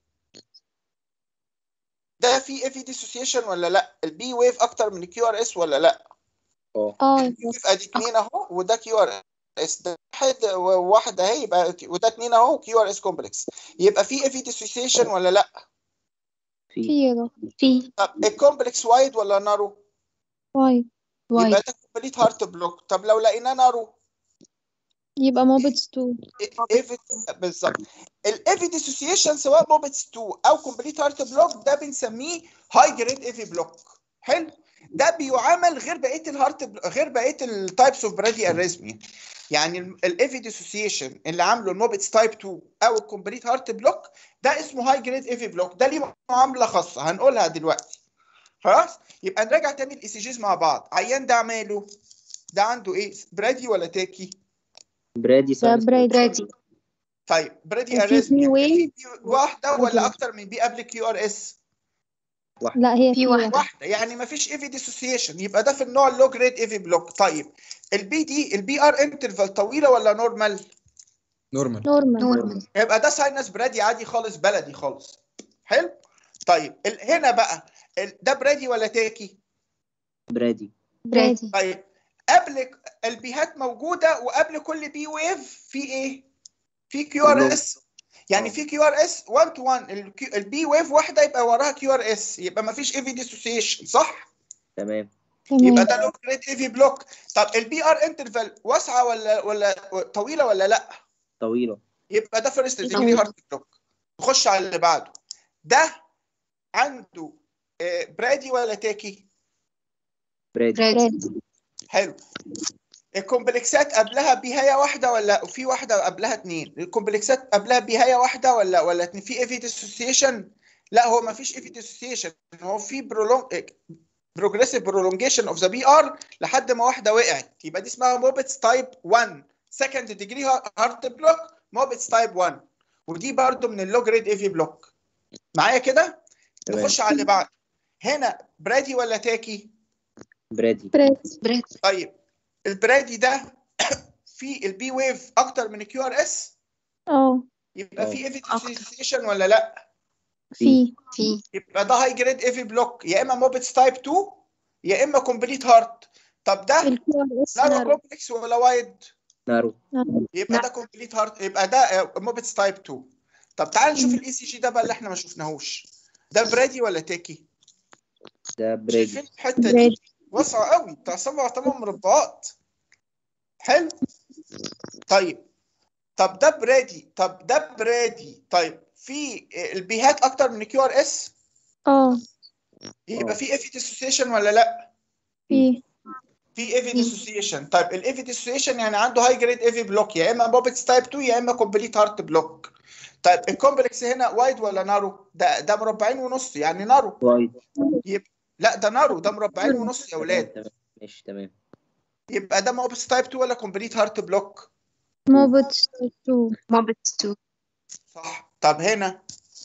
ده في اي في ديسوسيشن ولا لا البي ويف اكتر من الكيو ار اس ولا لا اه اه ويف ادي اتنين اهو وده كيو ار اس ده واحد واحد اهي يبقى وده اتنين اهو كيو ار اس كومبلكس يبقى في اي في ديسوسيشن ولا لا في يا دكتور في طب الكومبلكس وايد ولا نارو وايد يبقى ده كومبليت هارت بلوك طب لو لقيناه نارو يبقى موبتس 2 ايفي بالظبط الايفي ديسوسيشن سواء موبتس 2 او كومبليت هارت بلوك ده بنسميه هاي جريد ايفي بلوك حلو ده بيعامل غير بقيه الهارت بل... غير بقيه التايبس اوف برادي اريزميا يعني الايفي ديسوسيشن اللي عامله الموبتس تايب 2 او الكومبليت هارت بلوك ده اسمه هاي جريد ايفي بلوك ده ليه معامله خاصه هنقولها دلوقتي خلاص يبقى نراجع تاني الاي سي جيز مع بعض عيان ده عماله ده عنده ايه برادي ولا تاكي برادي ده ساينس برادي طيب برادي وفي اريزميا بي ويف واحده ولا اكتر من بي قبل كيو ار اس لا هي في واحدة واحده يعني ما فيش ايفي ديسوسيشن يبقى ده في النوع اللو جريد ايفي بلوك طيب البي دي البي ار انترفال طويله ولا نورمال نورمال نورمال يبقى ده ساينس برادي عادي خالص بلدي خالص حلو طيب ال- هنا بقى ال- ده برادي ولا تاكي برادي برادي طيب قبل البيهات موجوده وقبل كل بي ويف في ايه في كيو ار اس يعني في كيو ار اس 1 تو 1 البي ويف واحده يبقى وراها كيو ار اس يبقى ما فيش ايفي ديسوسيشن صح تمام يبقى ده لو جريد ايفي بلوك طب البي ار انترفال واسعه ولا ولا طويله ولا لا طويلة يبقى ده فيرست ديجري هارت بلوك نخش على اللي بعده ده عنده آه، برادي ولا تاكي برادي حلو الكومبلكسات قبلها بهايه واحده ولا في واحده قبلها اتنين الكومبلكسات قبلها بهايه واحده ولا ولا اتنين في ايفي ديسوسيشن لا هو ما فيش ايفي ديسوسيشن هو في برولونج بروجريسيف برولونجيشن اوف ذا بي ار لحد ما واحده وقعت يبقى دي اسمها موبتس تايب 1 سكند ديجري هارت بلوك موبتس تايب 1 ودي برضو من اللو جريد ايفي بلوك معايا كده تمام. نخش على اللي بعد هنا برادي ولا تاكي برادي برادي طيب البرادي ده في البي ويف اكتر من الكيو ار اس اه يبقى اه. في ايفي ديسوسيشن ولا لا في في يبقى ده هاي جريد ايفي بلوك يا اما موبتس تايب 2 يا اما كومبليت هارت طب ده الكيو ار اس نارو نارو كومبلكس ولا وايد نارو يبقى ده كومبليت هارت يبقى ده موبتس تايب 2 طب تعال نشوف الاي سي جي ده بقى اللي احنا ما شفناهوش ده برادي ولا تاكي ده برادي شايفين الحته دي برادي واسعه قوي بتاع سبع ثمان مربعات حلو طيب طب ده برادي طب ده برادي طيب في البيهات اكتر من كيو ار اس اه يبقى في ايفي ديسوسيشن ولا لا في في ايفي ديسوسيشن طيب الايفي ديسوسيشن يعني عنده هاي جريد ايفي بلوك يا اما موبتس تايب 2 يا اما كومبليت هارت بلوك طيب الكومبلكس هنا وايد ولا نارو ده ده مربعين ونص يعني نارو وايد يبقى لا ده نارو ده مربعين ونص يا اولاد تمام ماشي تمام يبقى ده موبتس تايب 2 ولا كومبليت هارت بلوك موبتس 2 موبتس 2 صح طب هنا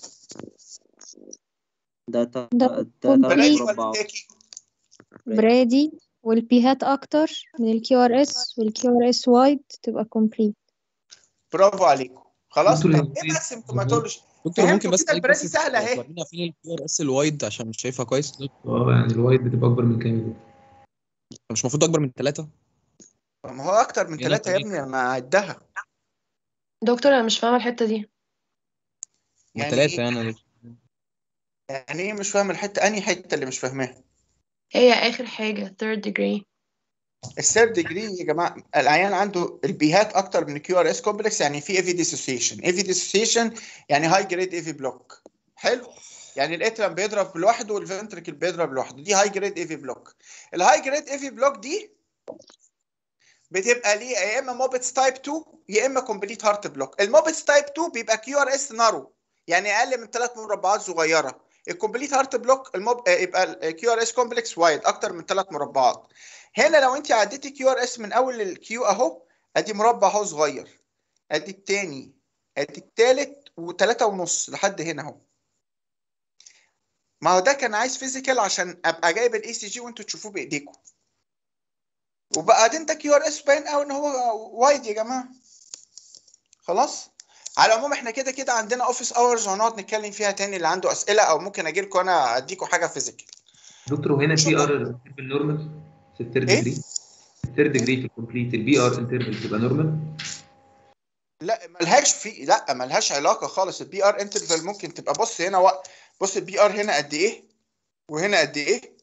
ده تا- ده ده برادي تلات ولا مربعات تاكي برادي والبيهات اكتر من الكيو ار اس والكيو ار اس وايد تبقى كومبليت برافو عليكم خلاص دكتور طب ايه بقى السيمتوماتولوجي دكتور ممكن فهمتوا بس كده عليك البرادي بس سهله اهي تورينا فين الكيو ار اس الوايد عشان مش شايفها كويس اه يعني الوايد بتبقى اكبر من كام يا دكتور؟ مش المفروض اكبر من ثلاثة ما هو اكتر من هنا ثلاثه يا تمام. ابني ما عدها دكتور انا مش فاهمه الحته دي من يعني ثلاثة ايه يعني يا دكتور. يعني ايه مش فاهم الحته انهي حته اللي مش فاهماها هي اخر حاجه third degree الثيرد ديجري يا جماعه العيان عنده البيهات اكتر من كيو ار اس كومبلكس يعني في ايفي ديسوسيشن ايفي ديسوسيشن يعني هاي جريد ايفي بلوك حلو يعني الاترم بيضرب لوحده والفنتركل بيضرب لوحده دي هاي جريد ايفي بلوك الهاي جريد ايفي بلوك دي بتبقى ليه يا اما موبتس تايب 2 يا اما كومبليت هارت بلوك الموبتس تايب 2 بيبقى كيو ار اس نارو يعني اقل من ثلاث مربعات صغيره الكومبليت هارت بلوك الموب... آه، يبقى الكيو ار اس كومبلكس وايد اكتر من ثلاث مربعات هنا لو انت عديتي كيو ار اس من اول الكيو اهو ادي مربع اهو صغير ادي التاني ادي التالت وتلاتة ونص لحد هنا اهو ما هو ده كان عايز فيزيكال عشان ابقى جايب الاي سي جي وانتوا تشوفوه بايديكم وبعدين ده كيو ار اس باين قوي ان هو وايد يا جماعه خلاص على العموم احنا كده كده عندنا اوفيس اورز وهنقعد نتكلم فيها تاني اللي عنده اسئله او ممكن اجي لكم انا اديكم حاجه فيزيكال دكتور وهنا البي ار بالنورمال في الثيرد إيه؟ ديجري في الثيرد ديجري في الكومبليت البي ار انترفال تبقى نورمال لا ملهاش في لا ملهاش علاقه خالص البي ار انترفال ممكن تبقى بص هنا و... بص البي ار هنا قد ايه وهنا قد ايه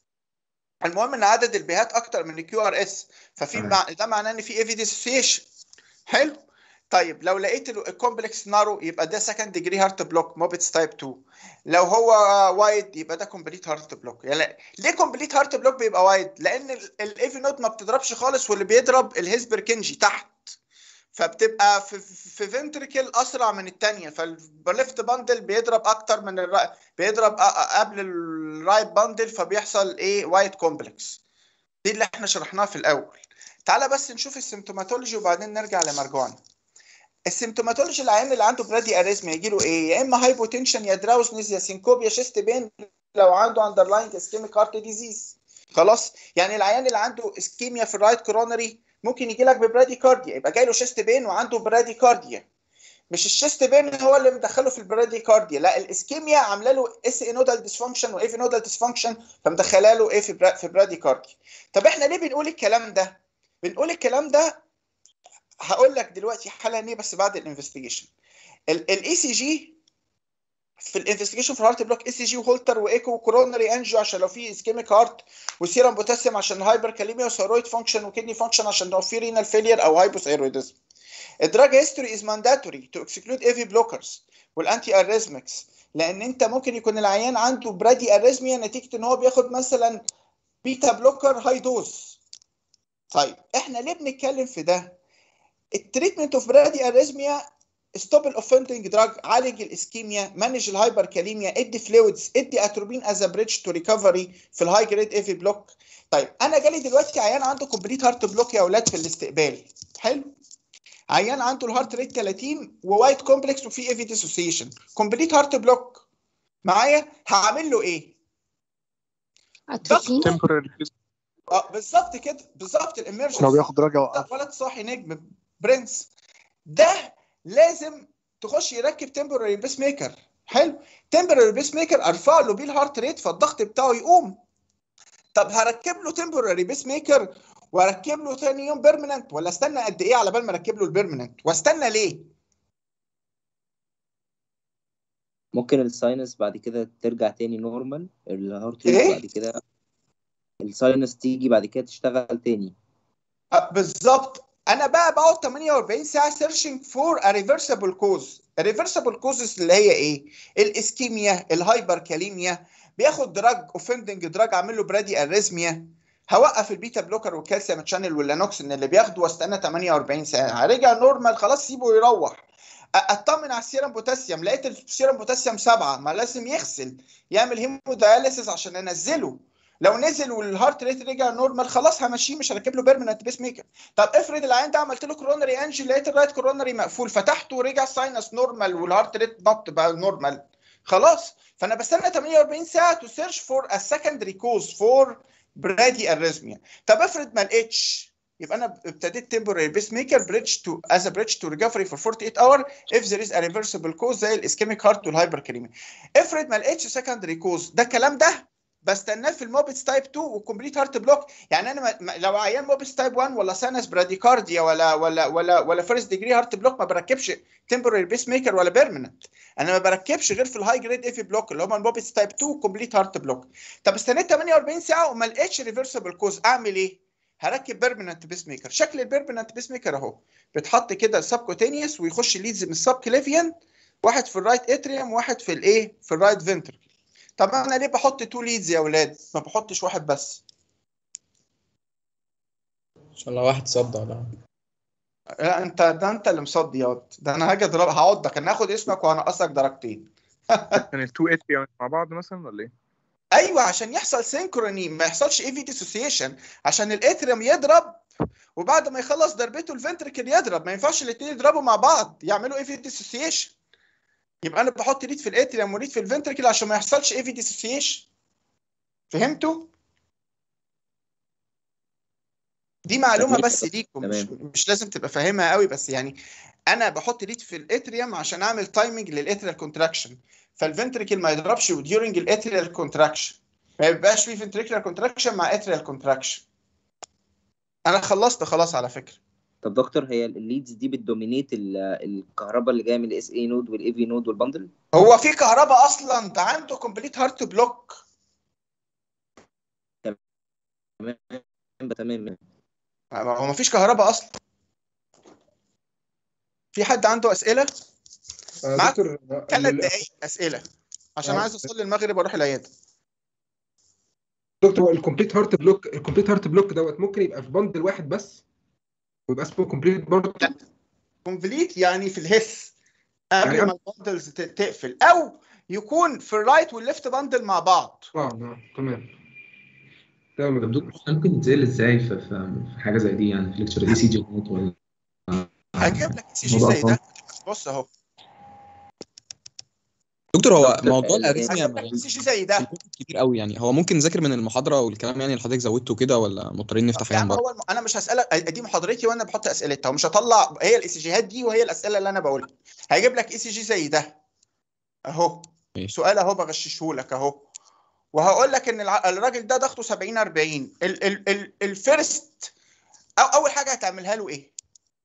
المهم ان عدد البيهات اكتر من الكيو ار اس ففي تمام. مع... ده معناه ان في اي في ديسوسيشن حلو طيب لو لقيت الكومبلكس نارو يبقى ده سكند ديجري هارت بلوك موبيتس تايب 2 لو هو وايد يبقى ده كومبليت هارت بلوك يعني ليه كومبليت هارت بلوك بيبقى وايد لان الايفي نوت ما بتضربش خالص واللي بيضرب الهيسبر كنجي تحت فبتبقى في في فنتركل اسرع من الثانيه فالليفت باندل بيضرب اكتر من الرا... بيضرب أ- أ- قبل الرايت باندل فبيحصل ايه وايت كومبلكس دي اللي احنا شرحناها في الاول تعالى بس نشوف السيمتوماتولوجي وبعدين نرجع لمرجوعنا السيمتوماتولوجي العيان اللي عنده برادي اريزميا يجي له ايه يا اما هايبوتنشن يا دراوسنس يا سينكوب يا شيست بين لو عنده اندرلاينج اسكيميك هارت ديزيز خلاص يعني العيان اللي عنده اسكيميا في الرايت كورونري ممكن يجي لك ببرادي كارديا يبقى جاي له شيست بين وعنده برادي كارديا مش الشيست بين هو اللي مدخله في البرادي كارديا لا الاسكيميا عامله له اس اي نودال ديسفانكشن وايه في نودال ديسفانكشن فمدخله له ايه في برا في برادي كارديا طب احنا ليه بنقول الكلام ده بنقول الكلام ده هقول لك دلوقتي حالا ليه بس بعد الانفستيجيشن الاي سي جي في الانفستيجيشن في الهارت بلوك اي سي جي وهولتر وايكو وكورونري انجيو عشان لو في اسكيميك هارت وسيرم بوتاسيوم عشان هايبر كاليميا وثيرويد فانكشن وكدني فانكشن عشان لو في رينال فيلير او هايبوثيرويدزم الدراج هيستوري از مانداتوري تو اكسكلود ايفي بلوكرز والانتي اريزمكس لان انت ممكن يكون العيان عنده برادي اريزميا نتيجه ان هو بياخد مثلا بيتا بلوكر هاي دوز طيب احنا ليه بنتكلم في ده التريتمنت اوف برادي اريزميا ستوب الاوفندنج دراج عالج الاسكيميا مانج الهايبر كاليميا ادي فلويدز ادي اتروبين از بريدج تو ريكفري في الهاي جريد ايفي بلوك طيب انا جالي دلوقتي عيان عنده كومبليت هارت بلوك يا اولاد في الاستقبال حلو عيان عنده الهارت ريت 30 ووايت كومبلكس وفي ايفي ديسوسيشن كومبليت هارت بلوك معايا هعمل له ايه؟ اتروبين اه بالظبط كده بالظبط الامرجنسي لو بياخد راجع وقف ولد صاحي نجم برنس ده لازم تخش يركب تمبرري بيس ميكر حلو تمبرري بيس ميكر ارفع له بيه الهارت ريت فالضغط بتاعه يقوم طب هركب له تمبرري بيس ميكر واركب له تاني يوم بيرمننت ولا استنى قد ايه على بال ما اركب له البيرمننت واستنى ليه ممكن الساينس بعد كده ترجع تاني نورمال الهارت إيه؟ ريت بعد كده الساينس تيجي بعد كده تشتغل تاني آه، بالظبط انا بقى بقعد 48 ساعه سيرشنج فور ا ريفرسبل كوز الريفرسبل كوزز اللي هي ايه الاسكيميا الهايبر كاليميا بياخد دراج اوفندنج دراج اعمل له برادي اريزميا هوقف البيتا بلوكر والكالسيوم تشانل واللانوكسين اللي بياخده واستنى 48 ساعه رجع نورمال خلاص سيبه يروح أ- اطمن على السيرم بوتاسيوم لقيت السيرم بوتاسيوم سبعة ما لازم يغسل يعمل هيمودياليسيس عشان انزله لو نزل والهارت ريت رجع نورمال خلاص همشيه مش هركب له بيرمننت بيس ميكر طب افرض العيان ده عملت له كورونري انجي لقيت الرايت كورونري مقفول فتحته ورجع ساينس نورمال والهارت ريت نط بقى نورمال خلاص فانا بستنى 48 ساعه تو سيرش فور ا سكندري كوز فور برادي اريزميا طب افرض ما لقيتش يبقى انا ابتديت تمبوراري بيس ميكر بريدج تو از ا بريدج تو ريكفري فور 48 اور اف ذير از ا ريفرسبل كوز زي الاسكيميك هارت والهايبر كريمي افرض ما لقيتش سكندري كوز ده الكلام ده بستناه في الموبيتس تايب 2 والكومبليت هارت بلوك يعني انا ما- ما- لو عيان موبيتس تايب 1 ولا سانس براديكارديا ولا ولا ولا ولا فيرست ديجري هارت بلوك ما بركبش تمبوراري بيس ميكر ولا بيرمننت انا ما بركبش غير في الهاي جريد اف بلوك اللي هم الموبيتس تايب 2 وكومبليت هارت بلوك طب استنيت 48 ساعه وما لقيتش ريفرسبل كوز اعمل ايه؟ هركب بيرمننت بيس ميكر شكل البيرمننت بيس ميكر اهو بيتحط كده سبكوتينيوس ويخش ليدز من السب كليفيان واحد في الرايت اتريوم واحد في الايه في الرايت فنتركل طب انا ليه بحط تو ليدز يا اولاد ما بحطش واحد بس ان شاء الله واحد صدع ده لا انت ده انت اللي مصدي ياض ده انا هاجي اضرب هعضك انا هاخد اسمك وهنقصك درجتين عشان التو اتريا مع بعض مثلا ولا ايه؟ ايوه عشان يحصل سينكروني ما يحصلش اي في ديسوسيشن عشان الاتريوم يضرب وبعد ما يخلص ضربته الفنتركل يضرب ما ينفعش الاثنين يضربوا مع بعض يعملوا اي في ديسوسيشن يبقى انا بحط ريد في الاتريوم وريد في الفنتركل عشان ما يحصلش اي في ديسوسيشن فهمتوا؟ دي معلومه بس ليكم مش, مش لازم تبقى فاهمها قوي بس يعني انا بحط ريد في الاتريوم عشان اعمل تايمنج للاتريال كونتراكشن فالفنتركل ما يضربش وديورنج الاتريال كونتراكشن ما يبقاش في فنتريكولار كونتراكشن مع اتريال كونتراكشن انا خلصت خلاص على فكره طب دكتور هي الليدز دي بتدومينيت ال- الكهرباء اللي جايه من الاس اي نود والاي في نود والبندل هو في كهرباء اصلا ده عنده كومبليت هارت بلوك تمام تمام هو ما فيش كهرباء اصلا في حد عنده اسئله آه، معاك دكتور ثلاث ال- دقايق اسئله عشان آه. عايز اصلي المغرب واروح العياده دكتور هو الكومبليت هارت بلوك الكومبليت هارت بلوك دوت ممكن يبقى في بندل واحد بس ويبقى اسمه كومبليت برضه كومبليت يعني في الهس قبل يعني ما البندلز ت- تقفل او يكون في الرايت والليفت بندل مع بعض اه نعم تمام تمام طب دكتور ممكن يتسال ازاي في, في في حاجه زي دي يعني في ليكتشر اي سي جي نوت ولا هجيب لك سي جي موضوع زي ده أطفال؟ بص اهو دكتور هو دكتور، موضوع ال- الاريثميا هجيب لك سي جي زي ده كتير قوي يعني هو ممكن نذاكر من المحاضره والكلام يعني اللي حضرتك زودته كده ولا مضطرين نفتح يا عيان عم بره هو الم... انا مش هسالك دي محاضرتي وانا بحط اسئلتها ومش هطلع هي الاي سي جيهات دي وهي الاسئله اللي انا بقولها هجيب لك اي سي جي زي ده اهو ماشي. سؤال اهو بغششه لك اهو وهقول لك ان الع... الراجل ده ضغطه 70 40 ال... ال... ال... الفيرست أو اول حاجه هتعملها له ايه؟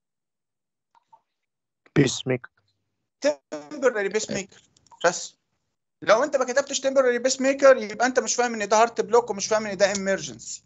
بيس ميكر تمبرري بيس ميكر بس لو انت ما كتبتش تمبرري بيس ميكر يبقى انت مش فاهم ان ده هارت بلوك ومش فاهم ان ده امرجنسي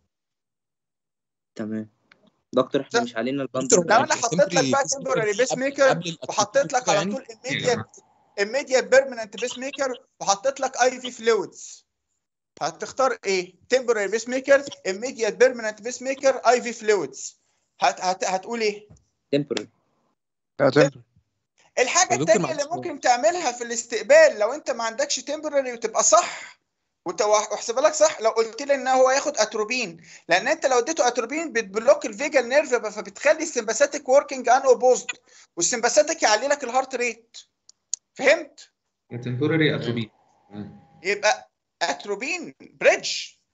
تمام دكتور احنا مش علينا البندل دكتور، لو انا حطيت لك بقى Temporary base تمبرري maker بيس قبل- ميكر قبل الأتروفي وحطيت لك على يعني؟ طول immediate immediate permanent بيس ميكر وحطيت لك اي في فلويدز هتختار ايه؟ تمبرري بيس ميكر immediate permanent بيس ميكر اي في فلويدز هت هت هتقول ايه؟ تمبرري لا تمبر الحاجه يا دكتور الثانيه اللي معلش. ممكن تعملها في الاستقبال لو انت ما عندكش تمبرري وتبقى صح وت- واحسبها لك صح لو قلت لي ان هو ياخد اتروبين لان انت لو اديته اتروبين بتبلوك الفيجال نيرف فبتخلي السمباثيك وركينج ان اوبوزد والسمباثيك يعلي لك الهارت ريت فهمت؟ تمبوراري اتروبي يبقى اتروبين بريدج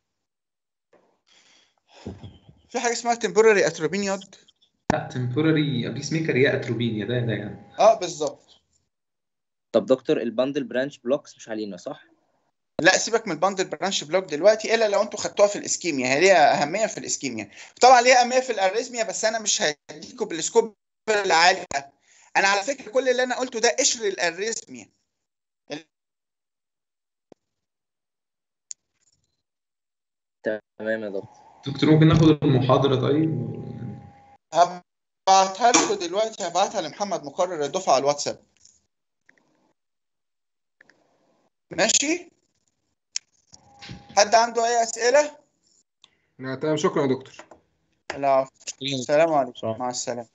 في حاجه اسمها تمبوراري اتروبين ياض لا تمبوراري بيس ميكر يا اتروبين يا ده يا ده يعني اه بالظبط طب دكتور البندل برانش بلوكس مش علينا صح؟ لا سيبك من الباندل برانش بلوك دلوقتي الا لو انتوا خدتوها في الاسكيميا هي ليها اهميه في الاسكيميا طبعا ليها اهميه في الاريزميا بس انا مش هديكم بالسكوب العالي ده انا على فكره كل اللي انا قلته ده قشر الاريزميا تمام يا دكتور دكتور ممكن ناخد المحاضره طيب هبعتها لكم دلوقتي هبعتها لمحمد مقرر الدفعه على الواتساب ماشي حد عنده اي اسئله لا تمام شكرا يا دكتور لا السلام عليكم مع السلامه